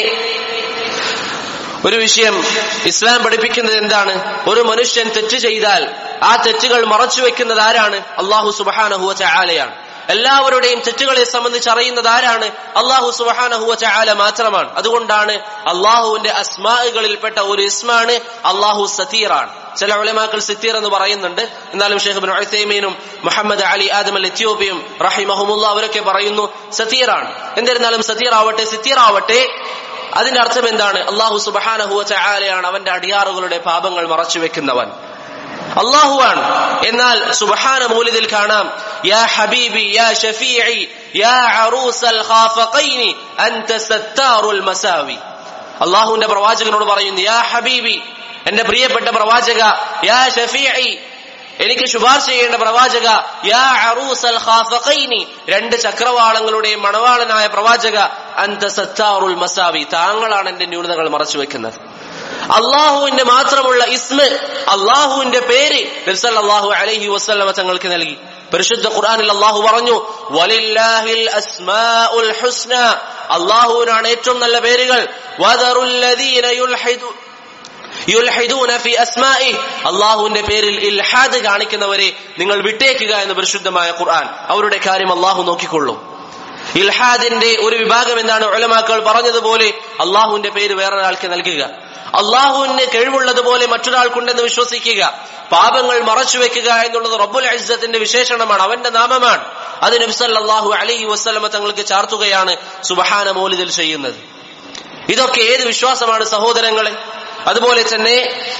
ഒരു വിഷയം ഇസ്ലാം പഠിപ്പിക്കുന്നത് എന്താണ് ഒരു മനുഷ്യൻ തെറ്റ് ചെയ്താൽ ആ തെറ്റുകൾ മറച്ചു വെക്കുന്നത് ആരാണ് അള്ളാഹു സുബാനഹുവ ചായാലയാണ് എല്ലാവരുടെയും തെറ്റുകളെ സംബന്ധിച്ച് അറിയുന്നത് ആരാണ് അള്ളാഹു സുബാനഹുവ ചായാല മാത്രമാണ് അതുകൊണ്ടാണ് അള്ളാഹുവിന്റെ അസ്മാകളിൽപ്പെട്ട ഒരു ഇസ്മാണ് അള്ളാഹു സതീറാണ് ചില ഉലമാക്കൾ സിത്തീർ എന്ന് പറയുന്നുണ്ട് എന്നാലും ഷെയ്ഖ് ബിൻ ഉസൈമീനും മുഹമ്മദ് അലി ആദം അൽ എത്യോപ്യയും റഹിമഹമുല്ല അവരൊക്കെ പറയുന്നു സതീറാണ് എന്നിരുന്നാലും സതീർ ആവട്ടെ സിത്തീർ ആവട്ടെ അതിന്റെ അർത്ഥം എന്താണ് അള്ളാഹു സുബഹാനഹുവ ചായാലയാണ് അവന്റെ അടിയാറുകളുടെ പാപങ്ങൾ മറച്ചു വെക്കുന്നവൻ അള്ളാഹുവാണ് എന്നാൽ സുബഹാന മൂലിതിൽ കാണാം യാ ഹബീബി യാ ഷഫീഇ യാ അറൂസൽ ഖാഫഖൈനി അൻത സത്താറുൽ മസാവി അള്ളാഹുവിന്റെ പ്രവാചകനോട് പറയുന്നു യാ ഹബീബി എന്റെ പ്രിയപ്പെട്ട പ്രവാചക യാ ഷഫീഇ എനിക്ക് ശുപാർശ ചെയ്യേണ്ട പ്രവാചക യാ അറൂസൽ ഖാഫഖൈനി രണ്ട് ചക്രവാളങ്ങളുടെയും മണവാളനായ പ്രവാചക അന്ത സത്താറുൽ മസാവി താങ്കളാണ് എന്റെ ന്യൂനതകൾ മറച്ചു വെക്കുന്നത് അള്ളാഹുവിന്റെ മാത്രമുള്ള ഇസ്മ് അള്ളാഹുവിന്റെ പേര് നബ്സല്ലാഹു അലൈഹി വസ്ലമ തങ്ങൾക്ക് നൽകി പരിശുദ്ധ ഖുർആനിൽ അള്ളാഹു പറഞ്ഞു വലില്ലാഹിൽ അസ്മാഉൽ ഹുസ്ന അള്ളാഹുവിനാണ് ഏറ്റവും നല്ല പേരുകൾ വദറുല്ലദീന യുൽഹിദു യുൽഹിദൂന ഫി അസ്മാഇ അള്ളാഹുവിന്റെ പേരിൽ ഇൽഹാദ് കാണിക്കുന്നവരെ നിങ്ങൾ വിട്ടേക്കുക എന്ന് പരിശുദ്ധമായ ഖുർആൻ അവരുടെ കാര്യം അള്ളാഹു നോക്കിക്കൊള്ളും ഇൽഹാദിന്റെ ഒരു വിഭാഗം എന്താണ് ഉലമാക്കൾ പറഞ്ഞതുപോലെ അള്ളാഹുവിന്റെ പേര് വേറൊരാൾക്ക് നൽകുക അള്ളാഹുവിന് കഴിവുള്ളതുപോലെ മറ്റൊരാൾക്കുണ്ടെന്ന് വിശ്വസിക്കുക പാപങ്ങൾ മറച്ചു വെക്കുക എന്നുള്ളത് റബ്ബുൽ അജ്സത്തിന്റെ വിശേഷണമാണ് അവന്റെ നാമമാണ് അത് നബ്സല്ലാഹു അലൈഹി വസ്ലമ തങ്ങൾക്ക് ചാർത്തുകയാണ് സുബഹാന മോലിതിൽ ചെയ്യുന്നത് ഇതൊക്കെ ഏത് വിശ്വാസമാണ് സഹോദരങ്ങളെ അതുപോലെ തന്നെ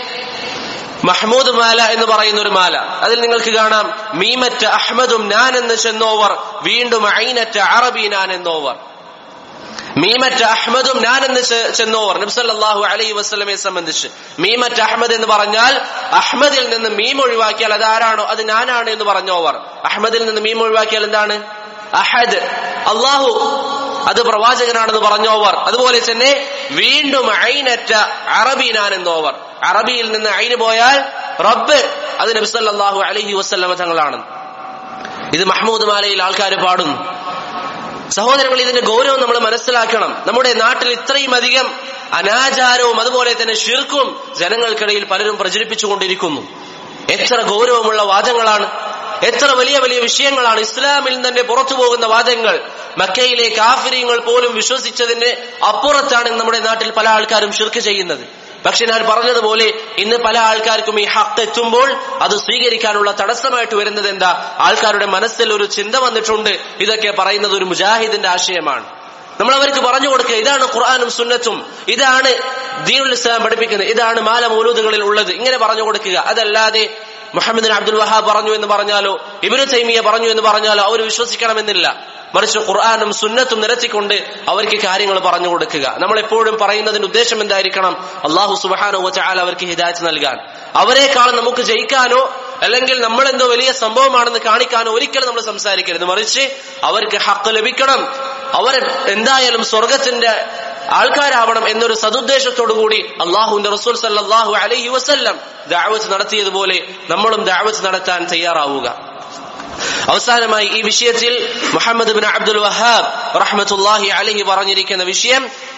മഹ്മൂദ് മാല എന്ന് പറയുന്ന ഒരു മാല അതിൽ നിങ്ങൾക്ക് കാണാം മീമറ്റ അഹമ്മദും ഞാൻ എന്ന് ചെന്നോവർ വീണ്ടും ഐനറ്റ അറബി ഞാൻ എന്നോവർ മീമറ്റ അഹമ്മദും ഞാൻ എന്ന് ചെന്നോവർ നബ്സല്ലാഹു അലൈ വസ്ലമെ സംബന്ധിച്ച് മീമറ്റ അഹമ്മദ് എന്ന് പറഞ്ഞാൽ അഹമ്മദിൽ നിന്ന് മീം ഒഴിവാക്കിയാൽ അതാരാണോ അത് ഞാനാണ് എന്ന് പറഞ്ഞോവർ അഹമ്മദിൽ നിന്ന് മീം ഒഴിവാക്കിയാൽ എന്താണ് അഹദ് അള്ളാഹു അത് പ്രവാചകനാണെന്ന് പറഞ്ഞോവർ അതുപോലെ തന്നെ വീണ്ടും ഐനറ്റ അറബി ഞാൻ എന്നോവർ അറബിയിൽ നിന്ന് ഐന് പോയാൽ റബ്ബ് അത് നബ്സല്ലാഹു അലഹി വസ്ലമ തങ്ങളാണ് ഇത് മഹ്മൂദ് മാലയിൽ ആൾക്കാർ പാടുന്നു സഹോദരങ്ങൾ ഇതിന്റെ ഗൗരവം നമ്മൾ മനസ്സിലാക്കണം നമ്മുടെ നാട്ടിൽ ഇത്രയും അധികം അനാചാരവും അതുപോലെ തന്നെ ഷിർക്കും ജനങ്ങൾക്കിടയിൽ പലരും പ്രചരിപ്പിച്ചുകൊണ്ടിരിക്കുന്നു എത്ര ഗൗരവമുള്ള വാദങ്ങളാണ് എത്ര വലിയ വലിയ വിഷയങ്ങളാണ് ഇസ്ലാമിൽ തന്നെ പുറത്തു പോകുന്ന വാദങ്ങൾ മക്കയിലെ കാഫിര്യങ്ങൾ പോലും വിശ്വസിച്ചതിന് അപ്പുറത്താണ് നമ്മുടെ നാട്ടിൽ പല ആൾക്കാരും ഷിർക്ക് ചെയ്യുന്നത് പക്ഷെ ഞാൻ പറഞ്ഞതുപോലെ ഇന്ന് പല ആൾക്കാർക്കും ഈ ഹക്ക് എത്തുമ്പോൾ അത് സ്വീകരിക്കാനുള്ള തടസ്സമായിട്ട് വരുന്നത് എന്താ ആൾക്കാരുടെ മനസ്സിൽ ഒരു ചിന്ത വന്നിട്ടുണ്ട് ഇതൊക്കെ പറയുന്നത് ഒരു മുജാഹിദിന്റെ ആശയമാണ് നമ്മൾ അവർക്ക് പറഞ്ഞു കൊടുക്കുക ഇതാണ് ഖുർആാനും സുന്നത്തും ഇതാണ് ദീനുൽ ഇസ്ലാം പഠിപ്പിക്കുന്നത് ഇതാണ് മാല മൗലൂദുകളിൽ ഉള്ളത് ഇങ്ങനെ പറഞ്ഞു കൊടുക്കുക അതല്ലാതെ മുഹമ്മദ് അബ്ദുൽ വഹാബ് പറഞ്ഞു എന്ന് പറഞ്ഞാലോ ഇബിനു തൈമിയ പറഞ്ഞു എന്ന് പറഞ്ഞാലോ അവർ വിശ്വസിക്കണമെന്നില്ല മറിച്ച് ഖുർആാനും സുന്നത്തും നിരത്തിക്കൊണ്ട് അവർക്ക് കാര്യങ്ങൾ പറഞ്ഞു കൊടുക്കുക നമ്മൾ എപ്പോഴും പറയുന്നതിന്റെ ഉദ്ദേശം എന്തായിരിക്കണം അള്ളാഹു സുബാനോ ചാൽ അവർക്ക് ഹിദായത്ത് നൽകാൻ അവരെക്കാൾ നമുക്ക് ജയിക്കാനോ അല്ലെങ്കിൽ നമ്മൾ എന്തോ വലിയ സംഭവമാണെന്ന് കാണിക്കാനോ ഒരിക്കലും നമ്മൾ സംസാരിക്കരുത് മറിച്ച് അവർക്ക് ഹക്ക് ലഭിക്കണം അവർ എന്തായാലും സ്വർഗത്തിന്റെ ആൾക്കാരാവണം എന്നൊരു സതുദ്ദേശത്തോടുകൂടി അള്ളാഹുവിന്റെ റസൂൽ സല്ലാഹു അലൈഹി വസല്ലം ദാവത്ത് നടത്തിയതുപോലെ നമ്മളും ദാവത്ത് നടത്താൻ തയ്യാറാവുക അവസാനമായി ഈ വിഷയത്തിൽ മുഹമ്മദ് ബിൻ അബ്ദുൽ വഹാബ് റഹ്മത്തുല്ലാഹി അലഹി പറഞ്ഞിരിക്കുന്ന വിഷയം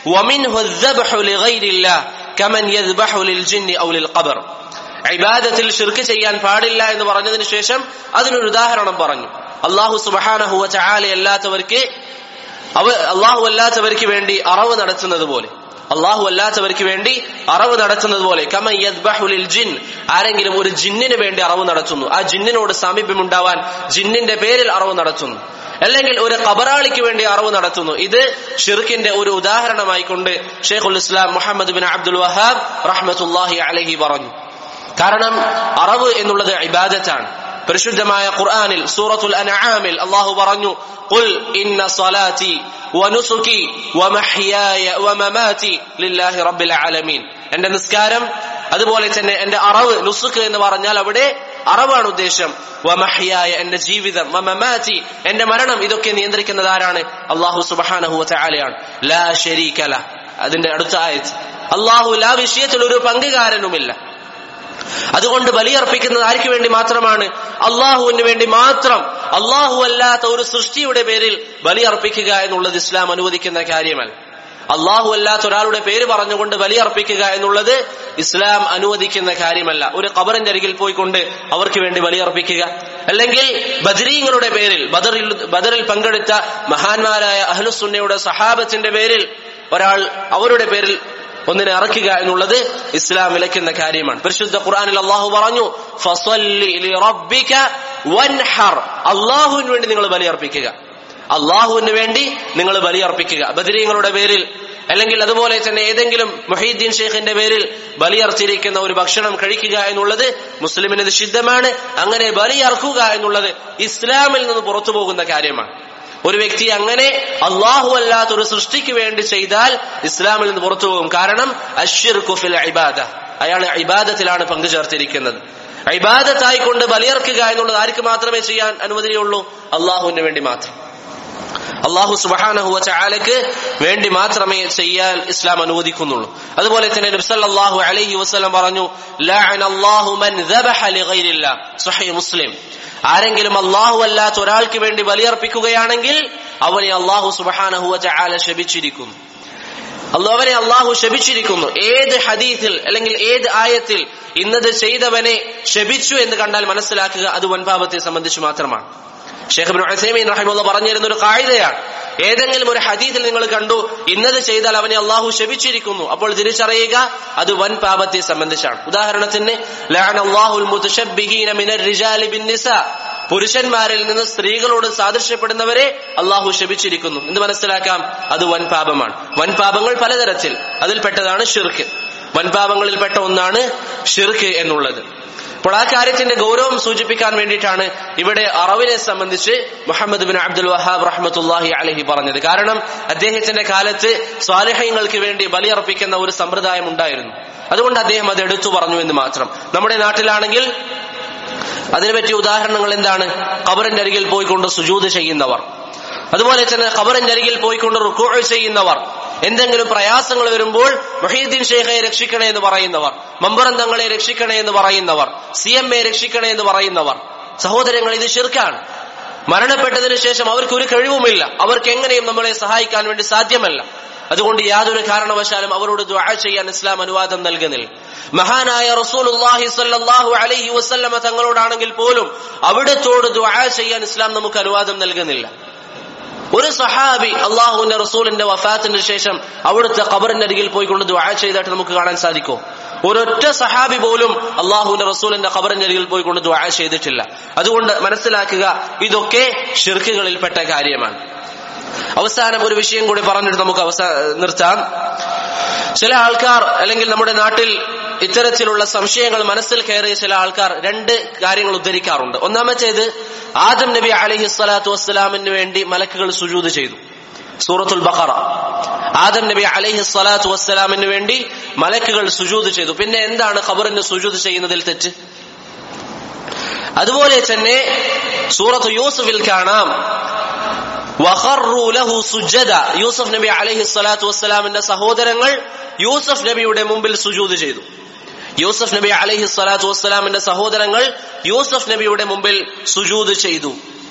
ഇബാദത്തിൽ ഷിർക്ക് ചെയ്യാൻ പാടില്ല എന്ന് പറഞ്ഞതിന് ശേഷം അതിനൊരു ഉദാഹരണം പറഞ്ഞു അള്ളാഹു സുബാനഹുവ ചാല അല്ലാത്തവർക്ക് അവ അള്ളാഹു അല്ലാത്തവർക്ക് വേണ്ടി അറവ് നടത്തുന്നത് പോലെ അള്ളാഹു അല്ലാത്തവർക്ക് വേണ്ടി അറവ് നടത്തുന്നത് പോലെ കമയ്യദ്ബഹുലിൽ ജിൻ ആരെങ്കിലും ഒരു ജിന്നിന് വേണ്ടി അറവ് നടത്തുന്നു ആ ജിന്നിനോട് സാമീപ്യം ഉണ്ടാവാൻ ജിന്നിന്റെ പേരിൽ അറവ് നടത്തുന്നു അല്ലെങ്കിൽ ഒരു കബറാളിക്ക് വേണ്ടി അറിവ് നടത്തുന്നു ഇത് ഷിർക്കിന്റെ ഒരു ഉദാഹരണമായി കൊണ്ട് ഷെയ്ഖുൽ Islam Muhammad bin Abdul Wahhab റഹ്മത്തുല്ലാഹി അലഹി പറഞ്ഞു കാരണം അറവ് എന്നുള്ളത് ഇബാദത്താണ് പരിശുദ്ധമായ ഖുർആനിൽ സൂറത്തുൽ അൻആമിൽ അല്ലാഹു പറഞ്ഞു ഖുൽ ഇന്ന സ്വലാത്തി വനുസുകി വമഹ്യായ വമമാതി ലില്ലാഹി റബ്ബിൽ ആലമീൻ എന്റെ നിസ്കാരം അതുപോലെ തന്നെ എന്റെ അറവ് നുസുക്ക് എന്ന് പറഞ്ഞാൽ അവിടെ അറവാണ് ഉദ്ദേശം വമഹ്യായ എന്റെ ജീവിതം വമമാതി എന്റെ മരണം ഇതൊക്കെ നിയന്ത്രിക്കുന്നത് ആരാണ് അള്ളാഹു സുബ്ഹാനഹു വതആലയാണ് ലാ ശരീക ല അതിന്റെ അടുത്ത ആയത്ത് അള്ളാഹു ലാ വിഷയത്തിൽ ഒരു പങ്കുകാരനുമില്ല അതുകൊണ്ട് ബലിയർപ്പിക്കുന്നത് ആർക്ക് വേണ്ടി മാത്രമാണ് അള്ളാഹുവിന് വേണ്ടി മാത്രം അള്ളാഹു അല്ലാത്ത ഒരു സൃഷ്ടിയുടെ പേരിൽ ബലിയർപ്പിക്കുക എന്നുള്ളത് ഇസ്ലാം അനുവദിക്കുന്ന കാര്യമല്ല അള്ളാഹു അല്ലാത്ത ഒരാളുടെ പേര് പറഞ്ഞുകൊണ്ട് ബലിയർപ്പിക്കുക എന്നുള്ളത് ഇസ്ലാം അനുവദിക്കുന്ന കാര്യമല്ല ഒരു ഖബറിന്റെ അരികിൽ പോയിക്കൊണ്ട് അവർക്ക് വേണ്ടി ബലിയർപ്പിക്കുക അല്ലെങ്കിൽ ബദരീങ്ങളുടെ പേരിൽ ബദറിൽ ബദറിൽ പങ്കെടുത്ത മഹാന്മാരായ അഹ്ലുസുന്നയുടെ സഹാബത്തിന്റെ പേരിൽ ഒരാൾ അവരുടെ പേരിൽ ഒന്നിനെ ഇറക്കുക എന്നുള്ളത് ഇസ്ലാം വിലക്കുന്ന കാര്യമാണ് പരിശുദ്ധ ഖുർആനിൽ അള്ളാഹു പറഞ്ഞു അള്ളാഹുവിന് വേണ്ടി നിങ്ങൾ ബലിയർപ്പിക്കുക അള്ളാഹുവിന് വേണ്ടി നിങ്ങൾ ബലിയർപ്പിക്കുക ബദരീങ്ങളുടെ പേരിൽ അല്ലെങ്കിൽ അതുപോലെ തന്നെ ഏതെങ്കിലും മൊഹീദ്ദീൻ ഷെയ്ഖിന്റെ പേരിൽ ബലിയർച്ചിരിക്കുന്ന ഒരു ഭക്ഷണം കഴിക്കുക എന്നുള്ളത് മുസ്ലിമിന് നിഷിദ്ധമാണ് അങ്ങനെ ബലിയർക്കുക എന്നുള്ളത് ഇസ്ലാമിൽ നിന്ന് പുറത്തു പോകുന്ന കാര്യമാണ് ഒരു വ്യക്തി അങ്ങനെ അള്ളാഹു അല്ലാത്ത ഒരു സൃഷ്ടിക്ക് വേണ്ടി ചെയ്താൽ ഇസ്ലാമിൽ നിന്ന് പുറത്തു പോകും കാരണം അഷിർ കുഫിൽ ഇബാദ അയാൾ ഇബാദത്തിലാണ് പങ്കുചേർത്തിരിക്കുന്നത് ഇബാദത്തായിക്കൊണ്ട് ബലിയർക്കുക എന്നുള്ളത് ആർക്ക് മാത്രമേ ചെയ്യാൻ അനുമതിയുള്ളൂ അള്ളാഹുവിന് വേണ്ടി മാത്രം അള്ളാഹു സുബാനഹുവ ചാലക്ക് വേണ്ടി മാത്രമേ ചെയ്യാൻ ഇസ്ലാം അനുവദിക്കുന്നുള്ളൂ അതുപോലെ തന്നെ നബ്സല്ലാഹു അലൈഹി വസ്ലം പറഞ്ഞു മുസ്ലിം ആരെങ്കിലും അള്ളാഹു അല്ലാത്ത ഒരാൾക്ക് വേണ്ടി ബലിയർപ്പിക്കുകയാണെങ്കിൽ അവനെ അള്ളാഹു സുബാനഹുവ ചാല ശപിച്ചിരിക്കുന്നു അവനെ അള്ളാഹു ശപിച്ചിരിക്കുന്നു ഏത് ഹദീത്തിൽ അല്ലെങ്കിൽ ഏത് ആയത്തിൽ ഇന്നത് ചെയ്തവനെ ശപിച്ചു എന്ന് കണ്ടാൽ മനസ്സിലാക്കുക അത് വൻപാപത്തെ സംബന്ധിച്ച് മാത്രമാണ് ഷേഖ് ഉസൈമീൻ റഹിമുള്ള പറഞ്ഞിരുന്ന ഒരു കായികയാണ് ഏതെങ്കിലും ഒരു ഹദീത്തിൽ നിങ്ങൾ കണ്ടു ഇന്നത് ചെയ്താൽ അവനെ അള്ളാഹു ശപിച്ചിരിക്കുന്നു അപ്പോൾ തിരിച്ചറിയുക അത് വൻ പാപത്തെ സംബന്ധിച്ചാണ് ഉദാഹരണത്തിന് പുരുഷന്മാരിൽ നിന്ന് സ്ത്രീകളോട് സാദൃശ്യപ്പെടുന്നവരെ അള്ളാഹു ശപിച്ചിരിക്കുന്നു എന്ന് മനസ്സിലാക്കാം അത് വൻ പാപമാണ് വൻ പാപങ്ങൾ പലതരത്തിൽ അതിൽപ്പെട്ടതാണ് ഷിർക്ക് വൻപാപങ്ങളിൽപ്പെട്ട ഒന്നാണ് ഷിർക്ക് എന്നുള്ളത് അപ്പോൾ ആ കാര്യത്തിന്റെ ഗൗരവം സൂചിപ്പിക്കാൻ വേണ്ടിയിട്ടാണ് ഇവിടെ അറവിനെ സംബന്ധിച്ച് മുഹമ്മദ് ബിൻ അബ്ദുൽ വഹാബ് റഹ്മത്തുല്ലാഹി അലഹി പറഞ്ഞത് കാരണം അദ്ദേഹത്തിന്റെ കാലത്ത് സ്വാലിഹ്യങ്ങൾക്ക് വേണ്ടി ബലിയർപ്പിക്കുന്ന ഒരു സമ്പ്രദായം ഉണ്ടായിരുന്നു അതുകൊണ്ട് അദ്ദേഹം അത് എടുത്തു പറഞ്ഞു എന്ന് മാത്രം നമ്മുടെ നാട്ടിലാണെങ്കിൽ അതിനെ പറ്റിയ ഉദാഹരണങ്ങൾ എന്താണ് ഖബറിന്റെ അരികിൽ പോയിക്കൊണ്ട് സുജൂത് ചെയ്യുന്നവർ അതുപോലെ തന്നെ ഖബറിന്റെ അരികിൽ പോയിക്കൊണ്ട് റുക്കൂ ചെയ്യുന്നവർ എന്തെങ്കിലും പ്രയാസങ്ങൾ വരുമ്പോൾ മൊഹീദ്ദീൻ ഷെയ്ഖെ രക്ഷിക്കണേ എന്ന് പറയുന്നവർ മമ്പറന്തങ്ങളെ രക്ഷിക്കണേ എന്ന് പറയുന്നവർ സി എം എ രക്ഷിക്കണേ എന്ന് പറയുന്നവർ സഹോദരങ്ങൾ ഇത് ശിർക്കാണ് മരണപ്പെട്ടതിന് ശേഷം അവർക്ക് ഒരു കഴിവുമില്ല അവർക്ക് എങ്ങനെയും നമ്മളെ സഹായിക്കാൻ വേണ്ടി സാധ്യമല്ല അതുകൊണ്ട് യാതൊരു കാരണവശാലും അവരോട് ദുആ ചെയ്യാൻ ഇസ്ലാം അനുവാദം നൽകുന്നില്ല മഹാനായ റസൂലുള്ളാഹി സ്വല്ലല്ലാഹു അലൈഹി വസല്ലമ തങ്ങളോടാണെങ്കിൽ പോലും അവിടത്തോട് ദുആ ചെയ്യാൻ ഇസ്ലാം നമുക്ക് അനുവാദം നൽകുന്നില്ല ഒരു സഹാബി അള്ളാഹുവിന്റെ റസൂലിന്റെ വഫാത്തിന് ശേഷം അവിടുത്തെ ഖബറിന്റെ അരികിൽ പോയിക്കൊണ്ട് ദുആ ചെയ്തായിട്ട് നമുക്ക് കാണാൻ സാധിക്കോ ഒരൊറ്റ സഹാബി പോലും അള്ളാഹുവിന്റെ റസൂലിന്റെ ഖബറിന്റെ അരികിൽ പോയിക്കൊണ്ട് ദുആ ചെയ്തിട്ടില്ല അതുകൊണ്ട് മനസ്സിലാക്കുക ഇതൊക്കെ ഷിർക്കുകളിൽപ്പെട്ട കാര്യമാണ് അവസാനം ഒരു വിഷയം കൂടി പറഞ്ഞിട്ട് നമുക്ക് അവസാന നിർത്താം ചില ആൾക്കാർ അല്ലെങ്കിൽ നമ്മുടെ നാട്ടിൽ ഇത്തരത്തിലുള്ള സംശയങ്ങൾ മനസ്സിൽ കയറിയ ചില ആൾക്കാർ രണ്ട് കാര്യങ്ങൾ ഉദ്ധരിക്കാറുണ്ട് ഒന്നാമത്തേത് ആദം നബി അലഹി സ്വലാത്തു വസ്സലാമിന് വേണ്ടി മലക്കുകൾ സുജൂത് ചെയ്തു സൂറത്തുൽ ബഖറ ആദം നബി അലൈഹി സ്വലാത്തു വസ്സലാമിന് വേണ്ടി മലക്കുകൾ സുജൂത് ചെയ്തു പിന്നെ എന്താണ് ഖബറിന് സുജൂത് ചെയ്യുന്നതിൽ തെറ്റ് അതുപോലെ തന്നെ സൂറത്ത് യൂസുഫിൽ കാണാം വഖറു ലഹു സുജദ യൂസഫ് നബി അലൈഹി സ്വലാത്തു വസ്സലാമിന്റെ സഹോദരങ്ങൾ യൂസഫ് നബിയുടെ മുമ്പിൽ സുജൂത് ചെയ്തു യൂസഫ് നബി അലൈഹി സ്വലാത്തു വസ്സലാമിന്റെ സഹോദരങ്ങൾ യൂസഫ് നബിയുടെ മുമ്പിൽ സുജൂത് ചെയ്തു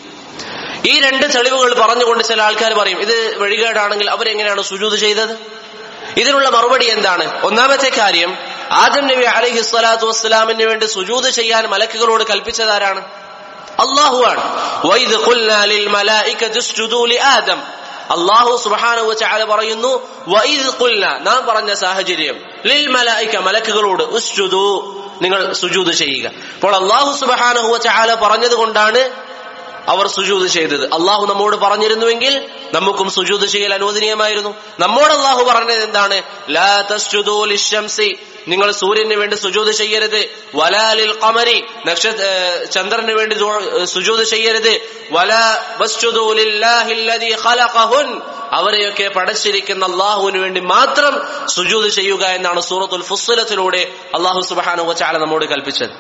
ഈ രണ്ട് തെളിവുകൾ പറഞ്ഞുകൊണ്ട് ചില ആൾക്കാർ പറയും ഇത് വഴികേടാണെങ്കിൽ അവരെങ്ങനെയാണ് സുജൂത് ചെയ്തത് ഇതിനുള്ള മറുപടി എന്താണ് ഒന്നാമത്തെ കാര്യം ആദം നബി അലൈഹി സ്വലാത്തു വസ്സലാമിന് വേണ്ടി സുജൂത് ചെയ്യാൻ മലക്കുകളോട് കൽപ്പിച്ചതാരാണ് അള്ളാഹുവാണ് വൈദ് ഖുൽനാ ലിൽ മലായികതി ഉസ്ജുദൂ ലി ആദം അള്ളാഹു സുബ്ഹാനഹു വതആല പറയുന്നു വൈദ് ഖുൽനാ നാം പറഞ്ഞ സാഹചര്യം ലിൽ മലായിക മലക്കുകളോട് ഉസ്ജുദൂ നിങ്ങൾ സുജൂദ് ചെയ്യുക അപ്പോൾ അള്ളാഹു സുബ്ഹാനഹു വതആല പറഞ്ഞത് കൊണ്ടാണ് അവർ സുജൂത് ചെയ്തത് അള്ളാഹു നമ്മോട് പറഞ്ഞിരുന്നുവെങ്കിൽ നമുക്കും സുജൂത് ചെയ്യൽ അനുവദനീയമായിരുന്നു നമ്മോട് അള്ളാഹു പറഞ്ഞത് എന്താണ് ലാ തസ്ജുദൂ ലിശംസി നിങ്ങൾ സൂര്യന് വേണ്ടി സുജൂത് ചെയ്യരുത് വലാലിൽ ഖമരി നക്ഷത്ര ചന്ദ്രന് വേണ്ടി സുജൂത് ചെയ്യരുത് വലാ വസ്ജുദൂ ലില്ലാഹില്ലദീ ഖലഖഹുൻ അവരെയൊക്കെ പടച്ചിരിക്കുന്ന അള്ളാഹുവിന് വേണ്ടി മാത്രം സുജൂത് ചെയ്യുക എന്നാണ് സൂറത്തുൽ ഫുസ്സലത്തിലൂടെ അള്ളാഹു സുബ്ഹാനഹു വതആല നമ്മോട് കൽപ്പിച്ചത്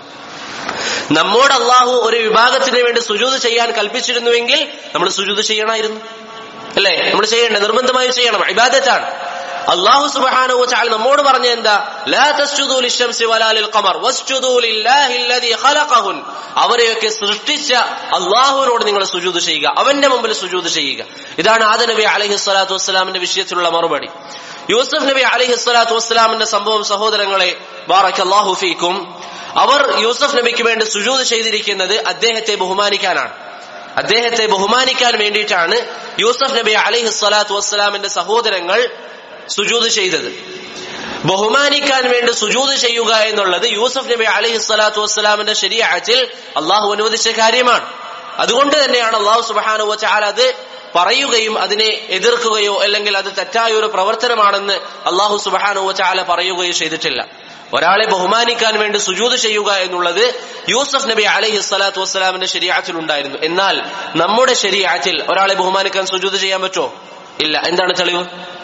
നമ്മോട് അള്ളാഹു ഒരു വിഭാഗത്തിന് വേണ്ടി സുജൂത് ചെയ്യാൻ കൽപ്പിച്ചിരുന്നുവെങ്കിൽ നമ്മൾ സുജൂത് ചെയ്യണമായിരുന്നു അല്ലേ നമ്മൾ ചെയ്യേണ്ടത് നിർബന്ധമായി ചെയ്യണം ഇബാദത്താണ് അള്ളാഹു സുബ്ഹാനഹു വതആല നമ്മോട് പറഞ്ഞ എന്താ ലാ തസ്ജുദൂ ലിശംസി വലാ ലിൽ ഖമർ വസ്ജുദൂ ലില്ലാഹി അല്ലദീ ഖലഖഹുൻ അവരെയൊക്കെ സൃഷ്ടിച്ച അള്ളാഹുവിനോട് നിങ്ങൾ സുജൂദ് ചെയ്യുക അവന്റെ മുമ്പിൽ സുജൂദ് ചെയ്യുക ഇതാണ് ആദ നബി അലൈഹി സ്വലാത്തു വസ്സലാമിന്റെ വിഷയത്തിലുള്ള മറുപടി യൂസഫ് നബി അലൈഹി സ്വലാത്തു വസ്സലാമിന്റെ സംഭവം സഹോദരങ്ങളെ ബാറക്കല്ലാഹു ഫീക്കും അവർ യൂസഫ് നബിക്ക് വേണ്ടി സുജൂദ് ചെയ്തിരിക്കുന്നത് അദ്ദേഹത്തെ ബഹുമാനിക്കാനാണ് അദ്ദേഹത്തെ ബഹുമാനിക്കാൻ വേണ്ടിയിട്ടാണ് യൂസഫ് നബി അലൈഹി സ്വലാത്തു വസ്സലാമിന്റെ സഹോദരങ്ങൾ സുജൂദ് ചെയ്തത് ബഹുമാനിക്കാൻ വേണ്ടി സുജൂദ് ചെയ്യുക എന്നുള്ളത് യൂസഫ് നബി അലൈഹി സ്വലാത്തു വസ്സലാമിന്റെ ശരീരത്തിൽ അള്ളാഹു അനുവദിച്ച കാര്യമാണ് അതുകൊണ്ട് തന്നെയാണ് അള്ളാഹു സുബാനു വച്ചാൽ അത് പറയുകയും അതിനെ എതിർക്കുകയോ അല്ലെങ്കിൽ അത് തെറ്റായ ഒരു പ്രവർത്തനമാണെന്ന് അള്ളാഹു സുബാനു വച്ചാല പറയുകയോ ചെയ്തിട്ടില്ല ഒരാളെ ബഹുമാനിക്കാൻ വേണ്ടി സുജൂത് ചെയ്യുക എന്നുള്ളത് യൂസഫ് നബി അലൈഹി സ്വലാത്തു വസ്സലാമിന്റെ ശരീരത്തിൽ ഉണ്ടായിരുന്നു എന്നാൽ നമ്മുടെ ശരീരത്തിൽ ഒരാളെ ബഹുമാനിക്കാൻ സുജൂത് ചെയ്യാൻ പറ്റുമോ ഇല്ല എന്താണ് തെളിവ്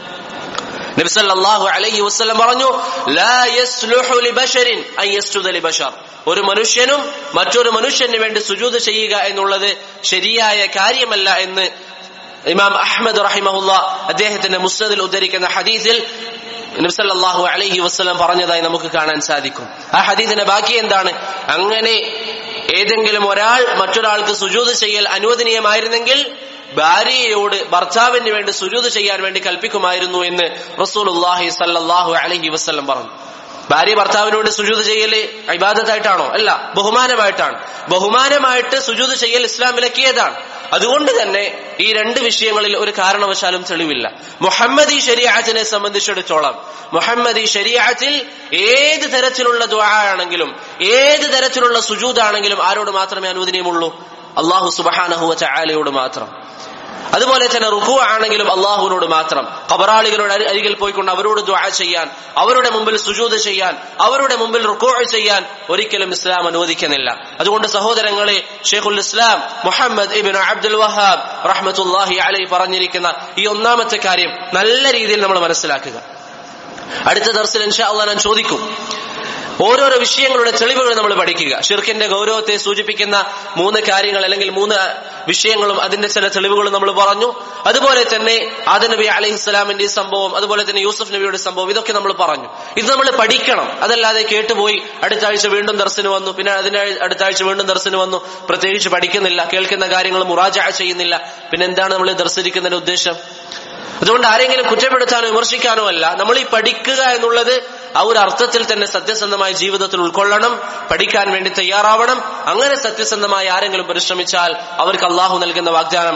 നബിസല്ലാഹു അലൈഹി വസ്ലം പറഞ്ഞു ലാ യസ്ലുഹു ലിബശരിൻ അൻ യസ്ജുദ ലിബശർ ഒരു മനുഷ്യനും മറ്റൊരു മനുഷ്യന് വേണ്ടി സുജൂത് ചെയ്യുക എന്നുള്ളത് ശരിയായ കാര്യമല്ല എന്ന് ഇമാം അഹ്മദ് റഹിമഹുല്ല അദ്ദേഹത്തിന്റെ മുസ്നദിൽ ഉദ്ധരിക്കുന്ന ഹദീസിൽ നബ്സല്ലാഹു അലൈഹി വസ്ലം പറഞ്ഞതായി നമുക്ക് കാണാൻ സാധിക്കും ആ ഹദീസിന്റെ ബാക്കി എന്താണ് അങ്ങനെ ഏതെങ്കിലും ഒരാൾ മറ്റൊരാൾക്ക് സുജൂത് ചെയ്യൽ അനുവദനീയമായിരുന്നെങ്കിൽ ഭാര്യയോട് ഭർത്താവിന് വേണ്ടി സുജൂത് ചെയ്യാൻ വേണ്ടി കൽപ്പിക്കുമായിരുന്നു എന്ന് റസൂലുല്ലാഹി സല്ലാഹു അലഹി വസ്ലം പറഞ്ഞു ഭാര്യ ഭർത്താവിനോട് സുജൂത് ചെയ്യല് ഇബാദത്തായിട്ടാണോ അല്ല ബഹുമാനമായിട്ടാണ് ബഹുമാനമായിട്ട് സുജൂത് ചെയ്യൽ ഇസ്ലാം വിലക്കിയതാണ് അതുകൊണ്ട് തന്നെ ഈ രണ്ട് വിഷയങ്ങളിൽ ഒരു കാരണവശാലും തെളിവില്ല മുഹമ്മദ് ഈ ശരീരത്തിനെ സംബന്ധിച്ചിടത്തോളം മുഹമ്മദ് ഈ ശരീരത്തിൽ ഏത് തരത്തിലുള്ള ദ്വാണെങ്കിലും ഏത് തരത്തിലുള്ള സുജൂതാണെങ്കിലും ആരോട് മാത്രമേ അനുവദനീയമുള്ളൂ അള്ളാഹു സുബഹാനഹുവ ചായാലയോട് മാത്രം അതുപോലെ തന്നെ റുഖു ആണെങ്കിലും അള്ളാഹുവിനോട് മാത്രം കബറാളികളുടെ അരികിൽ പോയിക്കൊണ്ട് അവരോട് ദ്വാ ചെയ്യാൻ അവരുടെ മുമ്പിൽ സുജൂത് ചെയ്യാൻ അവരുടെ മുമ്പിൽ റുഖു ചെയ്യാൻ ഒരിക്കലും ഇസ്ലാം അനുവദിക്കുന്നില്ല അതുകൊണ്ട് സഹോദരങ്ങളെ ഷെയ്ഖുൽ ഇസ്ലാം മുഹമ്മദ് ഇബിൻ അബ്ദുൽ വഹാബ് റഹ്മത്തുല്ലാഹി അലൈ പറഞ്ഞിരിക്കുന്ന ഈ ഒന്നാമത്തെ കാര്യം നല്ല രീതിയിൽ നമ്മൾ മനസ്സിലാക്കുക അടുത്ത ദർശനം ഇൻഷാ അള്ളാഹ് ഞാൻ ചോദിക്കും ഓരോരോ വിഷയങ്ങളുടെ തെളിവുകൾ നമ്മൾ പഠിക്കുക ഷിർക്കിന്റെ ഗൗരവത്തെ സൂചിപ്പിക്കുന്ന മൂന്ന് കാര്യങ്ങൾ അല്ലെങ്കിൽ മൂന്ന് വിഷയങ്ങളും അതിന്റെ ചില തെളിവുകളും നമ്മൾ പറഞ്ഞു അതുപോലെ തന്നെ ആദ നബി അലൈഹി സ്വലാമിന്റെ ഈ സംഭവം അതുപോലെ തന്നെ യൂസഫ് നബിയുടെ സംഭവം ഇതൊക്കെ നമ്മൾ പറഞ്ഞു ഇത് നമ്മൾ പഠിക്കണം അതല്ലാതെ കേട്ടുപോയി അടുത്ത ആഴ്ച വീണ്ടും ദർശനം വന്നു പിന്നെ അതിന്റെ അടുത്ത ആഴ്ച വീണ്ടും ദർശനം വന്നു പ്രത്യേകിച്ച് പഠിക്കുന്നില്ല കേൾക്കുന്ന കാര്യങ്ങൾ മുറാജ ചെയ്യുന്നില്ല പിന്നെ എന്താണ് നമ്മൾ ദർശിക്കുന്നതിന്റെ ഉദ്ദേശം അതുകൊണ്ട് ആരെങ്കിലും കുറ്റപ്പെടുത്താനോ വിമർശിക്കാനോ അല്ല നമ്മൾ ഈ പഠിക്കുക എന്നുള്ളത് ആ ഒരു അർത്ഥത്തിൽ തന്നെ സത്യസന്ധമായ ജീവിതത്തിൽ ഉൾക്കൊള്ളണം പഠിക്കാൻ വേണ്ടി തയ്യാറാവണം അങ്ങനെ സത്യസന്ധമായി ആരെങ്കിലും പരിശ്രമിച്ചാൽ അവർക്ക് അള്ളാഹു നൽകുന്ന വാഗ്ദാനം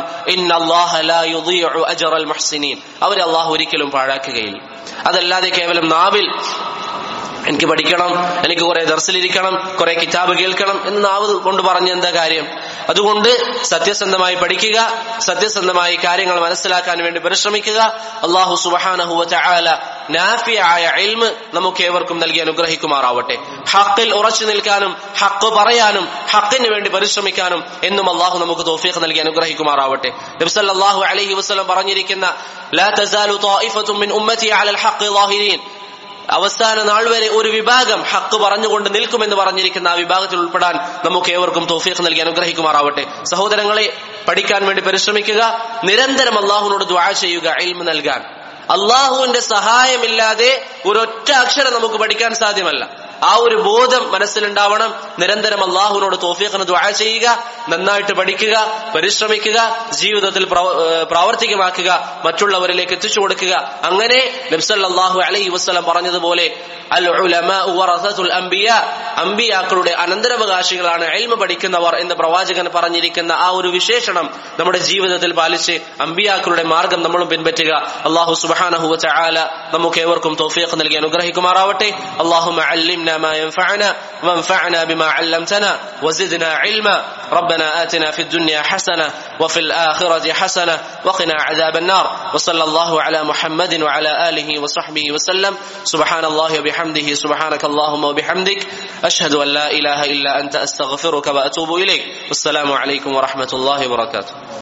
മുഹ്സിനീൻ അവരെ അള്ളാഹു ഒരിക്കലും പാഴാക്കുകയില്ല അതല്ലാതെ കേവലം നാവിൽ എനിക്ക് പഠിക്കണം എനിക്ക് കുറെ ദർശലിരിക്കണം കുറെ കിതാബ് കേൾക്കണം എന്ന് നാവ് കൊണ്ട് പറഞ്ഞ എന്താ കാര്യം അതുകൊണ്ട് സത്യസന്ധമായി പഠിക്കുക സത്യസന്ധമായി കാര്യങ്ങൾ മനസ്സിലാക്കാൻ വേണ്ടി പരിശ്രമിക്കുക അള്ളാഹു സുബഹാനഹുവ ചായാല നാഫിയായ എൽമ് നമുക്ക് ഏവർക്കും നൽകി അനുഗ്രഹിക്കുമാറാവട്ടെ ഹക്കിൽ ഉറച്ചു നിൽക്കാനും ഹക്ക് പറയാനും ഹക്കിന് വേണ്ടി പരിശ്രമിക്കാനും എന്നും അള്ളാഹു നമുക്ക് തോഫീഖ് നൽകി അനുഗ്രഹിക്കുമാറാവട്ടെ നബ്സല്ലാഹു അലൈഹി വസ്ലം പറഞ്ഞിരിക്കുന്ന ലാ തസാലു ത്വാഇഫത്തും മിൻ ഉമ്മത്തി അലൽ ഹഖ് ളാഹിരീൻ അവസാന നാൾ വരെ ഒരു വിഭാഗം ഹക്ക് പറഞ്ഞുകൊണ്ട് നിൽക്കുമെന്ന് പറഞ്ഞിരിക്കുന്ന ആ വിഭാഗത്തിൽ ഉൾപ്പെടാൻ നമുക്ക് ഏവർക്കും തോഫീഖ് നൽകി അനുഗ്രഹിക്കുമാറാവട്ടെ സഹോദരങ്ങളെ പഠിക്കാൻ വേണ്ടി പരിശ്രമിക്കുക നിരന്തരം അള്ളാഹുവിനോട് ദ്വാ ചെയ്യുക എൽമ് നൽകാൻ അള്ളാഹുവിന്റെ സഹായമില്ലാതെ ഒരൊറ്റ അക്ഷരം നമുക്ക് പഠിക്കാൻ സാധ്യമല്ല ആ ഒരു ബോധം മനസ്സിലുണ്ടാവണം നിരന്തരം അള്ളാഹുവിനോട് തോഫീഖിന് ദ്വാ ചെയ്യുക നന്നായിട്ട് പഠിക്കുക പരിശ്രമിക്കുക ജീവിതത്തിൽ പ്രാവർത്തികമാക്കുക മറ്റുള്ളവരിലേക്ക് എത്തിച്ചു കൊടുക്കുക അങ്ങനെ നബ്സല്ലാഹു അലൈഹി വസ്ലം പറഞ്ഞതുപോലെ അൽ അംബിയ അംബിയാക്കളുടെ അനന്തരാവകാശികളാണ് എൽമ പഠിക്കുന്നവർ എന്ന് പ്രവാചകൻ പറഞ്ഞിരിക്കുന്ന ആ ഒരു വിശേഷണം നമ്മുടെ ജീവിതത്തിൽ പാലിച്ച് അംബിയാക്കളുടെ മാർഗം നമ്മളും പിൻപറ്റുക അള്ളാഹു സുബാനഹു ചാല നമുക്ക് ഏവർക്കും തോഫീഖ് നൽകി അനുഗ്രഹിക്കുമാറാവട്ടെ അള്ളാഹു علمنا ما ينفعنا وانفعنا بما علمتنا وزدنا علما ربنا آتنا في الدنيا حسنة وفي الآخرة حسنة وقنا عذاب النار وصلى الله على محمد وعلى آله وصحبه وسلم سبحان الله وبحمده سبحانك اللهم وبحمدك أشهد أن لا إله إلا أنت أستغفرك وأتوب إليك والسلام عليكم ورحمة الله وبركاته